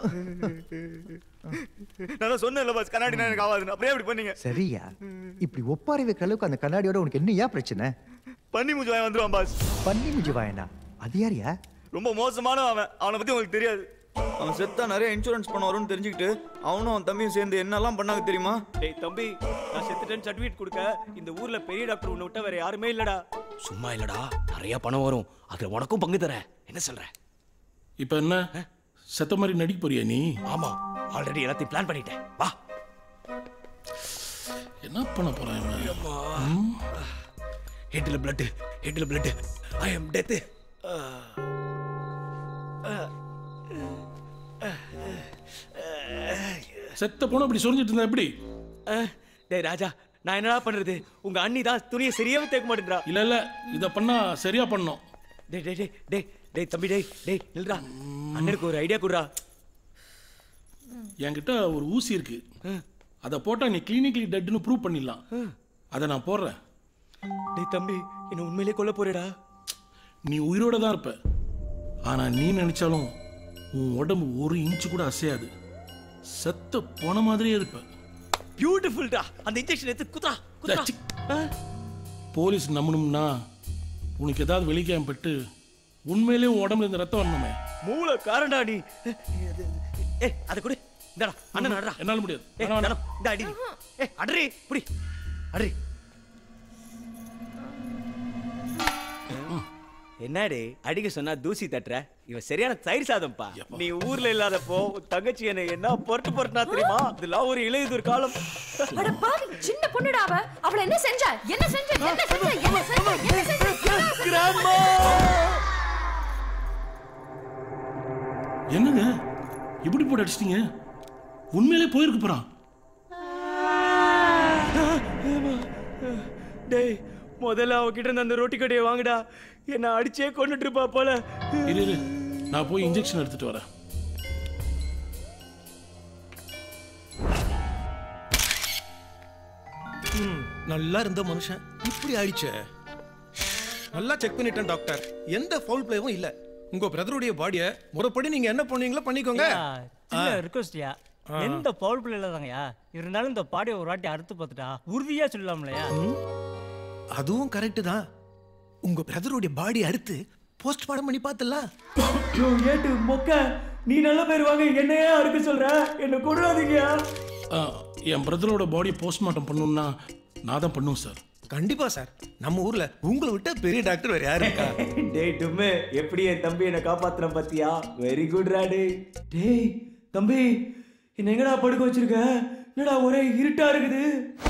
நான் தான் சொன்னேன்ல பாஸ் கண்ணாடி எனக்கு ஆகாதுன்னு அப்படியே அப்படி பண்ணீங்க சரியா இப்படி ஒப்பாரி வைக்கிற அளவுக்கு அந்த கண்ணாடியோட உனக்கு என்ன பிரச்சனை பண்ணி மூஞ்சி வாங்கி வந்துருவான் பாஸ் பண்ணி முஜி வாயனா அது யாரியா ரொம்ப மோசமான அவன் அவனை பத்தி உங்களுக்கு தெரியாது அவன் செத்தா நிறைய இன்சூரன்ஸ் பண்ண வரும்னு தெரிஞ்சுக்கிட்டு அவனும் அவன் தம்பியும் சேர்ந்து என்னெல்லாம் பண்ணாங்க தெரியுமா டேய் தம்பி நான் செத்துட்டேன்னு சர்டிஃபிகேட் கொடுக்க இந்த ஊர்ல பெரிய டாக்டர் உன்னை விட்டா வேற யாருமே இல்லடா சும்மா இல்லடா நிறைய பணம் வரும் அதுல உனக்கும் பங்கு தரேன் என்ன சொல்ற இப்ப என்ன செத்த மாதிரி நடிக்க போறியா நீ ஆமா ஆல்ரெடி எல்லாத்தையும் பிளான் பண்ணிட்டேன் வா என்ன பண்ண போறான் இவன்? ம்? ஹெட்ல பிளட் ஹெட்ல பிளட் ஐ அம் டெத் செத்த போன அப்படி சொரிஞ்சிட்டு இருந்தா எப்படி டேய் ராஜா நான் என்னடா பண்றது உங்க அண்ணி தான் துணியை சரியாவே தேக்க மாட்டேன்றா இல்ல இல்ல இத பண்ணா சரியா பண்ணோம் டேய் டேய் டேய் டேய் டேய் தம்பி டேய் டேய் நில்றா அண்ணனுக்கு ஒரு ஐடியா குடுறா என்கிட்ட ஒரு ஊசி இருக்கு அதை போட்டா நீ கிளினிக்கலி டெட்னு ப்ரூவ் பண்ணிடலாம் அதை நான் போடுறேன் டேய் தம்பி என்ன உண்மையிலே கொல்ல போறேடா நீ உயிரோட தான் இருப்ப ஆனா நீ நினைச்சாலும் உன் உடம்பு ஒரு இன்ச்சு கூட அசையாது செத்த போன மாதிரியே இருப்ப பியூட்டிஃபுல்டா அந்த இன்ஜெக்ஷன் எடுத்து குத்ரா குத்ரா சி. போலீஸ் நம்பணும்னா உனக்கு ஏதாவது வெளிக்காயம் பட்டு உண்மையிலேயே உன் உடம்புல இந்த ரத்தம் வரணுமே மூளை காரண்டா நீ ஏய் அத கொடு இந்தடா அண்ணன் அடடா என்னால முடியாது ஏய் இந்தடா இந்த அடி ஏய் அடறி புடி அடறி என்னடி அடிக்க சொன்னா தூசி தட்டுற இவன் சரியான தயிர் சாதம்ப்பா நீ ஊர்ல இல்லாதப்போ உன் தங்கச்சி என்ன என்ன பொறுத்து பொறுத்துனா தெரியுமா இதெல்லாம் ஒரு இளையுதூர் காலம் அட பாவி சின்ன பொண்ணுடா அவ அவள என்ன செஞ்ச என்ன செஞ்ச என்ன செஞ்ச என்ன செஞ்ச என்ன செஞ்ச கிராம என்னங்க இப்படி போட்டு அடிச்சிட்டீங்க உண்மையிலே போயிருக்கு போறான் டேய் முதல்ல அவகிட்ட இருந்து அந்த ரொட்டி கடையை வாங்குடா என்ன அடிச்சே கொண்டுட்டு இருப்பா போல இரு இரு நான் போய் இன்ஜெக்ஷன் எடுத்துட்டு வரேன் ம், நல்லா இருந்த மனுஷன் இப்படி ஆயிடுச்சே நல்லா செக் பண்ணிட்டேன் டாக்டர் எந்த ஃபவுல் பிளேவும் இல்ல உங்க பிரதருடைய பாடிய முறைப்படி நீங்க என்ன பண்ணீங்களோ பண்ணிக்கோங்க சின்ன ஆ. ரிக்வஸ்ட்யா ஆ. எந்த பவுல் பிள்ளை இல்லதாங்கய்யா இருந்தாலும் இந்த பாடியை ஒரு வாட்டி அறுத்து பார்த்துட்டா உறுதியா சொல்லலாம்லையா அதுவும் கரெக்ட் தான் உங்க பிரதருடைய பாடி அறுத்து போஸ்ட்மார்ட்டம் பண்ணி பார்த்தலாம் ஏட்டு மொக்க நீ நல்ல பேர் வாங்க என்னையே அறுக்க சொல்ற என்ன கொடாதீங்கயா ஆ, என் பிரதரோட பாடியை போஸ்ட்மார்ட்டம் பண்ணணும்னா நான் தான் பண்ணுவேன் சார் கண்டிப்பா சார் நம்ம ஊர்ல உங்களை விட்ட பெரிய டாக்டர் வேற யாரு இருக்கா டேய் டும்மு எப்படி என் தம்பி என்ன காப்பாத்துன பாத்தியா வெரி குட் ரா டேய் டேய் தம்பி என்ன எங்கடா படுக்க வச்சிருக்க என்னடா ஒரே இருட்டா இருக்குது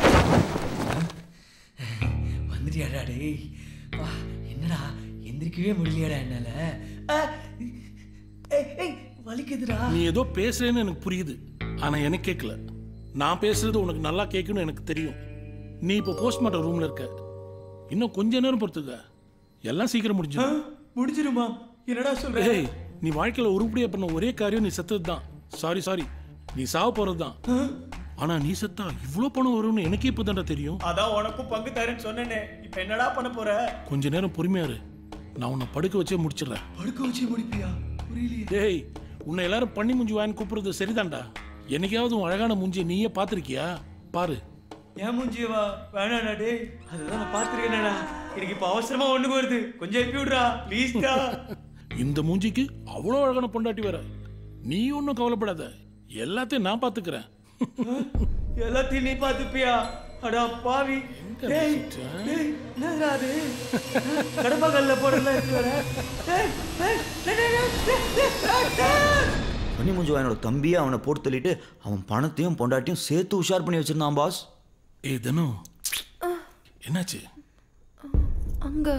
வந்துட்டியாடா டேய் வா என்னடா எந்திரிக்கவே முடியலையாடா என்னால ஆ, ஏய், ஏய், வலிக்குதுடா நீ ஏதோ பேசுறேன்னு எனக்கு புரியுது ஆனா எனக்கு கேட்கல நான் பேசுறது உனக்கு நல்லா கேட்கணும்னு எனக்கு தெரியும் நீ இப்போ போஸ்ட்மார்ட்டம் ரூம்ல இருக்க இன்னும் கொஞ்ச நேரம் பொறுத்துக்க எல்லாம் சீக்கிரம் முடிஞ்சிடும் முடிச்சிருமா என்னடா சொல்ற ஏய் நீ வாழ்க்கையில உருப்படியா பண்ண ஒரே காரியம் நீ செத்தது தான் சாரி சாரி நீ சாவ போறது தான் ஆனா நீ செத்தா இவ்வளோ பணம் வரும்னு எனக்கே இப்போ தெரியும் அதான் உனக்கும் பங்கு தரேன்னு சொன்னேனே இப்போ என்னடா பண்ண போற கொஞ்ச நேரம் பொறுமையா இரு நான் உன்னை படுக்க வச்சே முடிச்சிடுறேன் படுக்க வச்சு முடிப்பியா புரியலையே டேய் உன்னை எல்லாரும் பண்ணி மூஞ்சி வாங்கி கூப்பிடுறது சரிதான்டா என்னைக்காவது உன் அழகான மூஞ்சியை நீயே பார்த்திருக்கியா பாரு ஏன் மூஞ்சியவா வேணாடா டேய் அதுதான் நான் பார்த்துருக்கேனடா எனக்கு இப்போ அவசரமா ஒண்ணுக்கு வருது கொஞ்சம் எழுப்பி விடுறா ப்ளீஸ்டா இந்த மூஞ்சிக்கு அவ்வளோ அழகான பொண்டாட்டி வேற நீ ஒன்றும் கவலைப்படாத எல்லாத்தையும் நான் பார்த்துக்கிறேன் எல்லாத்தையும் நீ பார்த்துப்பியா அடா பாவி டேய் டேய் என்னடா அது கடப்பகல்ல போடல இருக்கு வர டேய் டேய் டேய், டேய், டேய், டேய், டேய், டேய். பண்ணி மூஞ்சி வாயனோட தம்பியை அவனை போட்டு தள்ளிட்டு அவன் பணத்தையும் பொண்டாட்டியும் சேர்த்து உஷார் பண்ணி வச்சிருந்தான் பாஸ் ஏ தனு என்னாச்சு அங்க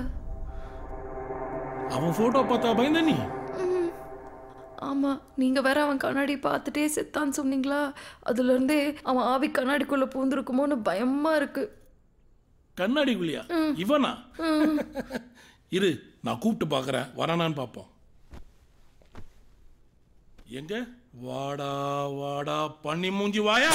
அவன் போட்டோ பார்த்தா பயந்த நீ ம். ஆமா நீங்க வேற அவன் கண்ணாடி பார்த்துட்டே செத்தான்னு சொன்னீங்களா அதுல இருந்தே அவன் ஆவி கண்ணாடிக்குள்ள பூந்துருக்குமோன்னு பயமா இருக்கு கண்ணாடிக்குள்ளியா ம். இவனா ம். இரு நான் கூப்பிட்டு பார்க்கறேன் வரானான்னு பார்ப்போம் எங்க வாடா வாடா பண்ணி மூஞ்சி வாயா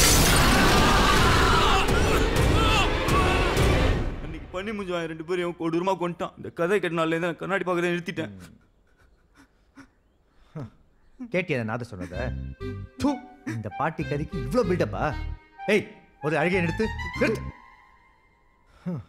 அன்னைக்கு பண்ணி மூஞ்சி வாங்க ரெண்டு பேரும் கொடூரமா கொண்டுட்டான் இந்த கதை கேட்டனால தான் கண்ணாடி பார்க்கறத நிறுத்திட்டேன் கேட்டியா நாத சொன்னத தூ இந்த பாட்டி கதைக்கு இவ்வளோ பில்டப்பா ஏய் ஒரு அழகிய நிறுத்து நிறுத்து ஹம்.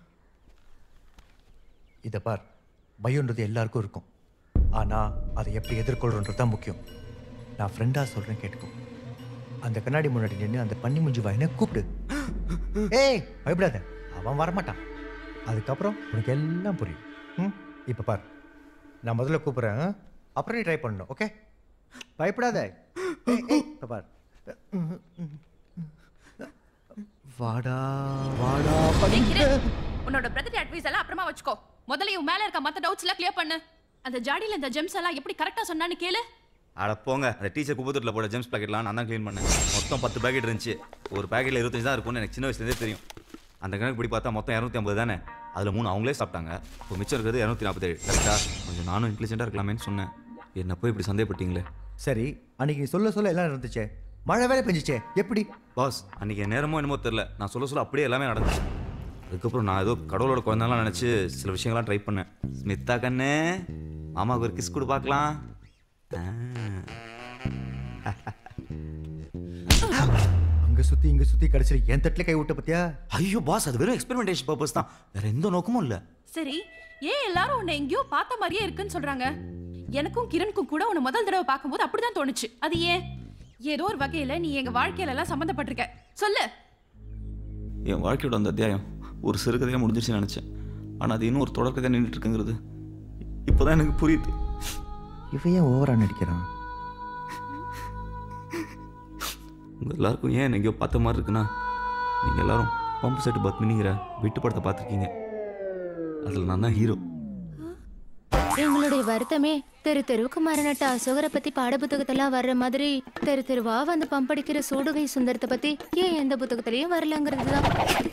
இத பார் பயம்ன்றது எல்லாருக்கும் இருக்கும் ஆனா அதை எப்படி எதிர்கொள்றோன்றது தான் முக்கியம் நான் ஃப்ரெண்டா சொல்றேன் கேட்டுக்கோ அந்த கண்ணாடி முன்னாடி நின்று அந்த பண்ணி முஞ்சி வாயினை கூப்பிடு ஏய் பயப்படாத அவன் வரமாட்டான் அதுக்கப்புறம் உனக்கு எல்லாம் புரியும் ம் இப்போ பார் நான் முதல்ல கூப்பிட்றேன் ஆ? அப்புறம் நீ ட்ரை பண்ணணும் ஓகே பயப்படாத ஏய், ஏய், இப்ப பார் வாடா வாடா டேய், கிரண், உன்னோட பிரதர் அட்வைஸ் எல்லாம் அப்புறமா வச்சுக்கோ முதல்ல இவன் மேல இருக்க மத்த டவுட்ஸ் எல்லாம் கிளியர் பண்ணு அந்த ஜாடியில இந்த ஜெம்ஸ் எல்லாம் எப்படி கரெக்டா சொன்னான்னு கேளு அட போங்க அந்த டீச்சர் குப்பத்தூரில் போட ஜெம்ஸ் பாக்கெட்லாம் நான் தான் க்ளீன் பண்ணேன் மொத்தம் பத்து பாக்கெட் இருந்துச்சு ஒரு பாக்கெட்டில் இருபத்தஞ்சு தான் இருக்கும்னு எனக்கு சின்ன வயசுலேருந்தே தெரியும் அந்த கணக்கு இப்படி பார்த்தா மொத்தம் இரநூத்தி ஐம்பது தானே அதில் மூணு அவங்களே சாப்பிட்டாங்க இப்போ மிச்சம் இருக்கிறது இரநூத்தி நாற்பத்தேழு கரெக்டா கொஞ்சம் நானும் இன்டெலிஜென்ட்டாக இருக்கலாமேன்னு சொன்னேன் என்ன போய் இப்படி சந்தேகப்பட்டீங்களே சரி அன்னைக்கு நீ சொல்ல சொல்ல எல்லாம் நடந்துச்சே மழை வேலை பெஞ்சிச்சே எப்படி பாஸ் அன்னைக்கு என் நேரமோ என்னமோ தெரில நான் சொல்ல சொல்ல அப்படியே எல்லாமே நடந்துச்சு அதுக்கப்புறம் நான் ஏதோ கடவுளோட குழந்தைலாம் நினச்சி சில விஷயங்கள்லாம் ட்ரை பண்ணேன் ஸ்மிதா கண்ணு மாமாவுக்கு ஒரு கிஸ் கொடு பார்க்கலாம் அங்க சுத்தி இங்க சுத்தி கடைசியில் என் தட்டில் கை விட்ட பத்தியா ஐயோ பாஸ் அது வெறும் எக்ஸ்பெரிமெண்டேஷன் பர்பஸ் தான் வேற எந்த நோக்கமும் இல்லை சரி ஏன் எல்லாரும் உன்னை எங்கேயோ பார்த்த மாதிரியே இருக்குன்னு சொல்றாங்க எனக்கும் கிரணுக்கும் கூட உன்னை முதல் தடவை பார்க்கும்போது அப்படிதான் தோணுச்சு அது ஏன் ஏதோ ஒரு வகையில நீ எங்க வாழ்க்கையில எல்லாம் சம்மந்தப்பட்டிருக்க சொல்லு என் வாழ்க்கையோட அந்த அத்தியாயம் ஒரு சிறுகதையாக முடிஞ்சிருச்சுன்னு நினச்சேன் ஆனால் அது இன்னும் ஒரு தொடர்கதையாக நின்றுட்டு இருக்குங்கிறது இப்போதான் எனக்கு புரியுது இவன் ஏன் ஓவரா நடிக்கிறான் உங்கள் எல்லாருக்கும் ஏன் எங்கேயோ பார்த்த மாதிரி இருக்குன்னா நீங்கள் எல்லாரும் பம்பு செட்டு பத்மினிங்கிற விட்டு படத்தை பார்த்துருக்கீங்க அதில் நான் தான் ஹீரோ எங்களுடைய வருத்தமே தெரு தெருவுக்கு மரணட்ட அசோகரை பத்தி பாட புத்தகத்தெல்லாம் வர்ற மாதிரி தெரு தெருவா வந்து பம்படிக்கிற சூடுகை சுந்தரத்தை பத்தி ஏன் எந்த புத்தகத்திலயும் வரலங்கிறது தான்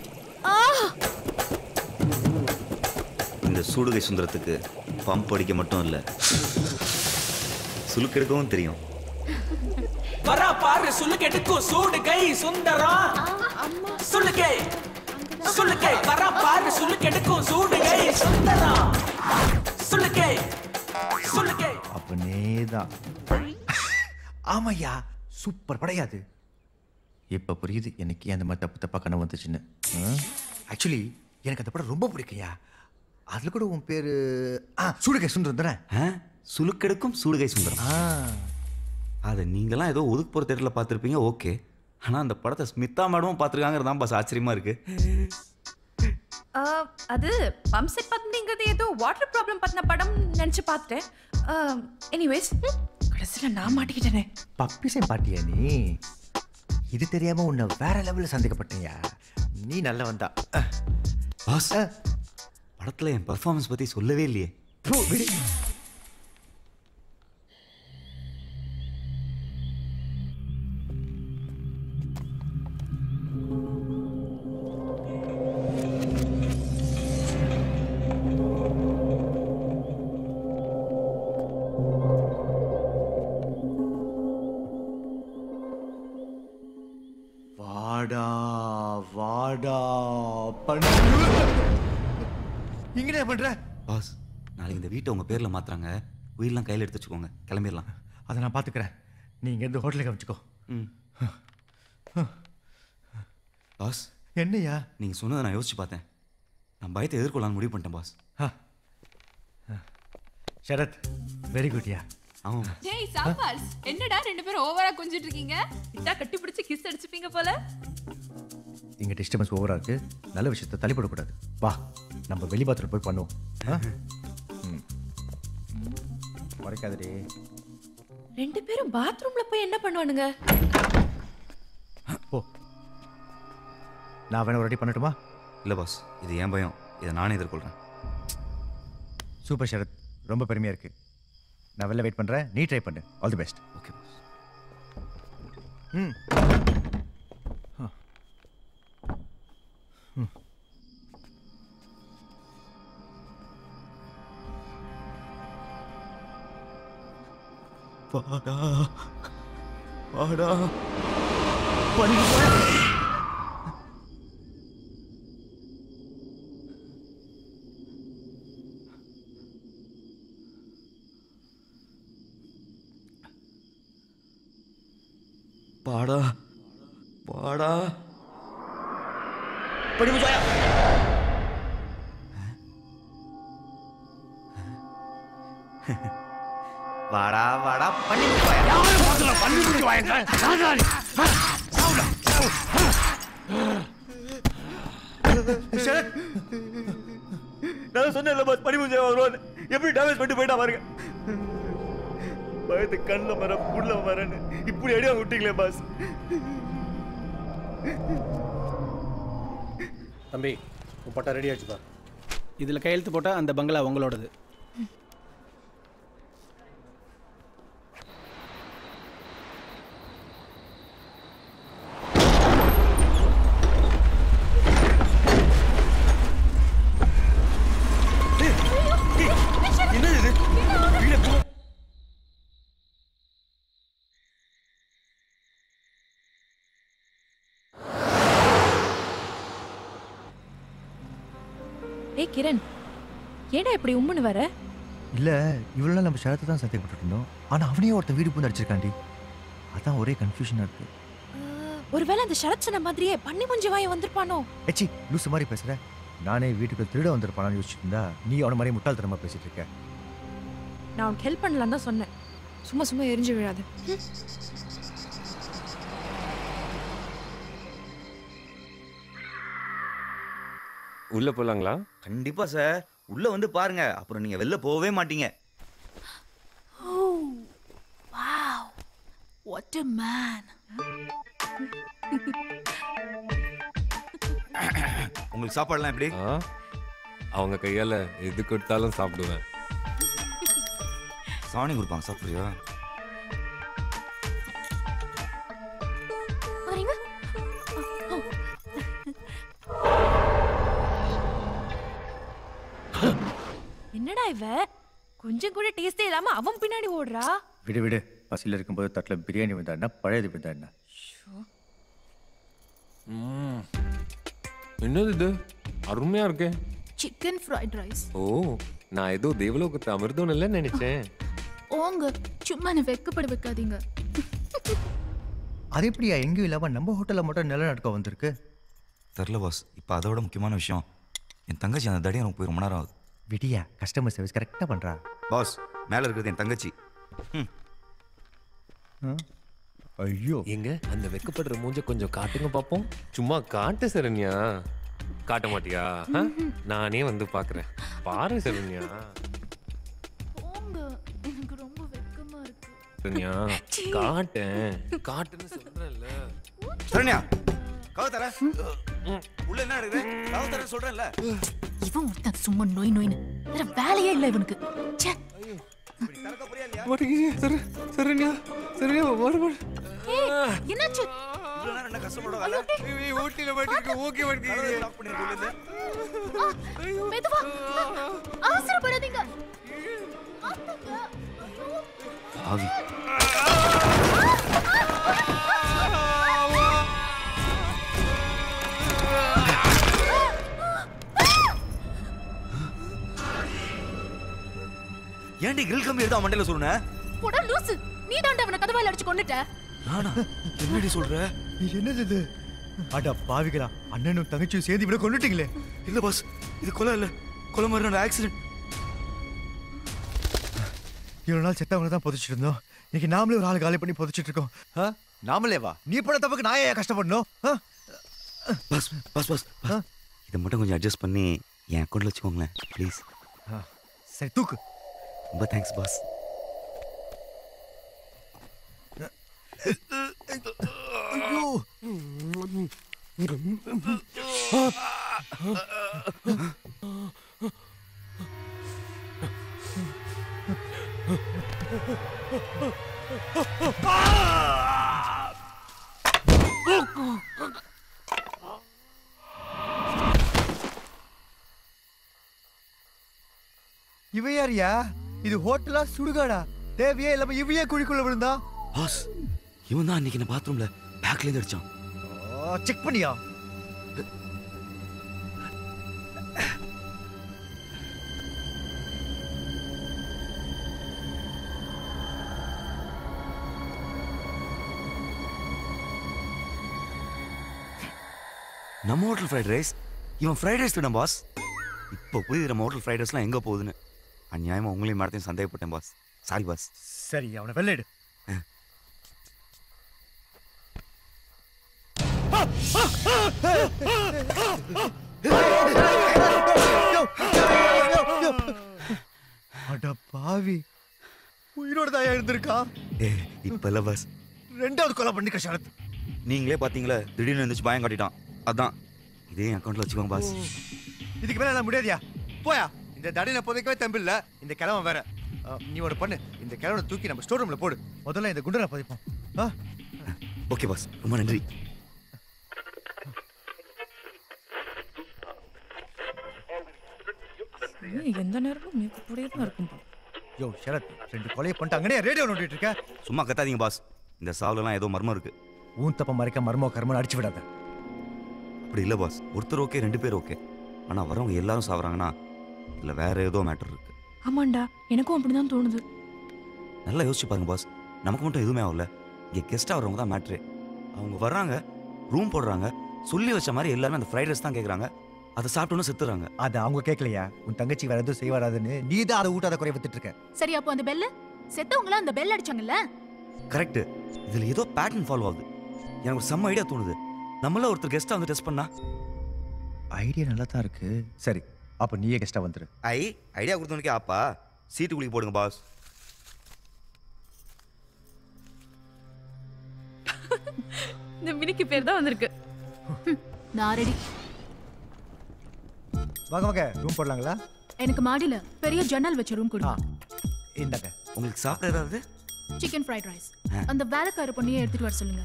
இந்த சூடுகை சுந்தரத்துக்கு பம்ப் அடிக்க மட்டும் இல்லை சுலுக்கெடுக்கவும் தெரியும் வரா பாரு சுள்ளுக்கெட்டுக்கும் சூடு கை சுந்தரம் சுள்ளுக்கை சுள்ளுக்கை வரா பாரு சுள்ளுக்கெட்டுக்கும் சூடு கை சுந்தரம் சுள்ளுக்கை சுள்ளுக்கை அப்பனே தான் ஆமாய்யா சூப்பர் படையாது இப்போ புரியுது எனக்கு ஏன் அந்த மாதிரி தப்பு தப்பா கனவு வந்துச்சுன்னு ஆக்சுவலி எனக்கு அந்த படம் ரொம்ப பிடிக்கும்யா அதில் கூட உன் பேர் ஆ சூடுகை சுந்தரம் தானே ஆ சுலுக்கெடுக்கும் சூடுகை சுந்தரம் அதை நீங்களாம் ஏதோ ஒதுக்கு போகிற தேட்டரில் பார்த்துருப்பீங்க ஓகே ஆனால் அந்த படத்தை ஸ்மிதா மேடமும் பார்த்துருக்காங்கிறது தான் பாஸ் ஆச்சரியமாக இருக்குது ஆ, அது பம்ப் செட் பத்திங்கிறது ஏதோ வாட்டர் ப்ராப்ளம் பத்தின படம் நினைச்சு பார்த்துட்டேன் எனிவேஸ் கடைசியில் நான் மாட்டிக்கிட்டேனே பப்பிசை பாட்டியா நீ இது தெரியாம உன்னை வேற லெவலில் சந்தேகப்பட்டேயா நீ நல்லவன் தான் பாஸ் படத்தில் என் பர்ஃபார்மன்ஸ் பற்றி சொல்லவே இல்லையே வா இங்க என்ன பண்ற பாஸ் நாளைக்கு இந்த வீட்டை உங்க பேர்ல மாத்துறாங்க உயிரெல்லாம் கையில் எடுத்து வச்சுக்கோங்க கிளம்பிடலாம் அதை நான் பாத்துக்கிறேன் நீ இங்க இருந்து ஹோட்டலுக்கு வச்சுக்கோ ம் பாஸ் என்னையா நீங்க சொன்னதை நான் யோசிச்சு பார்த்தேன் நான் பயத்தை எதிர்கொள்ளலாம்னு முடிவு பண்ணிட்டேன் பாஸ் சரத் வெரி குட்யா ஆமாம் டேய் சாம்பார்ஸ் என்னடா ரெண்டு பேரும் ஓவரா கொஞ்சிட்டு இருக்கீங்க இட்டா கட்டி பிடிச்சு கிஸ் அடிச்சுப்பீங்க போல இங்க டிஸ்டர்பன்ஸ் ஓவரா இருக்கு நல்ல விஷயத்தை தள்ளிப்படக்கூடாது வா நம்ம வெளி பாத்திரம் போய் பண்ணுவோம் ஆ? ம். மறைக்காதடி ரெண்டு பேரும் பாத்ரூம்ல போய் என்ன பண்ணுவானுங்க போ நான் வேணா ரெடி பண்ணட்டுமா இல்லை பாஸ் இது என் பயம் இதை நானே எதிர்கொள்கிறேன் சூப்பர் சரத் ரொம்ப பெருமையா இருக்கு நான் வெளில வெயிட் பண்றேன் நீ ட்ரை பண்ணு ஆல் தி பெஸ்ட் ஓகே ம் வாடா வாடா வாடா வாடா படி முஜாயா வாடா வாடா பண்ணி பண்ணி நான் சொன்னேன்ல பாஸ் பனி முஞ்சே வருவான்னு எப்படி டேமேஜ் பண்ணிட்டு போயிட்டா பாருங்க பயத்து கண்ணில் மர புள்ள மரன்னு இப்படி அடியா விட்டீங்களே பாஸ் தம்பி உன் பட்டா ரெடி ஆச்சுப்பா இதில் கையெழுத்து போட்டால் அந்த பங்களா உங்களோடது என்னது இது வீட போ ஏய் கிரண் ஏடா இப்படி உம்முன்னு வர இல்ல இவ்வளவு நாள் நம்ம சரத்தை தான் சந்தேகப்பட்டு இருந்தோம் ஆனா அவனையே ஒருத்தன் வீடு பூந்து அடிச்சிருக்காண்டி அதான் ஒரே கன்ஃபியூஷனா இருக்கு ஒருவேளை அந்த சரத் சொன்ன மாதிரியே பண்ணி முஞ்சி வாய வந்திருப்பானோ ஏச்சி லூசு மாதிரி பேசுற நானே வீட்டுக்கு திருட வந்திருப்பானான்னு யோசிச்சுட்டு இருந்தா நீ அவன மாதிரி முட்டாள்தனமா பேசிட்டு இருக்க நான் உனக்கு ஹெல்ப் பண்ணலான்னு தான் சொன்னேன் சும்மா சும்மா எரிஞ்சு விழாது உள்ள போலாங்களா கண்டிப்பா சார் உள்ள வந்து பாருங்க அப்புறம் நீங்க வெளில போகவே மாட்டீங்க வாவ் வாட் a man உங்களுக்கு சாப்பாடுலாம் எப்படி அவங்க கையால எது கொடுத்தாலும் சாப்பிடுவேன் சாணி கொடுப்பாங்க சாப்பிடுறியா வரீங்க என்னடா இவ கொஞ்சம் கூட டேஸ்டே இல்லாம அவன் பின்னாடி ஓடுறா விடு விடு பசியில் இருக்கும்போது தட்டில் பிரியாணி வந்தா என்ன பழையது வந்தா என்ன ம். என்னது இது அருமையா இருக்கே சிக்கன் ஃப்ரைட் ரைஸ் ஓ நான் ஏதோ தேவலோகத்து அமிர்தம் இல்ல நினைச்சேன் ஓங்க சும்மா என்ன வெக்கப்பட வைக்காதீங்க அது எப்படியா எங்கேயும் இல்லாம நம்ம ஹோட்டல்ல மட்டும் நிலநடுக்கம் வந்திருக்கு தெரில பாஸ் இப்போ அதோட முக்கியமான விஷயம் என் தங்கச்சி அந்த தடியை எனக்கு போய் ரொம்ப நேரம் ஆகுது விடியா கஸ்டமர் சர்வீஸ் கரெக்டாக பண்றா பாஸ் மேலே இருக்கிறது என் தங்கச்சி ஐயோ எங்க அந்த வெக்கப்படுற மூஞ்ச கொஞ்சம் காட்டுங்க பாப்போம் சும்மா காட்டு சரண்யா காட்ட மாட்டியா ஆ? நானே வந்து பாக்குறேன் பாரு சரண்யா போங்க எனக்கு ரொம்ப வெக்கமா இருக்கு சரண்யா காட்டேன் காட்டுன்னு சொல்றேன்ல சரண்யா கவு தர உள்ள என்ன இருக்குது கவு தர சொல்றேன்ல இவன் ஒருத்தன் சும்மா நோய் நோய்னு வேற வேலையே இல்லை இவனுக்கு ச்சே மாட்டேங்குது சர சரண்யா சரண்யா வர வர ஏய், என்னாச்சு இவ்வளவு நேரம் என்ன கஷ்டப்பட வேலை ஊட்டில மாட்டிருக்கு ஓகே ஆ, மெதுவா அவசரப்படாதீங்க ஆவி ஏன்டி கிரில் கம்பி எடுத்து அவன் மண்டையில சொல்லுன போடா லூசு நீ தாண்டா அவனை கதவால அடிச்சு கொன்னுட்ட நானா என்னடி சொல்ற என்னது இது அட பாவிகளா அண்ணனும் தங்கச்சியும் சேர்ந்து இவனை கொண்டுட்டீங்களே இல்ல பாஸ் இது கொலை இல்ல கொலை மாதிரி ஆக்சிடென்ட் இவ்வளவு நாள் செத்தவங்க தான் புதைச்சிட்டு இருந்தோம் இன்னைக்கு நாமளே ஒரு ஆள் காலி பண்ணி புதைச்சிட்டு இருக்கோம் ஆ? நாமளே வா நீ பண்ண தப்புக்கு நான் ஏன் கஷ்டப்படணும் ஆ? பாஸ் பாஸ் பாஸ் பாஸ் இதை மட்டும் கொஞ்சம் அட்ஜஸ்ட் பண்ணி என் அக்கௌண்ட்ல வச்சுக்கோங்களேன் ப்ளீஸ் சரி தூக்கு ரொம்ப தேங்க்ஸ் பாஸ் ஐயோ இவ யாரியா இது ஹோட்டலா சுடுகாடா தேவையே இல்லாம இவையே குழிக்குள்ள விழுந்தா பாஸ் இவன் தான் அன்னைக்கு என்ன பாத்ரூம்ல பேக்ல இருந்து அடிச்சான் செக் பண்ணியா நம்ம ஹோட்டல் ஃப்ரைட் ரைஸ் இவன் ஃப்ரைட் ரைஸ் தினம் பாஸ் இப்போ புரியுது நம்ம ஹோட்டல் ஃப்ரைட் ரைஸ்லாம் எங்கே போகுதுன்னு அநியாயமா உங்களையும் மேடத்தையும் சந்தேகப்பட்டேன் பாஸ் சாரி பாஸ் சரி அவனை வெள்ளைடு அட பாவி உயிரோட தான் இருந்திருக்கா ஏ இப்போ இல்லை பாஸ் ரெண்டாவது கொலை பண்ணிக்க சரத் நீங்களே பார்த்தீங்களா திடீர்னு இருந்துச்சு பயம் காட்டிட்டான் அதான் இதே என் அக்கௌண்ட்ல வச்சுக்கோங்க பாஸ் இதுக்கு மேல நான் முடியாதியா போயா இந்த தடினை புதைக்கவே தம்பில்ல இந்த கிழவன் வேற ஆ, நீ ஒரு பண்ணு இந்த கிழவனை தூக்கி நம்ம ஸ்டோர் ரூம்ல போடு முதல்ல இந்த குண்டனை புதைப்போம் ஆ ஓகே பாஸ் ரொம்ப நன்றி எந்த நேரமும் மேக்கப்போடே தான் இருக்கும் போல. யோ சரத் ரெண்டு கொலையை பண்ணிட்டாங்கனே ரேடியோ நோண்டிட்டு இருக்க சும்மா கத்தாதீங்க பாஸ் இந்த சாவுலலாம் ஏதோ மர்மம் இருக்கு ஊன் தப்ப மறைக்க மர்மோ கர்மம் அடிச்சு விடாத அப்படி இல்லை பாஸ் ஒருத்தர் ஓகே ரெண்டு பேர் ஓகே ஆனால் வரவங்க எல்லாரும் சாவறாங்கன்னா இல்லை வேற ஏதோ மேட்டர் இருக்கு ஆமாண்டா எனக்கும் அப்படிதான் தோணுது நல்லா யோசிச்சு பாருங்க பாஸ் நமக்கு மட்டும் எதுவுமே ஆகல இங்கே கெஸ்ட் ஆகிறவங்க தான் மேட்ரு அவங்க வர்றாங்க ரூம் போடுறாங்க சொல்லி வச்ச மாதிரி எல்லாருமே அந்த ஃப்ரைட் ரைஸ் தான் கேட்குறாங்க அதை சாப்பிட்டோன்னு செத்துறாங்க அது அவங்க கேட்கலையா உன் தங்கச்சி வேற எதுவும் செய்ய வராதுன்னு நீ தான் அதை ஊட்டாத குறைய வித்துட்டு இருக்க சரி அப்போ அந்த பெல்ல செத்தவங்கள அந்த பெல் அடிச்சாங்கல்ல கரெக்ட் இதில் ஏதோ பேட்டர்ன் ஃபாலோ ஆகுது எனக்கு ஒரு செம்ம ஐடியா தோணுது நம்மள ஒருத்தர் கெஸ்ட்டாக வந்து டெஸ்ட் பண்ணா ஐடியா நல்லா தான் இருக்கு சரி அப்ப நீயே கெஸ்டா வந்துரு ஐ ஐடியா கொடுத்தவனுக்கே ஆப்பா சீட்டு குளிக்க போடுங்க பாஸ் இந்த மினிக்கு பேர் தான் வந்திருக்கு நான் ரெடி வாங்க வாங்க ரூம் போடலாங்களா எனக்கு மாடியில பெரிய ஜன்னல் வச்ச ரூம் கொடுங்க இந்தாங்க உங்களுக்கு சாப்பிட ஏதாவது சிக்கன் ஃப்ரைட் ரைஸ் ஆ. அந்த வேலைக்கார பொண்ணையே எடுத்துட்டு வர சொல்லுங்க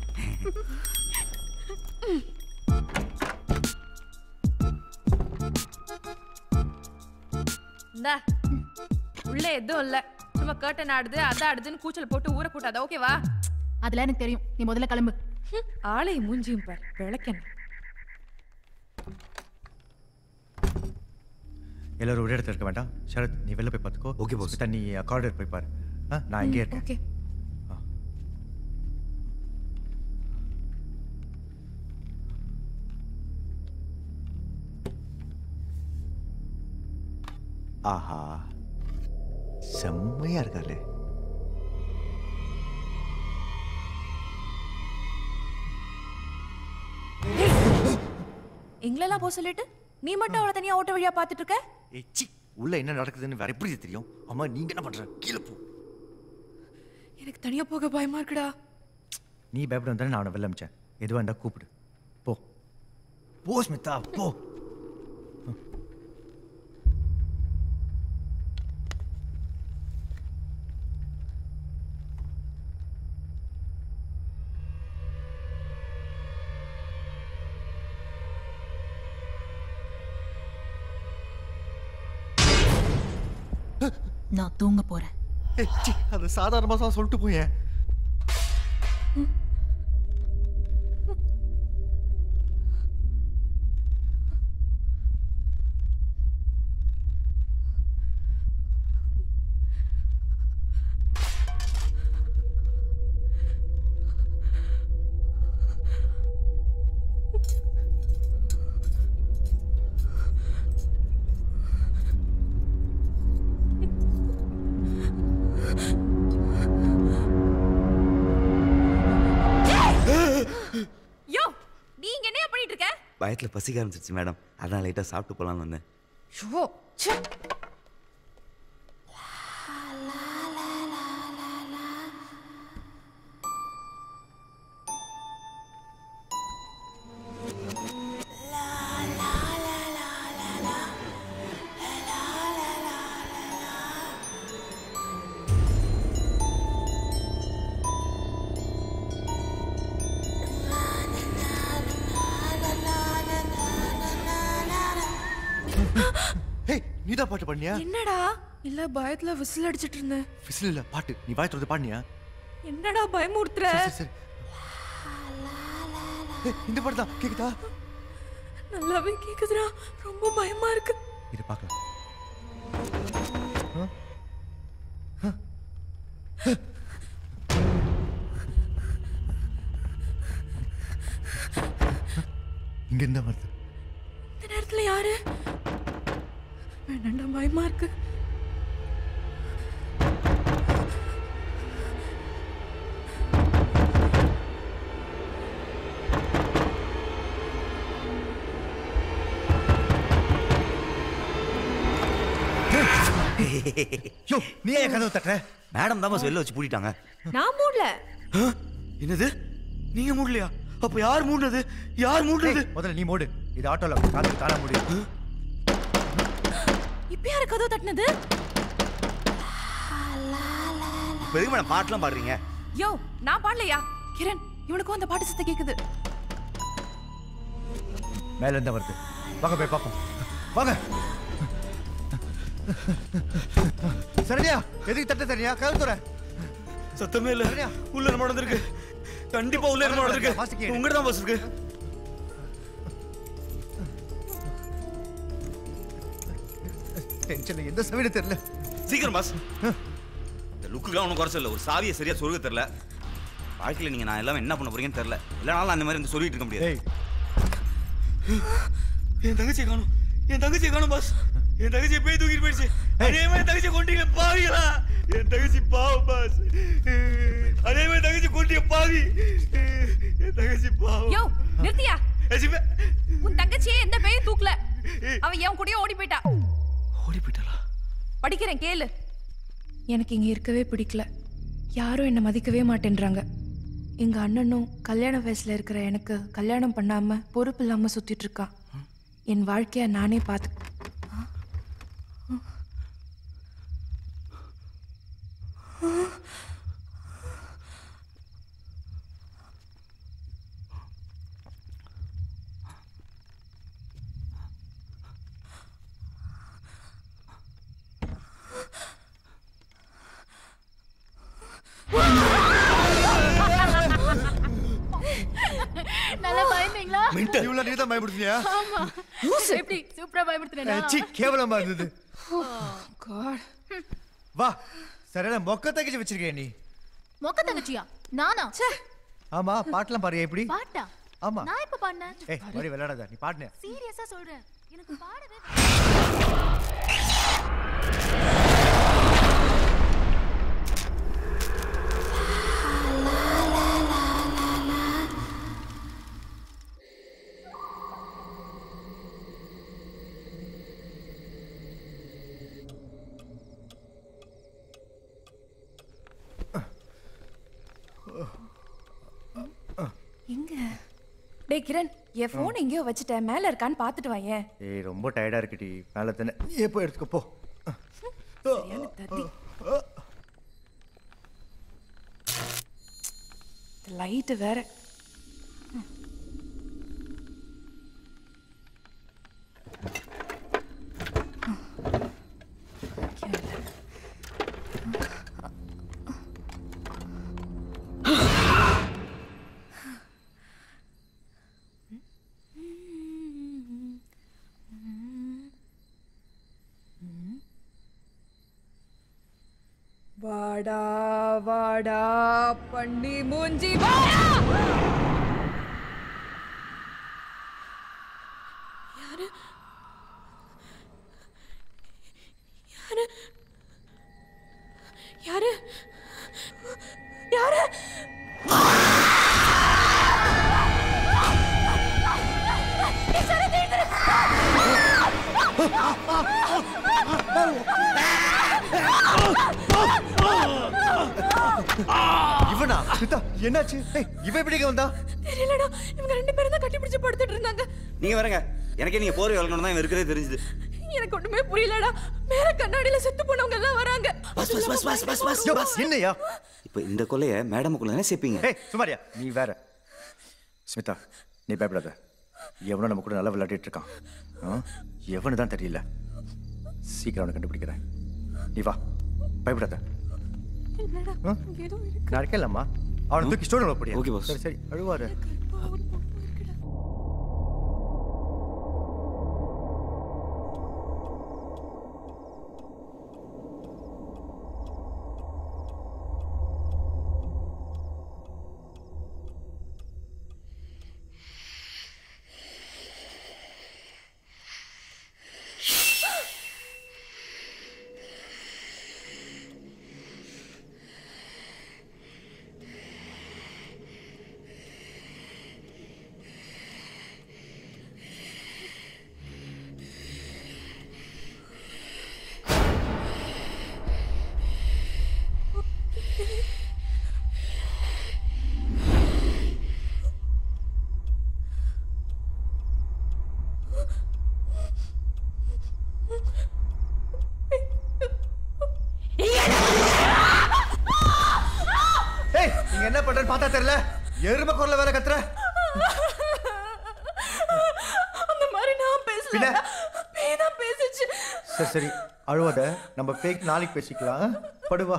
இந்தா உள்ள எதுவும் இல்ல சும்மா கர்டன் ஆடுது அதான் ஆடுதுன்னு கூச்சல் போட்டு ஊற கூட்டாத ஓகேவா அதெல்லாம் எனக்கு தெரியும் நீ முதல்ல கிளம்பு ஆளை மூஞ்சியும் பார் விளக்கணும் எல்லாரும் ஒரே இடத்துல இருக்க வேண்டாம் சரத் நீ வெளில போய் பார்த்துக்கோ ஓகே பாஸ் தண்ணி கார்டர் போய் பாரு ஆ, நான் இங்கே இருக்கேன் ஓகே ஆஹா செம்மையா இருக்காளே எங்களெல்லாம் போக சொல்லிட்டு நீ மட்டும் அவளை தனியா ஓட்ட வழியா பாத்துட்டு இருக்க ஏச்சி உள்ள என்ன நடக்குதுன்னு வேற எப்படி தெரியும் அம்மா நீங்க என்ன பண்ற கீழே போ எனக்கு தனியா போக பயமா இருக்குடா நீ பயப்பட வந்தானே நான் அவனை வெளில அமிச்சேன் எதுவாக இருந்தா கூப்பிடு போ போ ஸ்மிதா போ நான் தூங்க போறேன் ஏச்சி அது சாதாரணமாக தான் சொல்லிட்டு போயேன் பயத்தில் பசிக்க ஆரம்பிச்சிருச்சு மேடம் அதான் லைட்டாக சாப்பிட்டு போகலான்னு வந்தேன் ஷோ ச்சே ஹே நீதான் பாட்டு பாடினியா என்னடா இல்ல பயத்துல விசில் அடிச்சிட்டு இருந்தேன் விசில் இல்ல பாட்டு நீ வாய் திறந்து பாடினியா என்னடா பயமுறுத்துற சரி, சரி ஏய், இந்த பாட்டு தான் கேக்குதா நல்லாவே கேக்குதுடா ரொம்ப பயமா இருக்கு இரு பார்க்கலாம் இங்க இருந்தா வருது இந்த நேரத்துல யாரு வேண்டாண்டா பயமா இருக்கு யோ நீ ஏன் கதவு தட்டுற மேடம் தான் வெளில வச்சு பூட்டிட்டாங்க நான் மூடல என்னது நீங்க மூடலையா அப்ப யார் மூடுனது யார் மூடுனது ஏய், முதல்ல நீ மூடு இது ஆட்டோல காத்து தானா முடியும் இப்ப யாரு கதவு தட்டினது இப்போ எதுக்கு மேடம் பாட்டுலாம் பாடுறீங்க யோ நான் பாடலையா கிரண் இவனுக்கும் அந்த பாட்டு சத்தம் கேக்குது மேல இருந்தா வருது வாங்க போய் பார்ப்போம் வாங்க சரியா எதுக்கு தட்ட சரியா கதவு துற சத்தமே இல்ல உள்ள என்ன நடந்திருக்கு கண்டிப்பா உள்ள என்ன நடந்திருக்கு வாசிக்க. உங்ககிட்ட தான் பஸ் இருக்கு டென்ஷன் எந்த சமையல தெரியல சீக்கிரம் பாஸ் இந்த லுக்குலாம் ஒன்றும் குறைச்சல ஒரு சாவியை சரியா சொல்ல தெரில வாழ்க்கையில் நீங்கள் நான் எல்லாம் என்ன பண்ண போறீங்கன்னு தெரில இல்லைனாலும் அந்த மாதிரி வந்து சொல்லிட்டு இருக்க முடியாது என் தங்கச்சியை காணும் என் தங்கச்சியை காணும் பாஸ் என் தங்கச்சியை போய் தூக்கிட்டு போயிடுச்சு அதே மாதிரி தங்கச்சி கொண்டீங்க பாவிகளா என் தங்கச்சி பாவம் பாஸ் அதே மாதிரி தங்கச்சி கொண்டீங்க பாவி என் தங்கச்சி பாவம் யோ நிறுத்தியா உன் தங்கச்சியே எந்த பேயும் தூக்கல அவ என் கூடயே ஓடி போயிட்டா ஓடி போயிட்டாளா படிக்கிறேன் கேளு எனக்கு இங்க இருக்கவே பிடிக்கல யாரும் என்னை மதிக்கவே மாட்டேன்றாங்க எங்க அண்ணனும் கல்யாண வயசுல இருக்கிற எனக்கு கல்யாணம் பண்ணாம பொறுப்பு இல்லாம சுத்திட்டு இருக்கான் என் வாழ்க்கைய நானே பார்த்து நல்லா பயந்தீங்களா இவ்வளவு நீ தான் பயப்படுத்தியா ஆமா எப்படி சூப்பரா பயமுறுத்துறேனா சி கேவலமா இருந்தது காட் வா சரியான மொக்க தங்கச்சி வச்சிருக்கேன் நீ மொக்க தங்கச்சியா நானா ஆமா பாட்டெல்லாம் பாரு எப்படி பாட்டா ஆமா நான் இப்ப பாடினேன் ஏய் மறுபடி விளையாடாத நீ பாடுன சீரியஸா சொல்றேன் எனக்கு பாடவே எங்க டேய் கிரண் என் ஃபோன் எங்கேயோ வச்சுட்டேன் மேல இருக்கான்னு பார்த்துட்டு வாயேன் ஏய் ரொம்ப டயர்டா இருக்குடி மேல தானே நீ எப்போ எடுத்துக்கோ போ சரியான தத்தி லைட்டு வேற வாடா வாடா பண்ணி மூஞ்சி வாடா யாரு யாரு யாரு யாரு இவனா ஸ்மிதா என்னாச்சு ஏய் இவன் எப்படி இங்க வந்தா தெரியலடா இவங்க ரெண்டு பேரும் தான் கட்டி பிடிச்சு படுத்துட்டு இருந்தாங்க நீங்க வரங்க எனக்கே நீங்க போர் வளர்க்கணும் தான் இவன் இருக்கிறதே தெரிஞ்சுது எனக்கு ஒண்ணுமே புரியலடா மேல கண்ணாடியில செத்து போனவங்க எல்லாம் வராங்க bus bus bus bus bus bus யோ, என்னய்யா இப்போ இந்த கொலையை மேடமுக்குள்ள தானே சேர்ப்பீங்க ஏய் சுமாரியா நீ வேற ஸ்மிதா நீ பயப்படாத எவனோ நம்ம கூட நல்லா விளையாடிட்டு இருக்கான் ஆ? எவனு தான் தெரியல சீக்கிரம் அவனை கண்டுபிடிக்கிறேன் நீ வா பயப்படாத என்னடா ஆ? இங்க ஏதோ இருக்கு நான் இருக்கேன்லம்மா அவனை தூக்கி ஸ்டோர் போடியா Okay, boss. சரி சரி அழுவாரு ஏய் நீங்க என்ன பண்றேன்னு பார்த்தா தெரியல எரும குரல வேற கத்துற அந்த மாதிரி நான் பேசல பின்ன? பேய் தான் பேசுச்சு சரி சரி அழுவாத நம்ம பேக் நாளைக்கு பேசிக்கலாம் படுவா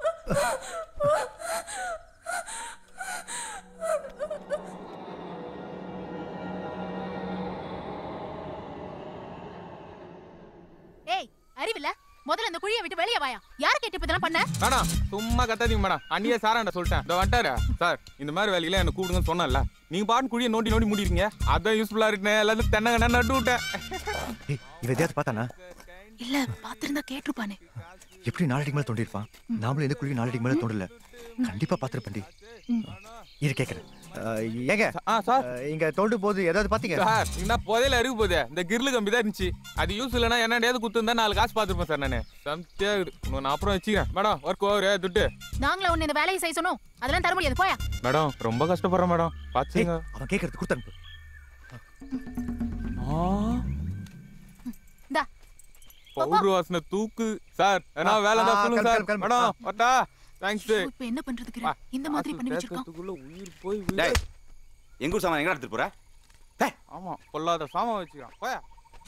ஏய் அறிவில்ல முதல்ல இந்த குழியை விட்டு வெளியே வாயா யாரை கேட்டு இப்ப இதெல்லாம் பண்ண மேடம் சும்மா கத்தாதீங்க மேடம் அன்னியே சாராண்ட சொல்லிட்டேன் இந்த வந்துட்டாரு சார் இந்த மாதிரி வேலையில என்ன கூடுங்கன்னு சொன்னேன்ல நீங்க பாட்டு குழியை நோண்டி நோண்டி மூடிருக்கீங்க அதான் யூஸ்ஃபுல்லா இருக்குன்னு எல்லாத்தையும் தென்னை கண்ணா நட்டு விட்டேன் ஏய் இவ எதையாவது பார்த்தானா இல்ல பாத்திருந்தா கேட்டிருப்பானே எப்படி நாலடிக்கு மேல தோண்டிருப்பான் நாமளும் எந்த குழியும் நாலடிக்கு மேல தோண்டல கண்டிப்பா பாத்துருப்பண்டி இரு கேக்குறேன் அஹ், ஏங்க சார் இங்க தோண்டும் போது ஏதாவது பாத்தீங்க சார் என்ன புதையில இருக்கு போதே இந்த கிரில் கம்பி தான் இருந்துச்சு அது யூஸ் இல்லைன்னா என்னடையாவது குத்து இருந்தா நாலு காசு பார்த்துருப்பேன் சார் நானு சம்தியா இருக்குது உன்னை நான் அப்புறம் வச்சுக்கிறேன் மேடம் ஒர்க் ஓவர் துட்டு நாங்கள உன்னை இந்த வேலையை செய்ய சொன்னோம் அதெல்லாம் தர முடியாது போயா மேடம் ரொம்ப கஷ்டப்படுறேன் மேடம் பாத்துங்க அவன் கேக்குறது கொடுத்து அனுப்பு இந்தா பவுடர் வாசனை தூக்கு சார் ஏன்னா வேலை தான் ஆ, சொல்லுங்க கிளம்பு, சார் கிளம்பு, மேடம் ஆ. வட்டா தேங்க்ஸ் இப்ப என்ன பண்றதுக்கு இந்த மாதிரி பண்ணி வச்சிருக்கான் உயிர் போய் டேய் எங்க ஊர் சாமான் எங்க எடுத்துட்டு போற ஆமா பொல்லாத சாமான் வச்சுக்கிறான் போயா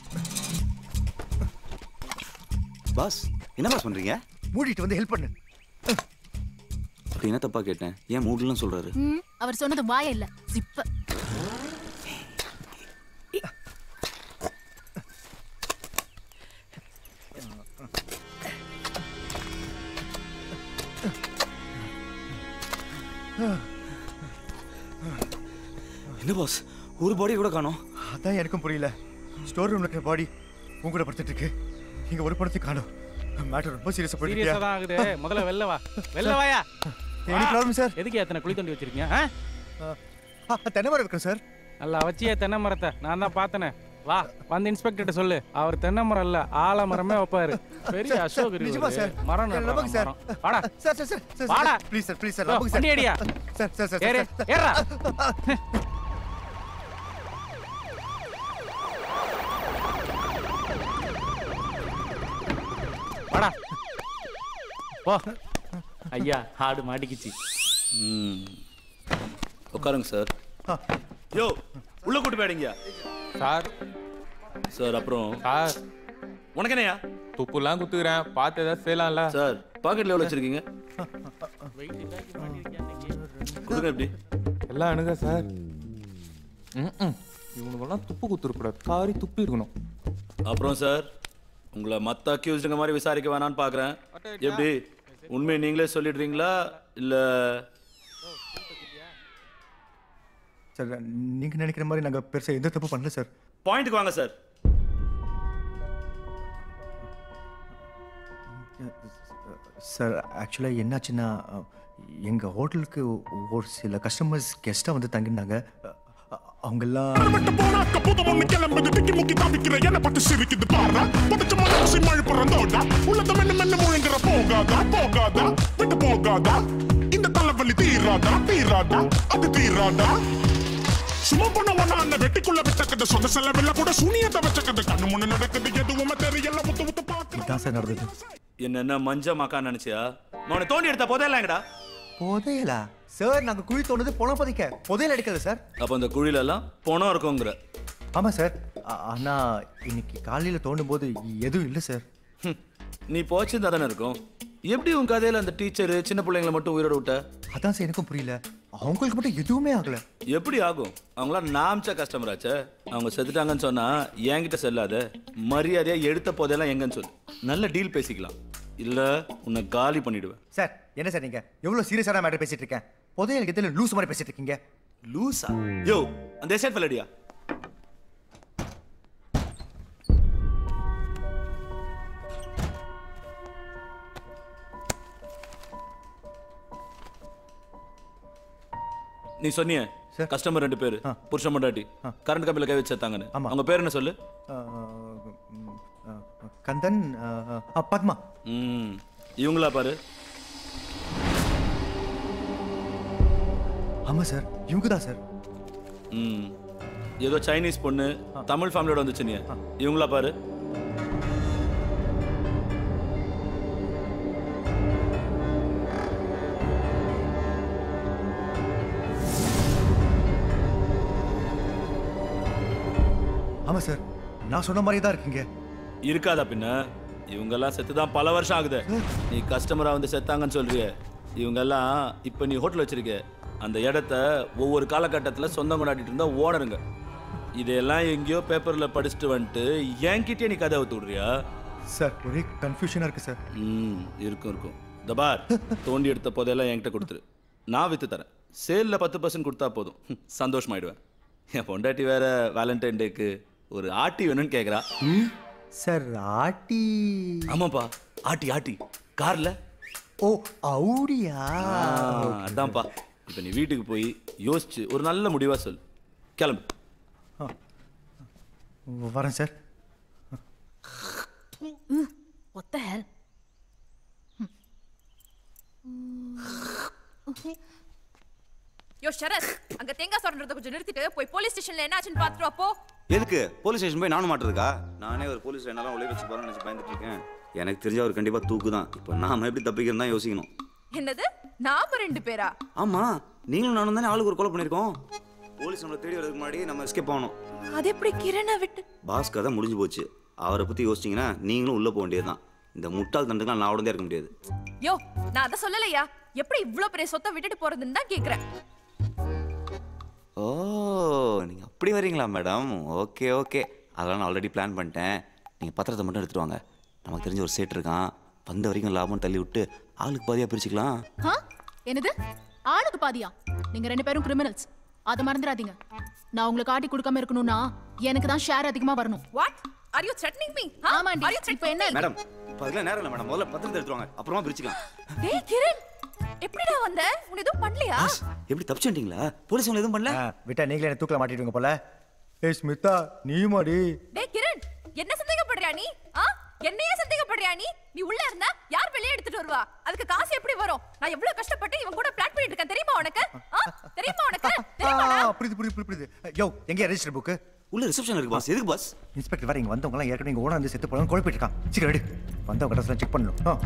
பாஸ் என்ன பாஸ் பண்றீங்க மூடிட்டு வந்து ஹெல்ப் பண்ணு அப்படி என்ன தப்பா கேட்டேன் ஏன் மூடலாம் சொல்றாரு ம், அவர் சொன்னது வாய இல்ல சிப்ப என்ன பாஸ் ஒரு பாடி கூட காணோம் அதான் எனக்கும் புரியல ஸ்டோர் ரூம்ல இருக்கிற பாடி உங்க கூட படுத்துட்டு இருக்கு இங்க ஒரு படத்துக்கு காணோம் மேட்டர் ரொம்ப சீரியஸா போயிட்டு சீரியஸா தான் ஆகுது முதல்ல வெளில வா வெளில வாயா எனி ப்ராப்ளம் சார் எதுக்கு எத்தனை குழி தோண்டி வச்சிருக்கீங்க ஆ? தென்னை மரம் இருக்கு சார் நல்லா வச்சியே தென்னை மரத்தை நான் தான் பார்த்தனே வா வந்து இன்ஸ்பெக்டர்கிட்ட சொல்லு அவர் தென்னை மரம் இல்ல ஆலமரமே வைப்பாரு பெரிய சார், அசோக் சார், நிஜமா சார் மரம் சார், நடுறாராம் நம்புங்க சார் மரம். வாடா சார் சார் சார் சார் வாடா. ப்ளீஸ் சார் ப்ளீஸ் சார் யோ, நம்புங்க சார் வண்டி அடியா. சார் சார் சார் ஏறு, சார், ஏறுடா. வாடா போ ஐயா ஆடு மாட்டிக்கிச்சு ம் உட்காருங்க சார் யோ உள்ள கூட்டு போயிடுங்க சார் சார் அப்புறம் சார் உனக்கு என்னையா துப்புலாம் குத்துக்கிறேன் பார்த்து ஏதாவது செய்யலாம்ல சார் பாக்கெட்ல எவ்வளவு வச்சிருக்கீங்க கொடுங்க எப்படி எல்லாம் அணுக சார் ம் இவனுக்கெல்லாம் துப்பு குத்துருக்கூடாது காரி துப்பி இருக்கணும் அப்புறம் சார் உங்களை மத்த அக்யூஸ்டுங்க மாதிரி விசாரிக்க வேணாம்னு பார்க்குறேன் எப்படி உண்மையை நீங்களே சொல்லிடுறீங்களா இல்லை சார் நீங்க நினைக்கிற மாதிரி நாங்க பெருசா எந்த தப்பு பண்ணல சார் பாயிண்ட்டுக்கு வாங்க சார் சார் ஆக்சுவலாக என்னாச்சுன்னா எங்கள் ஹோட்டலுக்கு ஒரு சில கஸ்டமர்ஸ் கெஸ்ட்டாக வந்து தங்கியிருந்தாங்க அவங்கெல்லாம் புதவொன்னு கிளம்புது திக்கி முக்கி தவிக்கிற என்ன பட்டு சிரிக்குது பாரா புடிச்ச மனசு மழை பிறந்தோடா உள்ளத மென்ன மென்ன முழுங்குற போகாதா போகாதா விட்டு போகாதா இந்த தலைவலி தீராதா தீராதா அது தீராதா சும்மா பண்ண ஒண்ணா அந்த வெட்டிக்குள்ள வச்சக்கது சொந்த செலவில்ல கூட சூனியத்தை வச்சக்கது கண்ணு முன்ன நடக்குது எதுவுமே தெரியல முத்து முத்து பாக்கு இதான் சார் நடந்தது என்னென்ன மஞ்ச மக்கா நினைச்சியா அவனை தோண்டி எடுத்த போதெல்லாம் எங்கடா புதையலா சார் நாங்க குழி தோணுது பணம் பதிக்க புதையல் எடுக்கல சார் அப்போ அந்த குழியில எல்லாம் பணம் இருக்குங்கிற ஆமா சார் ஆ- ஆனா இன்னைக்கு காலையில தோண்டும் போது எதுவும் இல்லை சார் நீ போச்சிருந்தா தானே இருக்கும் எப்படி உன் கதையில அந்த டீச்சர் சின்ன பிள்ளைங்களை மட்டும் உயிரோட விட்ட அதான் சார் எனக்கும் புரியல அவங்களுக்கு மட்டும் எதுவுமே ஆகல எப்படி ஆகும் அவங்களாம் நாம்ச்ச கஸ்டமர் ஆச்சே அவங்க செத்துட்டாங்கன்னு சொன்னா என்கிட்ட செல்லாத மரியாதையா எடுத்த போதெல்லாம் எங்கன்னு சொல்லு நல்ல டீல் பேசிக்கலாம் இல்ல உன்னை காலி பண்ணிடுவேன் சார் என்ன சார் நீங்க எவ்வளவு சீரியஸான மேட்டர் பேசிட்டு இருக்கேன் புதையல் எதில் லூஸ் மாதிரி பேசிட்டு இருக்கீங்க லூசா யோ அந்த எஸ்டேட் ஃபெல்லடியா நீ சொன்னியே கஸ்டமர் ரெண்டு பேரு புருஷன் மண்டாட்டி கரண்ட் கம்பியில கை வச்சு சேர்த்தாங்கன்னு அவங்க பேர் என்ன சொல்லு ஆ, ம், ஆ, கந்தன் ஆ, ஆ, பத்மா ம் இவங்களா பாரு ஆமா சார் இவங்க தான் சார் ம் ஏதோ சைனீஸ் பொண்ணு தமிழ் ஃபேமிலியோட வந்துச்சு நீ இவங்களா பாரு ஆமா சார் நான் சொன்ன மாதிரி தான் இருக்கீங்க இருக்காதா பின்ன இவங்கெல்லாம் செத்து தான் பல வருஷம் ஆகுது நீ கஸ்டமரா வந்து செத்தாங்கன்னு சொல்றிய இவங்கெல்லாம் இப்போ நீ ஹோட்டல் வச்சிருக்க அந்த இடத்த ஒவ்வொரு காலகட்டத்தில் சொந்தம் கொண்டாடிட்டு இருந்தா ஓனருங்க இதெல்லாம் எங்கேயோ பேப்பரில் படிச்சுட்டு வந்துட்டு என்கிட்டயே நீ கதை ஊத்து விடுறியா சார் ஒரே கன்ஃபியூஷனா இருக்கு சார் ம் இருக்கும் இருக்கும் இந்த பார் தோண்டி எடுத்த போதெல்லாம் என்கிட்ட கொடுத்துரு நான் வித்து தரேன் சேலில் பத்து பர்சன்ட் கொடுத்தா போதும் ஹம், சந்தோஷமாயிடுவேன் என் பொண்டாட்டி வேற வேலண்டைன் டேக்கு ஒரு ஆட்டி வேணும்னு கேட்குறா சார் ஆட்டி ஆமாப்பா ஆட்டி ஆட்டி கார்ல ஓ அவுடியா அதான்ப்பா இப்போ நீ வீட்டுக்கு போய் யோசிச்சு ஒரு நல்ல முடிவா சொல் கிளம்பு வரேன் சார் What the hell? யோ ஷரத் அங்க தேங்காய் சொல்றத கொஞ்சம் நிறுத்திட்டு போய் போலீஸ் ஸ்டேஷன்ல என்ன ஆச்சுன்னு பாத்துட்டு வா, போ எதுக்கு போலீஸ் ஸ்டேஷன் போய் நானும் மாட்டுறதுக்கா நானே ஒரு போலீஸ் ஸ்டேஷனெல்லாம் ஒளி வச்சு போகிறேன்னு நினச்சி பயந்துட்டு இருக்கேன் எனக்கு தெரிஞ்ச அவர் கண்டிப்பாக தூக்கு தான் இப்போ நாம எப்படி தப்பிக்கிறோம் தான் யோசிக்கணும் என்னது நாம ரெண்டு பேரா ஆமாம் நீங்களும் நானும் தானே ஆளுக்கு ஒரு கொலை பண்ணியிருக்கோம் போலீஸ் நம்மளை தேடி வரதுக்கு முன்னாடி நம்ம எஸ்கேப் ஆகணும் அது எப்படி கிரணை விட்டு பாஸ் கதை முடிஞ்சு போச்சு அவரை பற்றி யோசிச்சிங்கன்னா நீங்களும் உள்ளே போக வேண்டியதுதான் இந்த முட்டாள் தண்டுக்கெல்லாம் நான் உடனே இருக்க முடியாது யோ நான் அத சொல்லலையா எப்படி இவ்ளோ பெரிய சொத்தை விட்டுட்டு போறதுன்னு தான் கேக்குறேன் ஓ நீங்கள் அப்படி வரீங்களா மேடம் ஓகே ஓகே அதெல்லாம் நான் ஆல்ரெடி பிளான் பண்ணிட்டேன் நீங்கள் பத்திரத்தை மட்டும் எடுத்துட்டு வாங்க நமக்கு தெரிஞ்ச ஒரு சேட் இருக்கான் வந்த வரைக்கும் லாபம் தள்ளி விட்டு ஆளுக்கு பாதியாக பிரிச்சுக்கலாம் ஆ? என்னது ஆளுக்கு பாதியா நீங்க ரெண்டு பேரும் கிரிமினல்ஸ் அதை மறந்துடாதீங்க நான் உங்களுக்கு காட்டி கொடுக்காம இருக்கணும்னா எனக்கு தான் ஷேர் அதிகமா வரணும் what are you threatening me ஆமாண்டி இப்போ என்ன மேடம் இப்போ அதெல்லாம் நேரம் இல்லை மேடம் முதல்ல பத்திரத்தை எடுத்துட்டு வாங்க அப்புறமா பிரிச்சுக்கலாம் டேய் கிரண் எப்படிடா வந்த உன்னை எதுவும் பண்ணலையா எப்படி தப்பிச்சுட்டீங்களா போலீஸ் உங்களை எதுவும் பண்ணல விட்டா நீங்களே என்ன தூக்கில மாட்டிடுவீங்க போல ஏய் ஸ்மிதா நீ மாடி டேய் கிரண் என்ன சந்தேகப்படுறியா நீ ஆ என்னையே சந்தேகப்படுறியா நீ நீ உள்ள இருந்தா யார் வெளியே எடுத்துட்டு வருவா அதுக்கு காசு எப்படி வரும் நான் எவ்வளவு கஷ்டப்பட்டு இவன் கூட பிளான் பண்ணிட்டு இருக்கேன் தெரியுமா உனக்கு ஆ? தெரியுமா உனக்கு தெரியுமாடா புரியுது புரியுது புரியுது புரியுது யோ எங்க ரெஜிஸ்டர் புக்கு உள்ள ரிசப்ஷன் இருக்கு பாஸ் எதுக்கு பாஸ் இன்ஸ்பெக்டர் வேற இங்க வந்தவங்க எல்லாம் ஏற்கனவே இங்க ஓனர் வந்து செத்து போலாம் குழப்பிட்டு இருக்கான் சீக்கிரம் ரெடி வந்தவங்க ட்ரெஸ்லாம் செக் பண்ணணும் ஆ.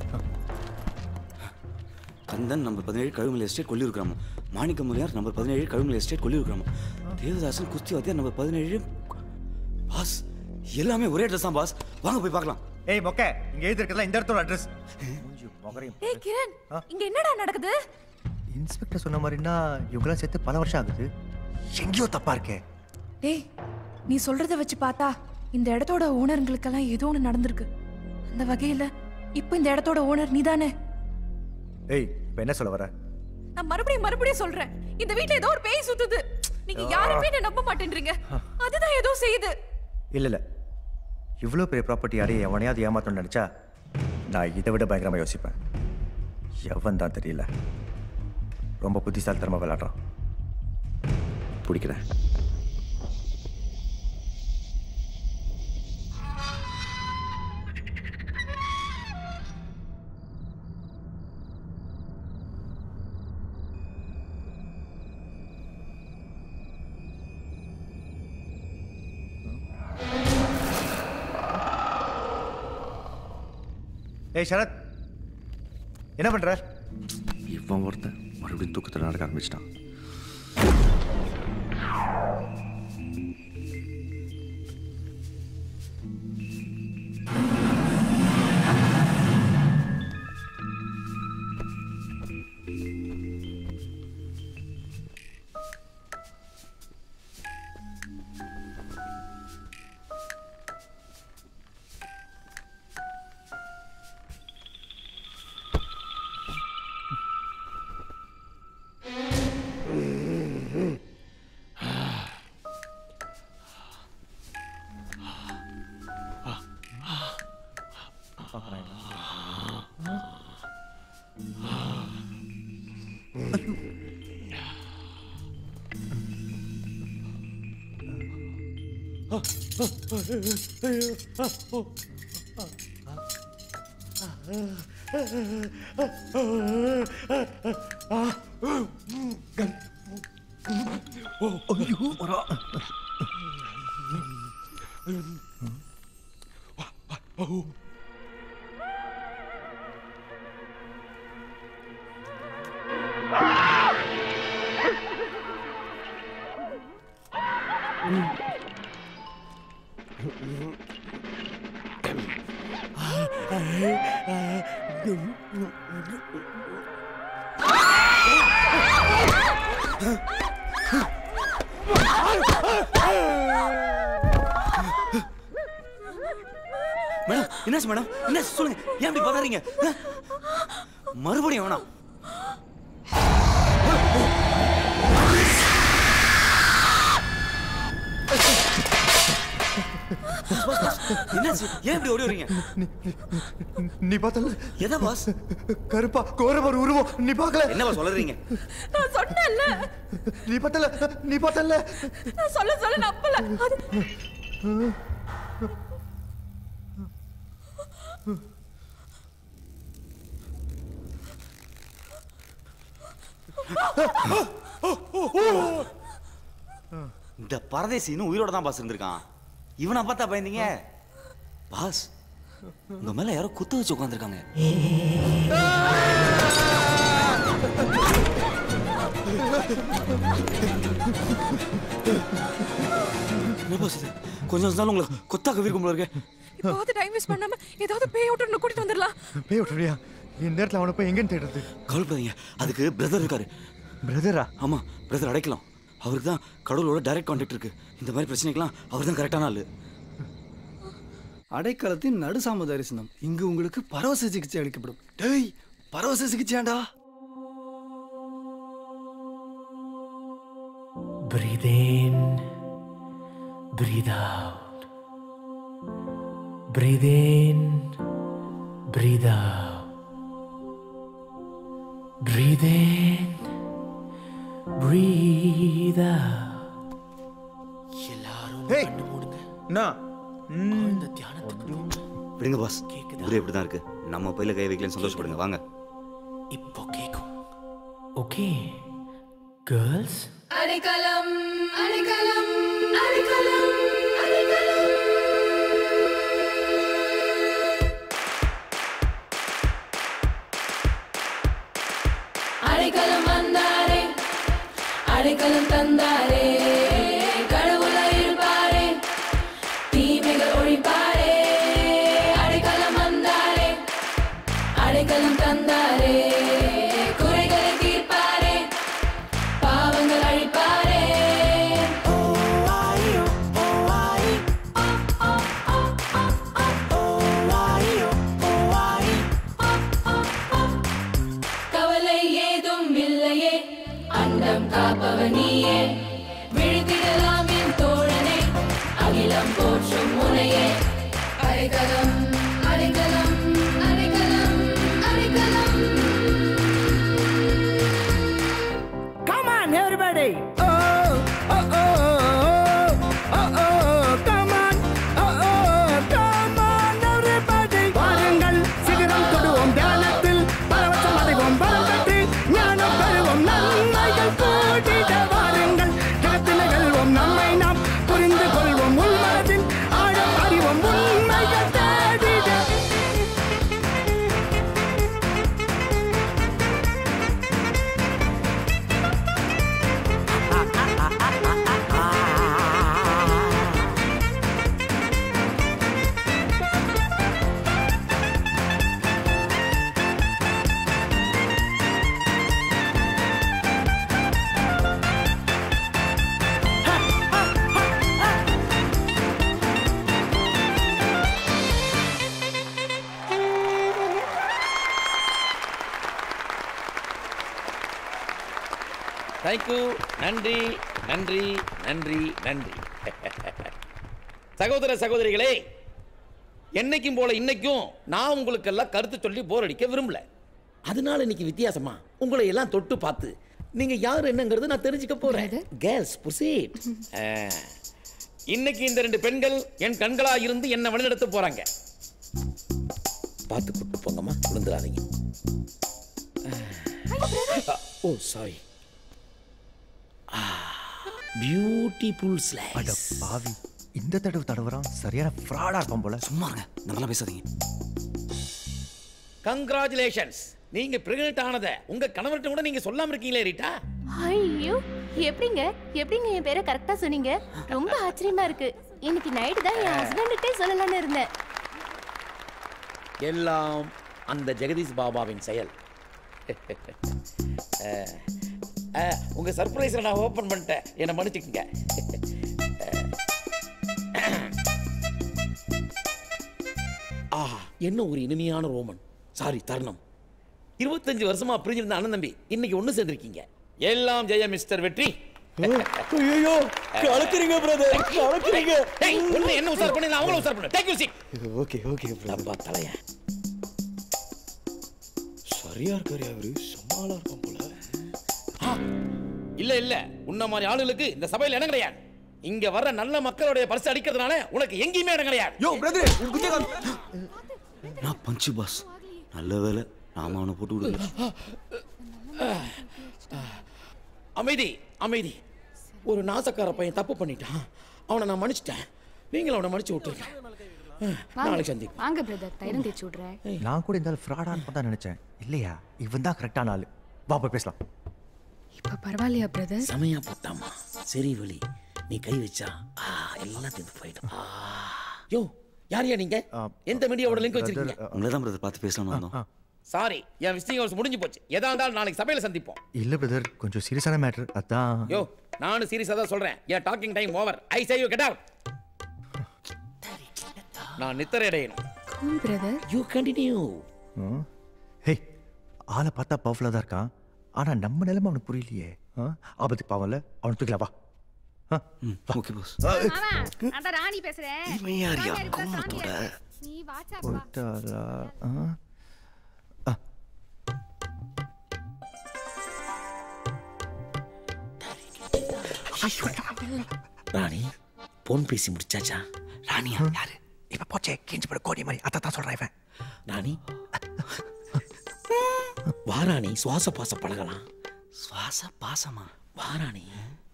கந்தன் நம்பர் பதினேழு கழுமலை எஸ்டேட் கொல்லியூர் கிராமம் மாணிக்க முனியார் நம்பர் பதினேழு கழுமலை எஸ்டேட் கொல்லியூர் கிராமம் தேவதாசன் குஸ்தி வாத்தியார் நம்பர் பதினேழு பாஸ் எல்லாமே ஒரே அட்ரஸ் தான் பாஸ் வாங்க போய் பார்க்கலாம் ஏய் மொக்க இங்க எழுதி இருக்கிறதுல இந்த இடத்தோட அட்ரஸ் டேய் கிரண் இங்க என்னடா நடக்குது இன்ஸ்பெக்டர் சொன்ன மாதிரினா இவங்களாம் சேர்த்து பல வருஷம் ஆகுது எங்கேயோ தப்பா இருக்கே டேய் நீ சொல்றத வச்சு பார்த்தா இந்த இடத்தோட ஓனருங்களுக்கெல்லாம் ஏதோ ஒன்று நடந்திருக்கு அந்த வகையில இப்போ இந்த இடத்தோட ஓனர் நீதானே ஏய் இப்போ என்ன சொல்ல வர நான் மறுபடியும் மறுபடியும் சொல்றேன் இந்த வீட்ல ஏதோ ஒரு பேய் சுத்துது நீங்க யாருமே என்ன நம்ப மாட்டேன்றீங்க அதுதான் ஏதோ செய்யுது இல்ல இல்ல இவ்வளோ பெரிய ப்ராப்பர்ட்டி யாரையும் எவனையாவது ஏமாத்தணும்னு நினைச்சா நான் இதை விட பயங்கரமா யோசிப்பேன் எவன் தான் தெரியல ரொம்ப புத்திசாலித்தனமா விளையாடுறான் பிடிக்கிறேன் ஏய் சரத் என்ன பண்ற இவன் ஒருத்தன் மறுபடியும் தூக்கத்தில் நடக்க ஆரம்பிச்சிட்டான் ஐயோ வரா மேடம் என்னாச்சு மேடம் என்னாச்சு சொல்லுங்க ஏன் இப்படி பதாறீங்க அஹ்? மறுபடியும் வேணாம் பாஸ், பாஸ், பாஸ். என்னாச்சு ஏன் இப்படி ஓடி வரீங்க நீ பார்த்தல எதா பாஸ் கருப்பா கோரவர் உருவம் நீ பார்க்கல என்ன பாஸ் சொல்றீங்க நான் சொன்னேன்ல நீ பார்த்தல நீ பார்த்தல நான் சொல்ல சொல்ல நம்பல அது இந்த பரதேசி இன்னும் உயிரோட தான் பாஸ் இருந்திருக்கான் இவனை பார்த்தா பயந்தீங்க பாஸ் உங்க மேல யாரோ குத்து வச்சு உட்காந்துருக்காங்க என்ன பாஸ் இது கொஞ்சம் நாள் உங்களை கொத்தாக்க விருக்கும் போல இருக்கு இப்போது டைம் வேஸ்ட் பண்ணாம ஏதாவது பேய் விட்டு கூட்டிட்டு வந்துடலாம் பேய் விட்டுறியா இந்த நேரத்தில் அவனை போய் எங்கன்னு தேடுறது கவலைப்படாதீங்க அதுக்கு பிரதர் இருக்காரு பிரதரா ஆமா பிரதர் அடைக்கலாம் அவருக்கு தான் கடவுளோட டைரக்ட் கான்டாக்ட் இருக்கு இந்த மாதிரி பிரச்சனைக்கெல்லாம் அவர் தான் கரெக்டான ஆளு அடைக்கலத்தின் நடுசாம தரிசனம் இங்கு உங்களுக்கு பரவச சிகிச்சை அளிக்கப்படும் டேய் பரவச சிகிச்சையாண்டா Breathe in, breathe out. Breathe in, breathe out. Breathe in, breathe out. ஹேய் என்ன இந்த தியானத்துக்கு விடுங்க பாஸ் ஊரே இப்படி தான் இருக்கு நம்ம பையில கை வைக்கலன்னு சந்தோஷப்படுங்க வாங்க இப்போ கேக்கும் ஓகே கேர்ள்ஸ் அடைக்கலம் அடைக்கலம் அடைக்கலம் அடைக்கலம் அடைக்கலம் வந்தாரே அடைக்கலம் தந்தாரே கடவுள இருப்பாரே தீமைகள் ஒழிப்பாரே அடைக்கலம் வந்தாரே அடைக்கலம் தந்தாரே குறைகளை தீர்ப்பாரே பாவங்கள் அழிப்பாரே கவலை ஏதும் இல்லையே அண்டம் காப்பவன் நீயே விழுத்திடலாம் என் தோழனே அகிலம் போற்றும் முனையே அடைக்கலம் அடைக்கலம் அடைக்கலம் அடைக்கலம் தேங்க்யூ நன்றி நன்றி நன்றி நன்றி சகோதர சகோதரிகளே என்னைக்கும் போல இன்னைக்கும் நான் உங்களுக்கெல்லாம் கருத்து சொல்லி போர் அடிக்க விரும்பல அதனால இன்னைக்கு வித்தியாசமா உங்களை எல்லாம் தொட்டு பார்த்து நீங்க யார் என்னங்கிறது நான் தெரிஞ்சுக்க போறேன் கேர்ள்ஸ் புசீட் இன்னைக்கு இந்த ரெண்டு பெண்கள் என் கண்களா இருந்து என்ன வழிநடத்த போறாங்க பார்த்து கூட்டு போங்கம்மா விழுந்துடாதீங்க ஓ சாரி பியூட்டிஃபுல் அட பாவி இந்த தடவை தடவுறான் சரியான ஃப்ராடா இருப்பான் போல சும்மாங்க நம்மளாம் பேசாதீங்க கங்க்ராச்சுலேஷன்ஸ் நீங்க பிரெக்னென்ட் ஆனத உங்க கணவர்கிட்ட கூட நீங்க சொல்லாம இருக்கீங்களே ரீட்டா ஐயோ எப்படிங்க எப்படிங்க என் பேரை கரெக்டா சொன்னீங்க ரொம்ப ஆச்சரியமா இருக்கு இன்னைக்கு நைட்டு தான் என் ஹஸ்பண்ட்கிட்டே சொல்லலாம்னு இருந்தேன் எல்லாம் அந்த ஜெகதீஷ் பாபாவின் செயல் அஹ், அஹ், உங்க சர்ப்ரைஸை நான் ஓபன் பண்ணிட்டேன் என்னை மன்னிச்சுக்கங்க ஆஹா என்ன ஒரு இனிமையான ரோமன் சாரி தருணம் இருபத்தஞ்சு வருஷமா பிரிஞ்சிருந்த அண்ணன் தம்பி இன்னைக்கு ஒண்ணு சேர்ந்திருக்கீங்க எல்லாம் ஜெய மிஸ்டர் வெற்றி ஐயோ கலக்குறீங்க பிரதர் கலக்குறீங்க டேய், ஒண்ணு என்ன உசார் பண்ணி நான் அவங்கள உசார் பண்ணேன் தேங்க்யூ சி ஓகே ஓகே டப்பா தலைய சரியா இருக்காரு அவரு சும்மாலா இருக்கும் போல இல்ல இல்ல உன்ன மாதிரி ஆளுகளுக்கு இந்த சபையில இடம் கிடையாது இங்க வர்ற நல்ல மக்களுடைய பரிசு அடிக்கிறதுனால உனக்கு எங்கேயுமே இடம் கிடையாது யோ பிரதர் உங்க நான் பஞ்சு பாஸ் நல்ல வேலை நாம அவனை போட்டு விடுங்க அமைதி அமைதி ஒரு நாசக்கார பையன் தப்பு பண்ணிட்டான் அவனை நான் மன்னிச்சிட்டேன் நீங்களும் அவனை மன்னிச்சு விட்டுருங்க நாளைக்கு சந்திப்போம் வாங்க பிரதர் தைரம் தேய்ச்சி விட்றேன் நான் கூட இந்த ஃப்ராடான்னு தான் நினைச்சேன் இல்லையா இவன் தான் கரெக்டான ஆளு வா போய் பேசலாம் இப்ப பரவாயில்லையா பிரதர் செமையா போட்டாமா சரி வழி நீ கை வச்சா ஆ, எல்லாம் தீர்ந்து போயிடும் ஆ. யோ யாரையா நீங்க எந்த மீடியாவோட லிங்க் வச்சிருக்கீங்க உங்களை தான் பிரதர் பார்த்து பேசலாம்னு வந்தோம் சாரி என் விசிட்டிங் ஹவர்ஸ் முடிஞ்சு போச்சு எதா இருந்தாலும் நாளைக்கு சபையில சந்திப்போம் இல்ல பிரதர் கொஞ்சம் சீரியஸான மேட்டர் அதான் யோ நானும் சீரியஸா தான் சொல்றேன் என் talking time over I say you get out நான் நித்திரை அடையணும் கூல் பிரதர் யூ கண்டினியூ ம். ஹே ஆளை பார்த்தா பவர்ஃபுல்லாக தான் இருக்கான் ஆனா நம்ம நிலைமை அவனுக்கு புரியலையே ஆ? ஆபத்துக்கு பாவம்ல அவனை தூக்கலாம் வா ஓகே பாஸ் அந்த ராணி பேசுறேன் இவன் யாருயா? மாமியார் இப்ப கோமணத்தோட. சாமியார். நீ வாட்சா வா போயிட்டாரா ஆ? ராணி போன் பேசி முடிச்சாச்சா ராணியா யாரு இப்ப போச்சே கிஞ்சி பட கோடி மாதிரி அதான் தான் சொல்றேன் இவன் ராணி வாராணி சுவாச பாச பழகலாம் சுவாச பாசமா வாராணி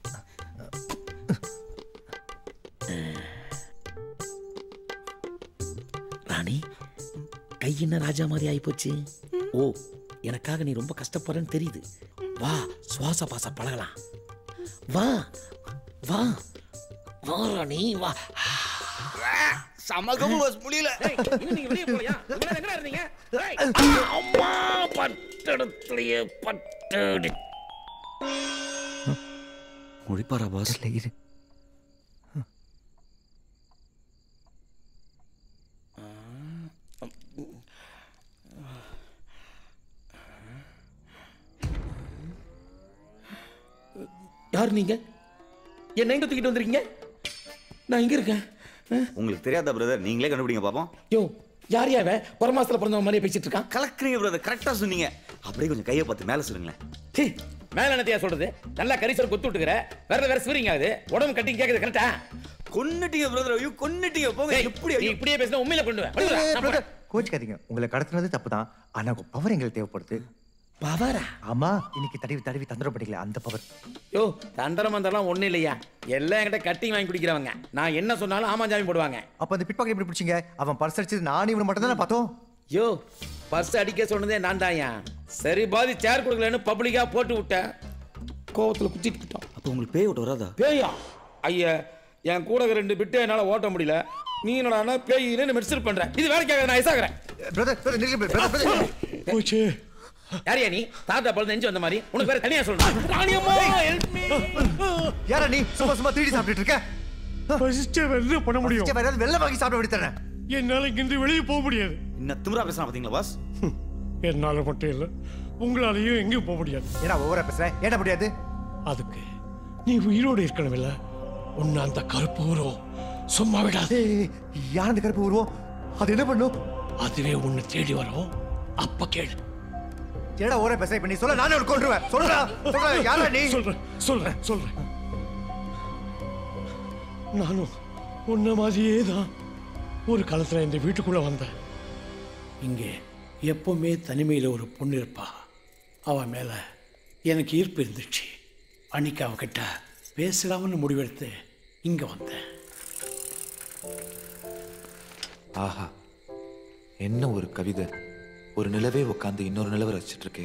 ராணி கை என்ன ராஜா மாதிரி ஆயிப்போச்சு ஓ எனக்காக நீ ரொம்ப கஷ்டப்படுறன்னு தெரியுது வா சுவாச பாச பழகலாம் வா வா வா ராணி வா சமகம பஸ் முடியல இன்னும் நீங்க வெளிய போறியா இவ்வளவு எங்கடா இருந்தீங்க ஏய், அம்மா பட்டடத்திலேயே பட்டடி முடிப்பாரா பாஸ் இரு யார் நீங்க என்ன எங்க தூக்கிட்டு வந்திருக்கீங்க நான் இங்க இருக்கேன் உங்களுக்கு தெரியாதா பிரதர் நீங்களே கண்டுபிடிங்க பாப்போம் யோ யார் யாவ ஒரு மாசத்துல பிறந்தவன் மாதிரியே பேசிட்டு இருக்கான் கலக்குறீங்க பிரதர் கரெக்டா சொன்னீங்க அப்படியே கொஞ்சம் கையை பார்த்து மேல சொல்லுங்களேன் சீ, மேல என்னத்தையா சொல்றது நல்லா கரிசல் கொத்து விட்டுக்கிற வேற வேற ஸ்வீரிங் ஆகுது உடம்பு கட்டி கேக்குது கரெக்டா கொன்னுட்டீங்க பிரதர் ஐயோ கொன்னுட்டீங்க போங்க எப்படி நீ இப்படியே பேசினா உண்மையில கொண்டு வா. கொண்டு வா. நான் போறேன். கோச்சிக்காதீங்க உங்களை கடத்துனது தப்பு தான் ஆனா உங்க பவர் எங்களுக்கு தேவைப்படுது பவரா ஆமா இன்னைக்கு தடவி தடவி தந்திரம் பண்ணிக்கல அந்த பவர் யோ தந்திரம் மந்திரம்லாம் ஒண்ணும் இல்லையா எல்லாம் என்கிட்ட கட்டிங் வாங்கி குடிக்கிறவங்க நான் என்ன சொன்னாலும் ஆமா ஜாமீன் போடுவாங்க அப்ப அந்த பிட் எப்படி பிடிச்சிங்க அவன் பர்ஸ் அடிச்சது நானும் இவனை மட்டும் தானே பார்த்தோம் யோ பர்ஸ் அடிக்க சொன்னதே நான் தான்யா சரி பாதி சேர் கொடுக்கலன்னு பப்ளிக்கா போட்டு விட்டேன் கோவத்துல குத்திட்டு விட்டான் அப்போ உங்களுக்கு பேய் ஓட்ட வராதா பேயா ஐயா என் கூட இருக்கிற ரெண்டு பிட்டு என்னால ஓட்ட முடியல நீ என்னடா பேயில மெடிசல் பண்ற இது வேலைக்காக நான் ஐசாகிறேன் பிரதர் பிரதர் போச்சு யாரியா நீ தாத்தா பழுது நெஞ்சு வந்த மாதிரி உனக்கு வேற தனியா சொல்லணும் ராணியம்மா help me. யாரா நீ சும்மா சும்மா திருடி சாப்பிட்டுட்டு இருக்க பசிச்சா என்ன பண்ண முடியும் பசிச்சா வேற ஏதாவது வெள்ளை வாங்கி சாப்பிட விட்டு தரேன் என்னால இங்கிருந்து வெளியே போக முடியாது இன்னும் திமிரா பேசுறான் பாத்தீங்களா பாஸ் என்னால மட்டும் இல்ல உங்களாலையும் எங்கேயும் போக முடியாது ஏன்னா ஒவ்வொரு பேசுறேன் ஏன்னா முடியாது அதுக்கு நீ உயிரோடு இருக்கணுமில்ல உன்னை அந்த கருப்பு உருவம் சும்மா விடாது யார் அந்த கருப்பு உருவம் அது என்ன பண்ணும் அதுவே உன்னை தேடி வரும் அப்ப கேளு ஏடா ஒரே பெசை பண்ணி சொல்ல நானே ஒரு கொன்றுவேன் சொல்றா சொல்றா யாரா நீ சொல்றேன் சொல்றேன் சொல்றேன் நானும் உன்ன மாதிரியே தான் ஒரு காலத்துல இந்த வீட்டுக்குள்ள வந்தேன் இங்கே எப்பவுமே தனிமையில் ஒரு பொண்ணு இருப்பா அவ மேல எனக்கு ஈர்ப்பு இருந்துச்சு அன்னைக்கு அவகிட்ட பேசலாம்னு முடிவெடுத்து இங்க வந்தேன் ஆஹா என்ன ஒரு கவிதை ஒரு நிலவே உட்காந்து இன்னொரு நிலவை ரசிச்சிட்டு இருக்கே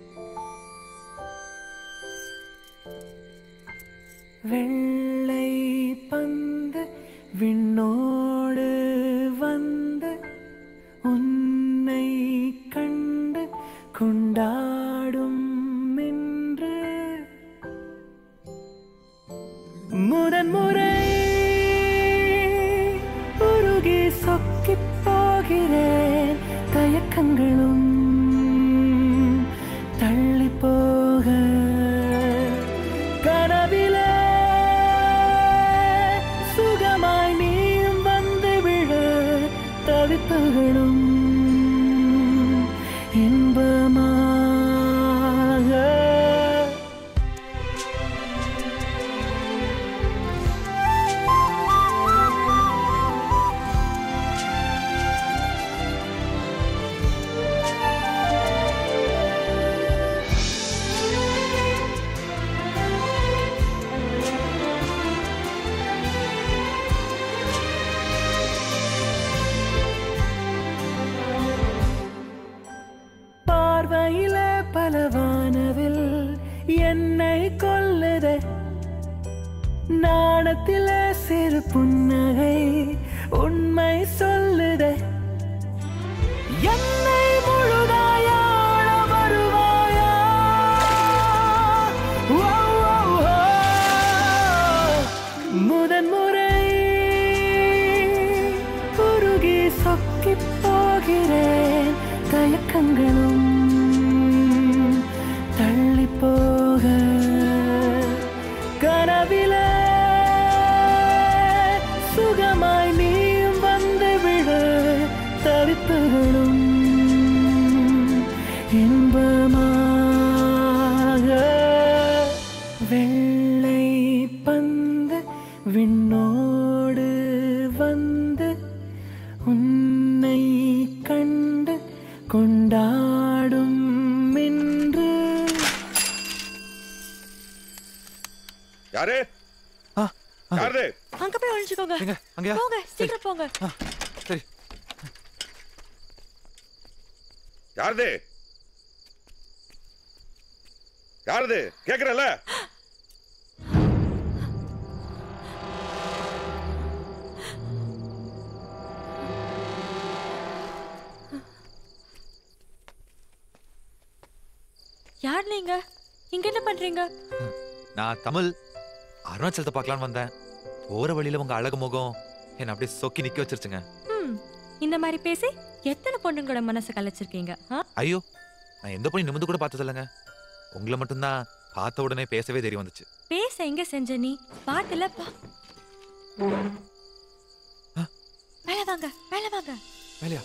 வெள்ளை பந்து விண்ணோடு வந்து உன்னை கண்டு கொண்டாடும் என்று முதன் முறை உருகி சொக்கிப் போகிறேன் தயக்கங்களும் தள்ளி போக கனவிலே சுகமாய் நீயும் வந்து விழ தவிப்புகளும் இன்பமாக பார்வையில பலவானவில் என்னை கொல்லுதே நாணத்தில சிறு புன்னகை உண்மை சொல்லுதே என்னை முழுதாயாள வருவாயா ஓ, ஓ, ஓ. முதன் முறை உருகி சொக்கிப் போகிறேன் தயக்கங்களும் தள்ளி போக கனவிலே சுகமாய் நீயும் வந்து விழ தவிப்புகளும் இன்பமாக வெள்ளை பந்து விண்ணோடு வந்து உன்னை கண்டு கொண்டாடும் என்று யாரு யாரு அங்க போய் ஒளிஞ்சுக்கோங்க அங்கயா? போங்க சீக்கிரம் போங்க சரி யாருது யாருது கேக்குறல யார் நீங்க இங்க என்ன பண்றீங்க நான் தமிழ் அருணாச்சலத்தை பார்க்கலான்னு வந்தேன் போற வழியில உங்க அழகு முகம் என்ன அப்படியே சொக்கி நிக்க வச்சிருச்சுங்க ம் இந்த மாதிரி பேசி எத்தனை பொண்ணுங்களோட மனசை கலைச்சிருக்கீங்க ஆ? ஐயோ நான் எந்த பொண்ணு நிமிந்து கூட பார்த்தது இல்லைங்க உங்களை மட்டும்தான் பார்த்த உடனே பேசவே தெரிய வந்துச்சு பேச எங்க செஞ்ச நீ பாட்டுல பா மேல வாங்க மேல வாங்க வேலையா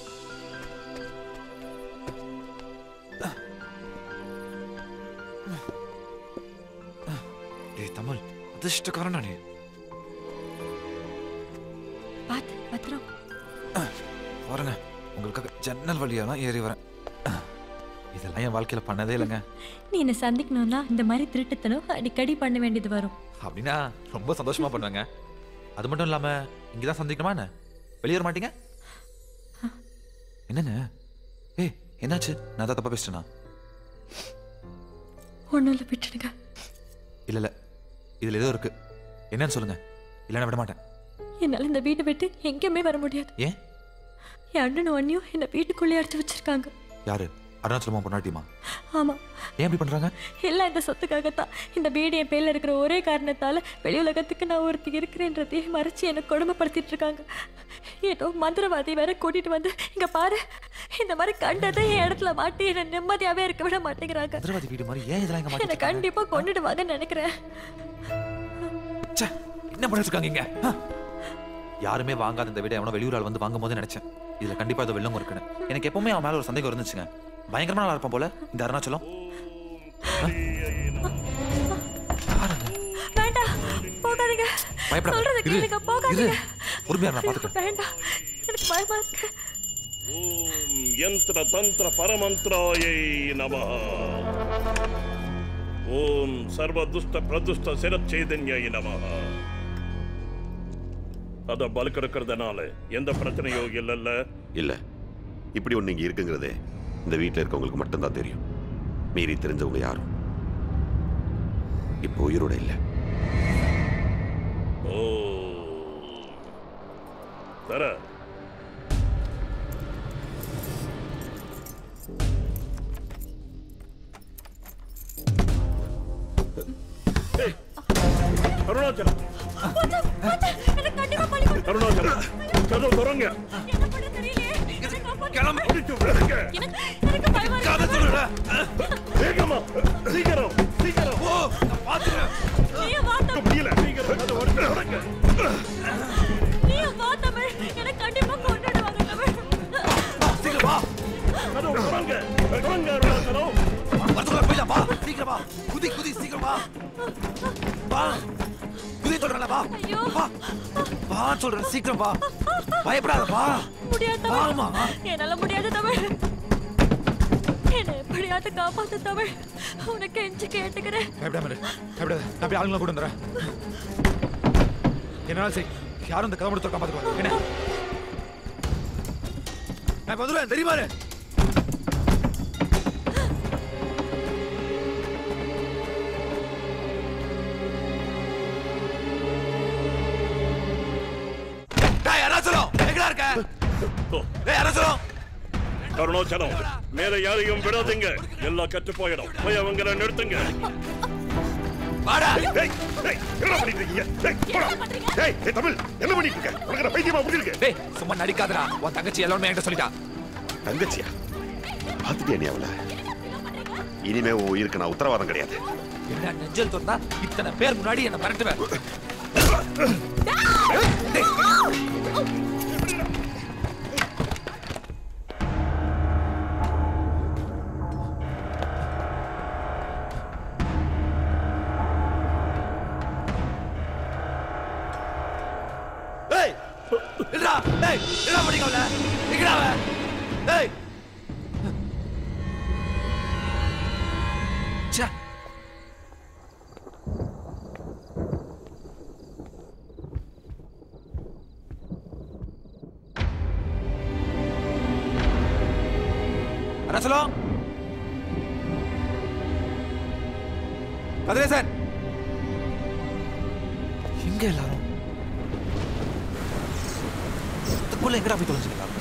ஏய் தமிழ் அதிர்ஷ்டக்காரன் நானே பாத்து பத்திரம் வரேங்க உங்களுக்காக ஜன்னல் வழியா தான் ஏறி வரேன் இதெல்லாம் என் வாழ்க்கையில பண்ணதே இல்லைங்க நீ என்ன சந்திக்கணும்னா இந்த மாதிரி திருட்டுத்தனம் அடிக்கடி பண்ண வேண்டியது வரும் அப்படின்னா ரொம்ப சந்தோஷமா பண்ணுவேங்க அது மட்டும் இல்லாம இங்கதான் சந்திக்கணுமா என்ன வெளியே வர மாட்டீங்க என்னங்க ஏய் என்னாச்சு நான் தான் தப்பா பேசிட்டேனா ஒண்ணும் இல்லை விட்டுடுங்க இல்ல இல்ல இதுல ஏதோ இருக்கு என்னன்னு சொல்லுங்க இல்லைன்னா விட மாட்டேன் என்னால இந்த வீட்டை விட்டு எங்கேயுமே வர முடியாது ஏன் என் அண்ணனும் அண்ணியும் என்னை வீட்டுக்குள்ளே அடைச்சு வச்சிருக்காங்க யாரு அருணாச்சலமா பொண்டாட்டியுமா ஆமா ஏன் இப்படி பண்றாங்க எல்லாம் இந்த சொத்துக்காகத்தான் இந்த வீடு என் பேர்ல இருக்கிற ஒரே காரணத்தால வெளி உலகத்துக்கு நான் ஒருத்தி இருக்கிறேன்றதையும் மறைச்சு என்னை கொடுமைப்படுத்திட்டு இருக்காங்க ஏதோ மந்திரவாதி வேற கூட்டிட்டு வந்து இங்க பாரு இந்த மாதிரி கண்டதை என் இடத்துல மாட்டி என்னை நிம்மதியாவே இருக்க விட மாட்டேங்கிறாங்க மந்திரவாதி வீடு மாதிரி ஏன் இதெல்லாம் இங்க என்னை மாட்டிட்டு கண்டிப்பா கொண்டுடுவாங்கன்னு நினைக்கிறேன் என்ன பண்ணிட்டு இருக்காங்க இங்க ஆ? யாருமே வாங்காத இந்த வீடை எவனோ வெளியூர் ஆள் வந்து வாங்கும் போது நினைச்சேன் இதுல கண்டிப்பா ஏதோ வெள்ளம் இருக்குன்னு எனக்கு எப்பவுமே அவன் மேல ஒரு சந்தேகம் இருந்துச்சுங்க பயங்கரமா நல்லா இருப்பான் போல இந்த அருணாச்சலம் வேண்டாம் போகாதீங்க பயப்படாத. சொல்றதை இரு, கேளுங்க போகாதீங்க இரு. பொறுமையா இரு, நான் பாத்துக்கிறேன். வேண்டாம் எனக்கு பயமா இருக்கு ಯಂತ್ರ ತಂತ್ರ ಪರಮಂತ್ರಾಯೈ ನಮಃ ಓಂ ಸರ್ವ ದುಷ್ಟ ಪ್ರದುಷ್ಟ சிரச்சைதன்யை நமः அத பல்க் இருக்கிறதுனால எந்த பிரச்சனையோ இல்லைல்ல இல்ல இப்படி ஒண்ணு இங்க இருக்குங்கிறதே இந்த வீட்டில் இருக்கவங்களுக்கு மட்டும்தான் தெரியும் மீறி தெரிஞ்சவங்க யாரும் இப்போ உயிரோட இல்லை ஓ தர அருணாச்சலம் அருணாச்சலம் கதவு தொடங்க அடிச்சு விடுங்க. வேகமா சீக்கிரம் சீக்கிரம் முடியல சீக்கிரம் கதவு அடிச்சு தொடங்க கதவு தொடங்க தொடங்க அருணாச்சலம் வரதுக்குள்ள போயிடலாம் வா சீக்கிரம் வா குதி குதி சீக்கிரம் வா வா குதி சொல்றேன்ல வா வா வா சொல்றேன் சீக்கிரம் வா பயப்படாத வா முடியாது வாமா தமிழ் என்னால முடியாது தமிழ் என்னை எப்படியாவது காப்பாத்து தமிழ் உனக்கு எஞ்சி கேட்டுக்கிறேன் பயப்படாம இரு பயப்படாத நான் போய் ஆளுங்களை கூட வந்துடுறேன் என்னால சரி யாரும் இந்த கதை மட்டும் திறக்காம பார்த்துக்கோ என்ன நான் வந்துடுவேன் தெரியுமா இரு. டேய் அருணாச்சலம் எங்கடா இருக்க டேய் அருணாச்சலம் அருணாச்சலம் மேல யாரையும் விடாதீங்க எல்லாம் கெட்டு போயிடும் போய் அவங்கள நிறுத்துங்க வாடா டேய் டேய் என்ன பண்ணிட்டு இருக்கீங்க டேய் போடா டேய் ஏய் தமிழ் என்ன பண்ணிட்டு இருக்க உனக்கு என்ன பைத்தியமா புரியல டேய் சும்மா நடிக்காதடா உன் தங்கச்சி எல்லாமே என்கிட்ட சொல்லிட்டா தங்கச்சியா பார்த்துட்டியா நீ அவளை இனிமே உன் உயிருக்கு நான் உத்தரவாதம் கிடையாது என்ன நெஞ்சல் சொன்னா இத்தனை பேர் முன்னாடி என்ன மிரட்டுவேன் ஏய் இல்லடா டேய் என்ன பண்ணிக்கோல எங்கடா அவன் டேய் ச்சே அருணாச்சலம் கதிரேசன் எங்க எல்லாரும் இதுக்குள்ள எங்கடா போய் தொலைஞ்சுங்க எல்லாரும்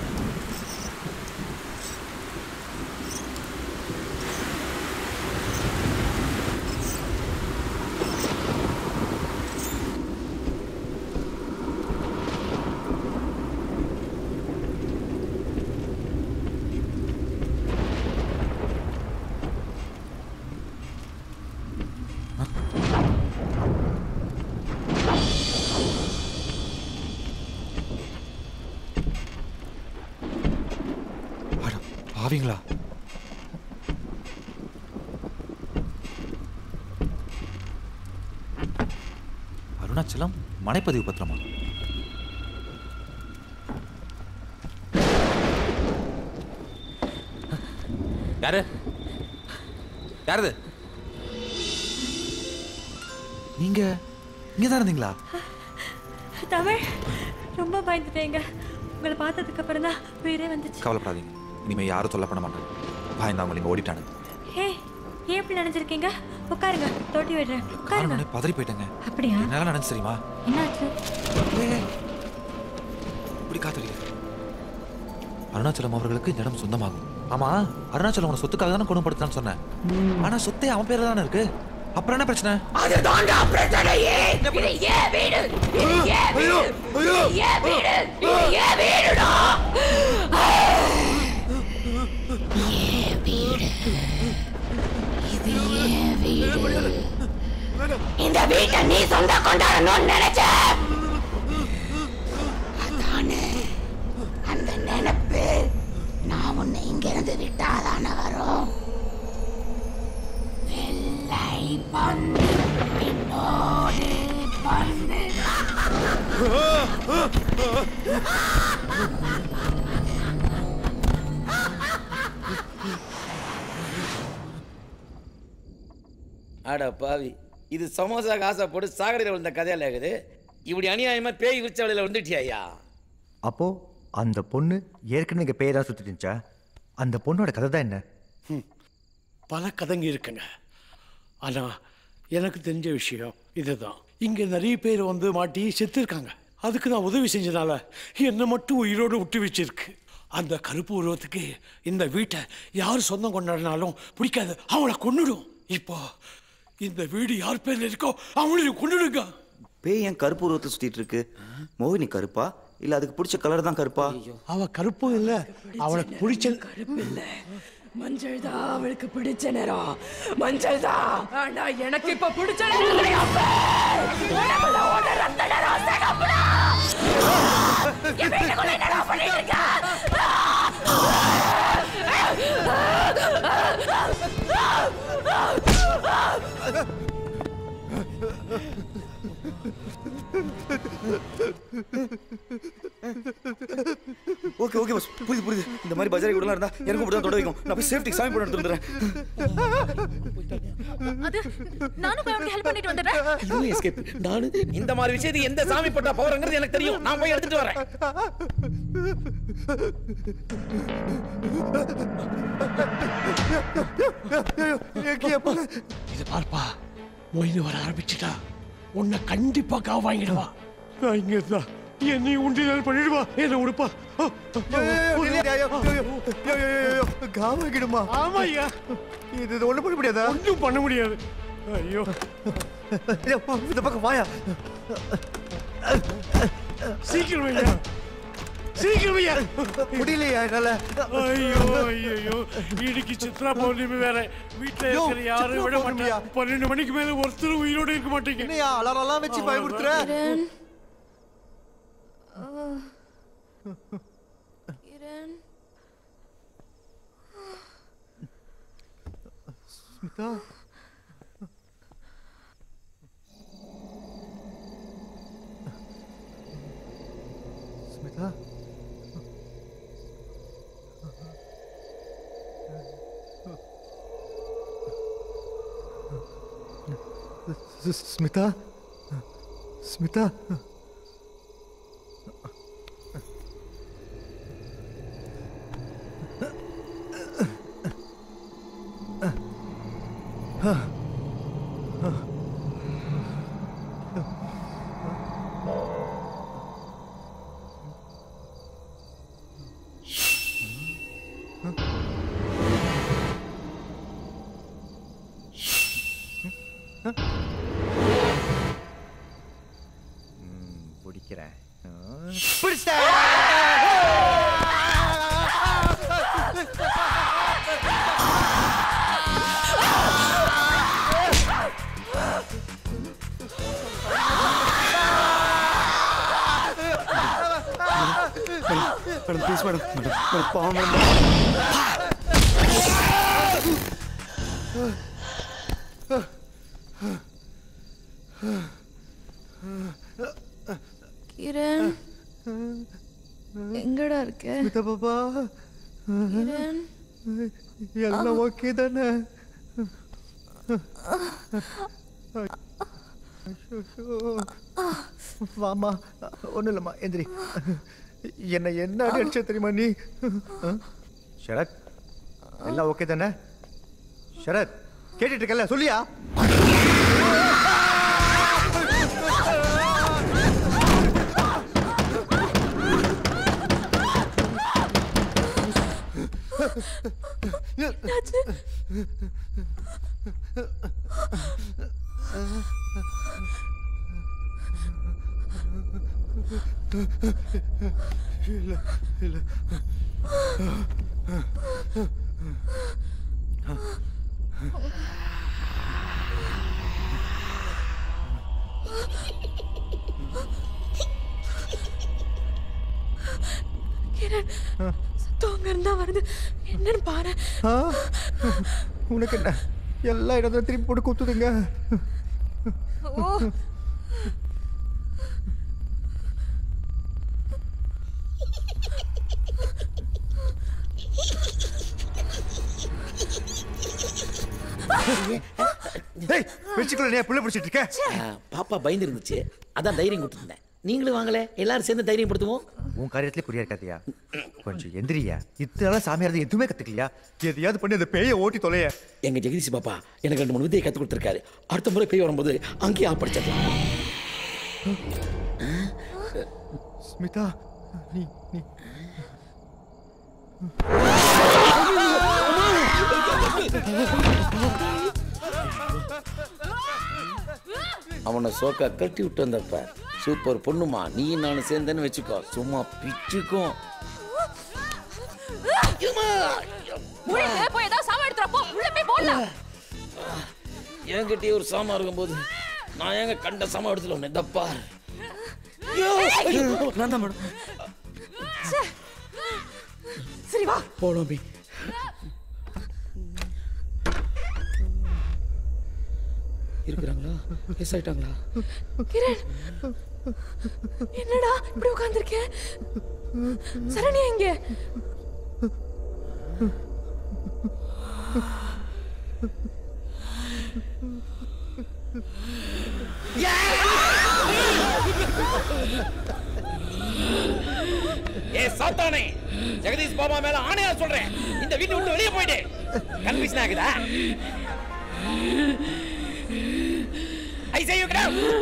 பாவீங்களா அருணாச்சலம் மனைப்பதிவு பத்திரமா யாரு யாரது நீங்க இங்க தான் இருந்தீங்களா தமிழ் ரொம்ப பயந்துட்டேங்க உங்களை பார்த்ததுக்கு அப்புறம் தான் உயிரே வந்துச்சு கவலைப்படாதீங்க இனிமே யாரும் தொல்லை பண்ண மாட்டாங்க பயந்தவங்க இங்க ஓடிட்டானுங்க ஹே ஏன் இப்படி நினைச்சிருக்கீங்க உட்காருங்க தொட்டி விடுறேன் உட்காருங்க காரணம் பதறி போயிட்டேங்க அப்படியா என்னால நினைச்சு தெரியுமா என்னாச்சு இப்படி காத்தடிக்குது அருணாச்சலம் அவர்களுக்கு இந்த இடம் சொந்தமாகும் ஆமா அருணாச்சலம் உன சொத்துக்காக தானே குணப்படுத்தான்னு சொன்னேன் ஆனா சொத்தே அவன் பேர்ல தானே இருக்கு அப்புறம் என்ன பிரச்சனை அதுதான்டா பிரச்சனையே இது ஏன் வீடு இது ஏன் வீடு இது ஏன் வீடு இது ஏன் வீடுடா ஏன் வீடு இது ஏன் வீடு இந்த வீட்டை நீ சொந்த கொண்டாடணும்னு நினைச்ச அதானே அந்த நினைப்பு நான் உன்னை இங்கிருந்து விட்டாதானே வரும் வெள்ளை பந்து பின்னோடு பந்து அட பாவி இது சமோசா காசை போட்டு சாகடையில் விழுந்த கதையில் இருக்குது இப்படி அநியாயமா பேய் விரிச்ச வழியில் வந்துட்டியா ஐயா அப்போ அந்த பொண்ணு ஏற்கனவே இங்க பேரா சுத்திட்டு இருந்துச்சா அந்த பொண்ணோட கதை தான் என்ன பல கதைங்க இருக்குங்க ஆனா எனக்கு தெரிஞ்ச விஷயம் இதுதான் இங்க நிறைய பேர் வந்து மாட்டி செத்துருக்காங்க அதுக்கு நான் உதவி செஞ்சதால என்னை மட்டும் உயிரோடு விட்டு வச்சிருக்கு அந்த கருப்பு உருவத்துக்கு இந்த வீட்டை யார் சொந்தம் கொண்டாடினாலும் பிடிக்காது அவளை கொன்னுடும் இப்போ இந்த வீடு யார் பேர்ல இருக்கோ அவளையும் கொன்னுடுங்க பேய் ஏன் கருப்பு உருவத்தை சுத்திட்டு இருக்கு மோகினி கருப்பா இல்ல அதுக்கு பிடிச்ச கலர் தான் கருப்பா அவ கருப்பும் இல்ல அவளுக்கு பிடிச்ச கருப்பு இல்ல மஞ்சள் தான் அவளுக்கு பிடிச்ச நேரம் மஞ்சள் தான் ஆனா எனக்கு இப்ப பிடிச்ச நேரம் கிடையாது. உடம்புல ஓடுற ரத்த நேரம் சிகப்புடா. என் வீட்டுக்குள்ள என்னடா பண்ணிட்டு இருக்க? ஓகே ஓகே பஸ் புரியுது புரியுது இந்த மாதிரி பஜாரி கூட இருந்தா எனக்கு மட்டும் தான் தொட வைக்கும் நான் போய் சேஃப்டி சாமி போட்டு எடுத்து வந்துடுறேன் அது நானும் போய் அவனுக்கு ஹெல்ப் பண்ணிட்டு வந்துடுறேன் இதுவும் எஸ்கேப் நானு இந்த மாதிரி விஷயத்துக்கு எந்த சாமி போட்டா பவர்ங்கிறது எனக்கு தெரியும் நான் போய் எடுத்துட்டு வரேன் இது பார்ப்பா மொய்னு வர ஆரம்பிச்சுட்டா உன்னை கண்டிப்பா காவு வாங்கிடுவா நான் இங்க இருந்தா என்னை உண்டியல் பண்ணிடுவா என்ன உடுப்பா காவாக்கிடுமா ஆமா ஐயா இது இது ஒண்ணும் பண்ண முடியாதா ஒன்றும் பண்ண முடியாது ஐயோ இந்த பக்கம் வாயா சீக்கிரம் ஐயா சீக்கிரம் ஐயா முடியலையா என்னால ஐயோ ஐயோ இன்னைக்கு சித்ரா பௌர்ணமி வேற வீட்டுல யோ, இருக்கிற யாரும் சித்ரா விட பௌர்ணமியா? மாட்டாங்க பன்னெண்டு மணிக்கு மேல ஒருத்தர் உயிரோட இருக்க மாட்டீங்க என்னையா அலாரெல்லாம் வச்சு பயமுறுத்துற கிரண் ஆ. கிரண் ஸ்மிதா ஸ்மிதா ஸ்- ஸ்மிதா ஸ்மிதா பிடிக்கிறேன் madam please madam madam madam பாவம் மேடம் கிரண் எங்கடா இருக்க ஸ்மிதா பாப்பா கிரண் எல்லாம் ஓகே தானே வாமா ஒன்றும் இல்லைம்மா எந்திரி என்ன என்ன அடி அடிச்ச தெரியுமா நீ ஆ? சரத் எல்லாம் ஓகே தானே சரத் கேட்டுட்டு இருக்கல சொல்லியா என்னாச்சு இல்ல இல்ல கிரண் சத்தம் அங்க இருந்தா வருது என்னன்னு பாரு ஆ? உனக்கு என்ன எல்லா இடத்துல திருப்பி போட்டு குத்துதுங்க ஓ டேய் வெச்சுக்குள்ள நீ புள்ள பிடிச்சிட்டு இருக்க ஆ, பாப்பா பயந்து இருந்துச்சு அதான் தைரியம் கொடுத்துருந்தேன் நீங்களும் வாங்கல எல்லாரும் சேர்ந்து தைரியப்படுத்துவோம் உன் காரியத்திலே புரியா இருக்காதியா கொஞ்சம் எந்திரியா இத்தனை சாமியார் எதுவுமே கத்துக்கலையா எதையாவது பண்ணி அந்த பேயை ஓட்டி தொலைய எங்க ஜெகதீஷ் பாப்பா எனக்கு ரெண்டு மூணு வித்தையை கத்து கொடுத்துருக்காரு அடுத்த முறை பேய் வரும்போது அங்கேயே ஆப்படிச்சிடலாம் ஸ்மிதா நீ நீ அவனை சோக்கா கட்டி விட்டு வந்தப்ப சூப்பர் பொண்ணுமா நீ நானும் சேர்ந்தேன்னு வச்சுக்கோ சும்மா பிச்சுக்கும் முடியல போய் ஏதாவது சாமான் எடுத்துறா போ உள்ள போய் போடலாம் என்கிட்டயே ஒரு சாமா இருக்கும்போது நான் ஏங்க கண்ட சாமா எடுத்துல ஒன்று தப்பா நான் தான் மேடம் சரி வா போனோம் பி இருக்கிறாங்களா மிஸ் ஆயிட்டாங்களா கிரண் என்னடா இப்படி உட்கார்ந்திருக்க சரண்யா எங்க ஏ சாத்தானே ஜெகதீஷ் பாபா மேல ஆணையா சொல்றேன் இந்த வீட்டை விட்டு வெளியே போயிடு கன்ஃபியூஷன் ஆகுதா I say you get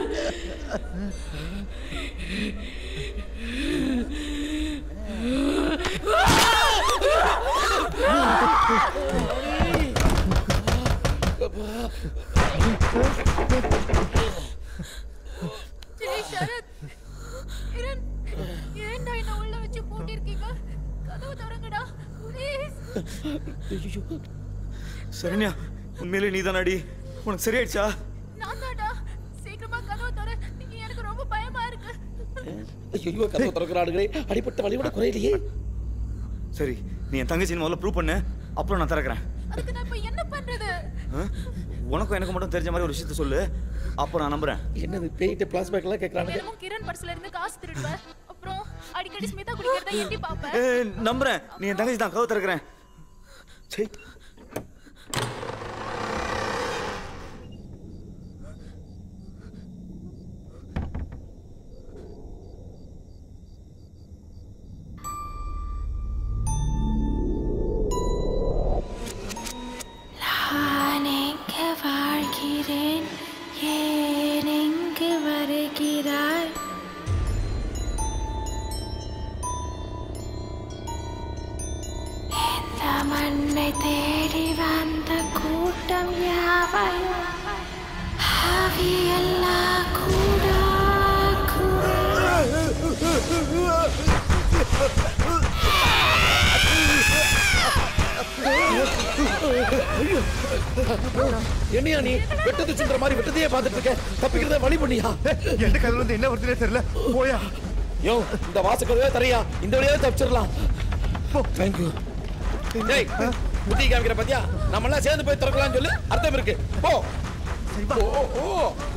Jai Sarath Kiran ஏன்டா என்ன உள்ள வச்சு பூட்டிருக்கீங்க கதவு திறங்கடா ப்ளீஸ் சரண்யா உண்மையிலே நீ தானாடி உனக்கு சரியாயிடுச்சா நான் தான்டா சீக்கிரமா கதவு திற நீங்க எனக்கு ரொம்ப பயமா இருக்கு ஐயோ கதவு திறக்கிறாடுகளே அடிப்பட்ட வழிவிட குறையிலையே சரி நீ என் தங்கச்சின்னு முதல்ல ப்ரூவ் பண்ணு அப்புறம் நான் திறக்கிறேன் அதுக்கு நான் இப்ப என்ன பண்றது ஆ? உனக்கும் எனக்கு மட்டும் தெரிஞ்ச மாதிரி ஒரு விஷயத்த சொல்லு அப்போ நான் நம்புறேன் என்னது பேய்ட்டு பிளாஸ்பேக் எல்லாம் கேட்கறானுங்க தினமும் கிரண் பர்ஸ்ல இருந்து காசு திருடுவேன் அப்புறம் அடிக்கடி ஸ்மிதா குடிக்கிறத எட்டி பாப்பேன் ஏய், நம்புறேன் நீ என் தங்கச்சி தான் கதவு திறக்கிறேன் சரி நான் எங்கே வாழ்கிறேன் ஏன் எங்கு வருகிறாய் இந்த மண்ணை தேடி வந்த கூட்டம் யாவையும் ஆவியல்லா கூடா என்னையா நீ வெட்டது சுன்ற மாதிரி வெட்டதையே பார்த்துட்டு இருக்க தப்பிக்கிறத வழி பண்ணியா எந்த கதவுல இருந்து என்ன வருதுனே தெரியல போயா யோ இந்த வாசக்கதவே தரையா இந்த வழியாவே தப்பிச்சிடலாம் தேங்க்யூ டேய் புத்தி காமிக்கிற பாத்தியா நம்ம எல்லாம் சேர்ந்து போய் திறக்கலாம்னு சொல்லு அர்த்தம் இருக்கு போ ஓ ஓ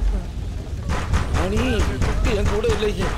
அனி என் கூட இல்லையே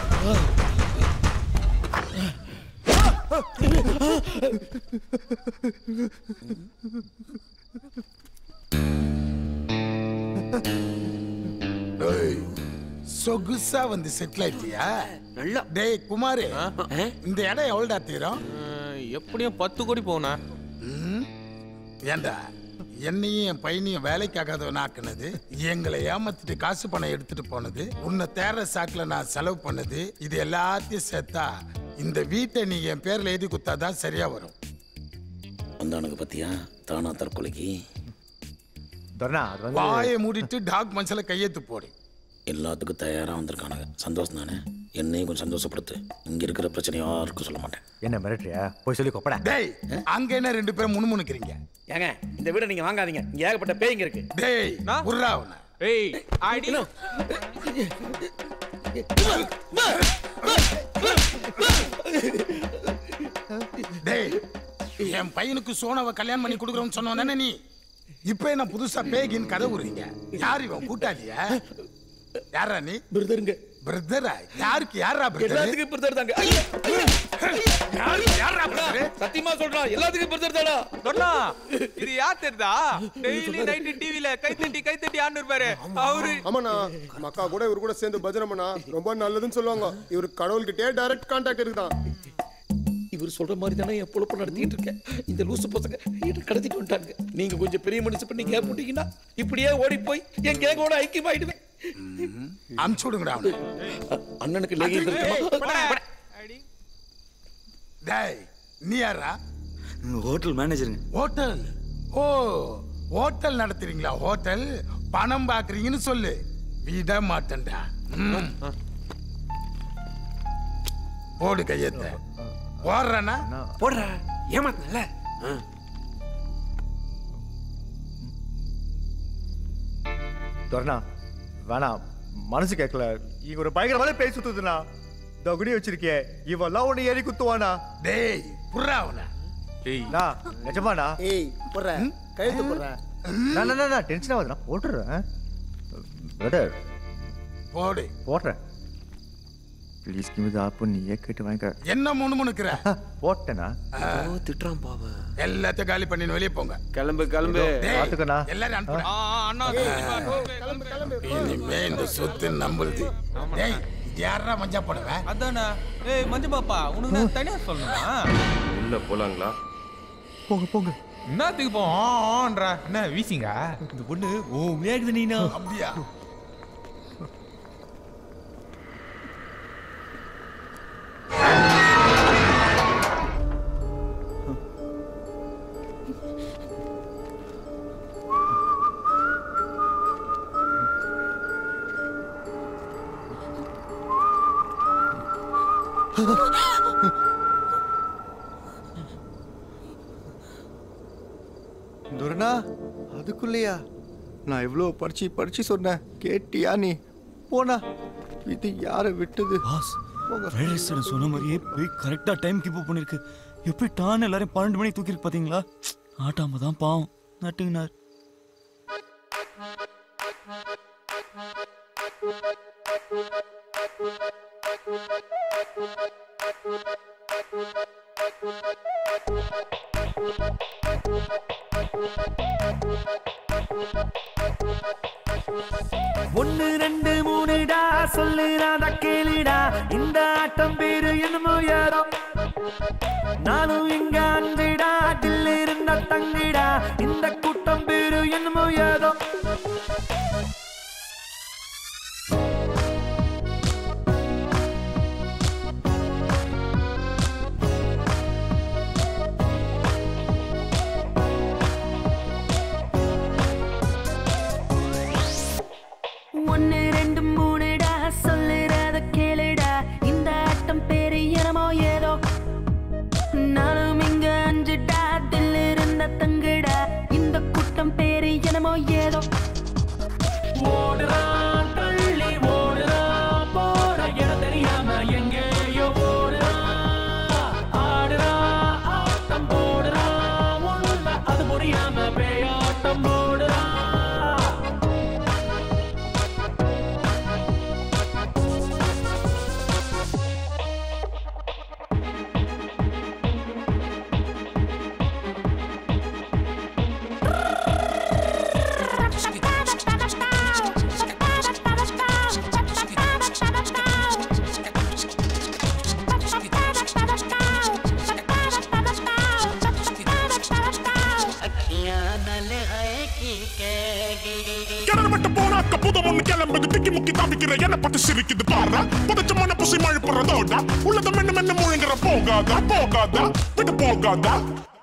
ஏய், சொகுசா வந்து செட்டில் ஆயிட்டியா நல்லா டேய் குமாரு இந்த இடம் எவ்வளோடா தீரும் எப்படியும் பத்து கோடி போனா ம்? ஏண்டா என்னையும் என் பையனையும் வேலைக்காகாதவன் ஆக்குனது எங்களை ஏமாத்திட்டு காசு பணம் எடுத்துட்டு போனது உன்னை தேர சாக்குல நான் செலவு பண்ணது இது எல்லாத்தையும் சேர்த்தா இந்த வீட்டை நீ என் பேர்ல எழுதி குத்தாதான் சரியா வரும் வந்தானுங்க பத்தியா தானா தற்கொலைக்கு தர்ணா அது வந்து வாயை மூடிட்டு டாக் மனசுல கையெழுத்து போடு எல்லாத்துக்கும் தயாராக வந்திருக்கானுங்க சந்தோஷம் தானே என்னையும் கொஞ்சம் சந்தோஷப்படுத்து இங்கே இருக்கிற பிரச்சனை யாருக்கும் சொல்ல மாட்டேன் என்ன மிரட்டுறியா போய் சொல்லி கொப்படா டேய் அங்க என்ன ரெண்டு பேரும் முணுமுணுக்கிறீங்க ஏங்க இந்த வீடை நீங்க வாங்காதீங்க இங்க ஏகப்பட்ட பேய்ங்க இருக்கு டேய் உர்ரா அவனை ஏய் ஆடி டேய் என் பையனுக்கு சோனாவை கல்யாணம் பண்ணி கொடுக்குறோம்னு சொன்னவன் தானே நீ இப்போ என்ன புதுசா பேகின்னு கதை விடுறீங்க யார் இவன் கூட்டாளியா யாரா நீ பிரதருங்க பிரதரா யாருக்கு யாரா பிரதர் எல்லாத்துக்கும் பிரதர் தாங்க யாரா பிரதர் சத்தியமா சொல்றான் எல்லாத்துக்கும் பிரதர் தாடா சொன்னா இது யார் தெரியுதா டெய்லி நைட் டிவில கை தட்டி கை தட்டி ஆண்டு இருப்பாரு அவரு ஆமாண்ணா மக்கா கூட இவர் கூட சேர்ந்து பஜனை பண்ணா ரொம்ப நல்லதுன்னு சொல்லுவாங்க இவர் கடவுள்கிட்டே டைரக்ட் கான்டாக்ட் இருக்குதான் இவர் சொல்ற மாதிரி தானே என் பொழப்பு நடத்திட்டு இருக்கேன் இந்த லூசு பசங்க என்ன கடத்திட்டு வந்துட்டாங்க நீங்க கொஞ்சம் பெரிய மனுஷன் பண்ணி கேப் போட்டீங்கன்னா இப்படியே ஓடி போய் என் கேங்கோட ஐக்கியமாயிடுவேன் அமுச்சு விடுங்கடா அவனை அண்ணனுக்கு லேகியம் இருக்குமா டேய் நீ யாரா ஹோட்டல் மேனேஜருங்க ஹோட்டல் ஓ ஹோட்டல் நடத்துறீங்களா ஹோட்டல் பணம் பாக்குறீங்கன்னு சொல்லு விட மாட்டேன்டா ம். போடு கையெத்த போடுறேன்னா போடுற ஏமாத்தல தர்ணா வேணாம் மனசு கேட்கல இங்க ஒரு பயங்கரமான பேய் சுத்துதுண்ணா தகுடி வச்சிருக்கே இவெல்லாம் ஒண்ணு ஏறி குத்துவானா டேய் புர்ரா அவனை நா நிஜமாண்ணா ஏய் போடுற கையெழுத்து போடுற நான் நான் நான் டென்ஷன் ஆகுதுண்ணா போட்டுறேன் பிரதர் போடு போடுறேன் ப்ளீஸ் கிவ் இது ஆப்பு நீயே கேட்டு வாங்க என்ன முணுமுணுக்கிற போட்டேனா திட்டுறான் பாவ எல்லாத்தையும் காலி பண்ணி வெளியே போங்க கிளம்பு கிளம்பு டேய், பாத்துக்கண்ணா. எல்லாரும் அனுப்புடா. அண்ணா இனிமே இந்த சொத்து நம்புது டேய் இது யாரா மஞ்சா போடுவ அதானே ஏய் மஞ்சு பாப்பா உனக்கு நான் தனியா சொல்லணுமா உள்ள போலாங்களா போங்க போங்க என்னத்துக்கு போ ஆன்ற என்ன வீசிங்க இந்த பொண்ணு ஓ உண்மையாக்குது நீனா அப்படியா துர்ணா அதுக்குள்ளேயா நான் எவ்வளோ படிச்சு படிச்சு சொன்னேன் கேட்டியா நீ போனா இது யாரை விட்டது பாஸ் ஃப்ரைட் ரெஸ்டாரண்ட் சொன்ன மாதிரியே போய் கரெக்டாக டைம் கீப் அப் பண்ணிருக்கு எப்படி டான் எல்லாரையும் பன்னெண்டு மணிக்கு தூக்கிருக்கு பார்த்தீங்களா ஆட்டாம தான் பாவம் நட்டுங்கனார் ஒன்னு ரெண்டு மூணுடா சொல்லுறாத கேளுடா இந்த ஆட்டம் பேரு என்னமோ யாரோ நானும் இங்க அஞ்சுடா தில் இருந்த தங்குடா இந்த கூட்டம் பேரு என்னமோ யாரோ ஒன்னு ரெண்டு மூணுடா சொல்லுறத கேளுடா இந்த ஆட்டம் பேரு என்னமோ ஏதோ நானும் இங்க அஞ்சுடா தில் இருந்த தங்குடா இந்த கூட்டம் பேரு என்னமோ ஏதோ ஓடுறான் தள்ளி ஓடுறான் போற இடம் தெரியாம எங்கேயோ ஓடுறான் ஆடுறான் ஆட்டம் போடுறான் உண்மை அது புரியாம பேயாட்டம் போடுறான் கிணறு விட்டு போனாக்க புதம் ஒண்ணு கிளம்புது திக்கி முக்கி தாவிக்கிற என்ன பத்தி சிரிக்குது பாரு புதைச்ச மண்ண புசி மழை போறதோட உள்ளத மென்னு மென்னு முழுங்குற போகாதா போகாதா விட்டு போகாதா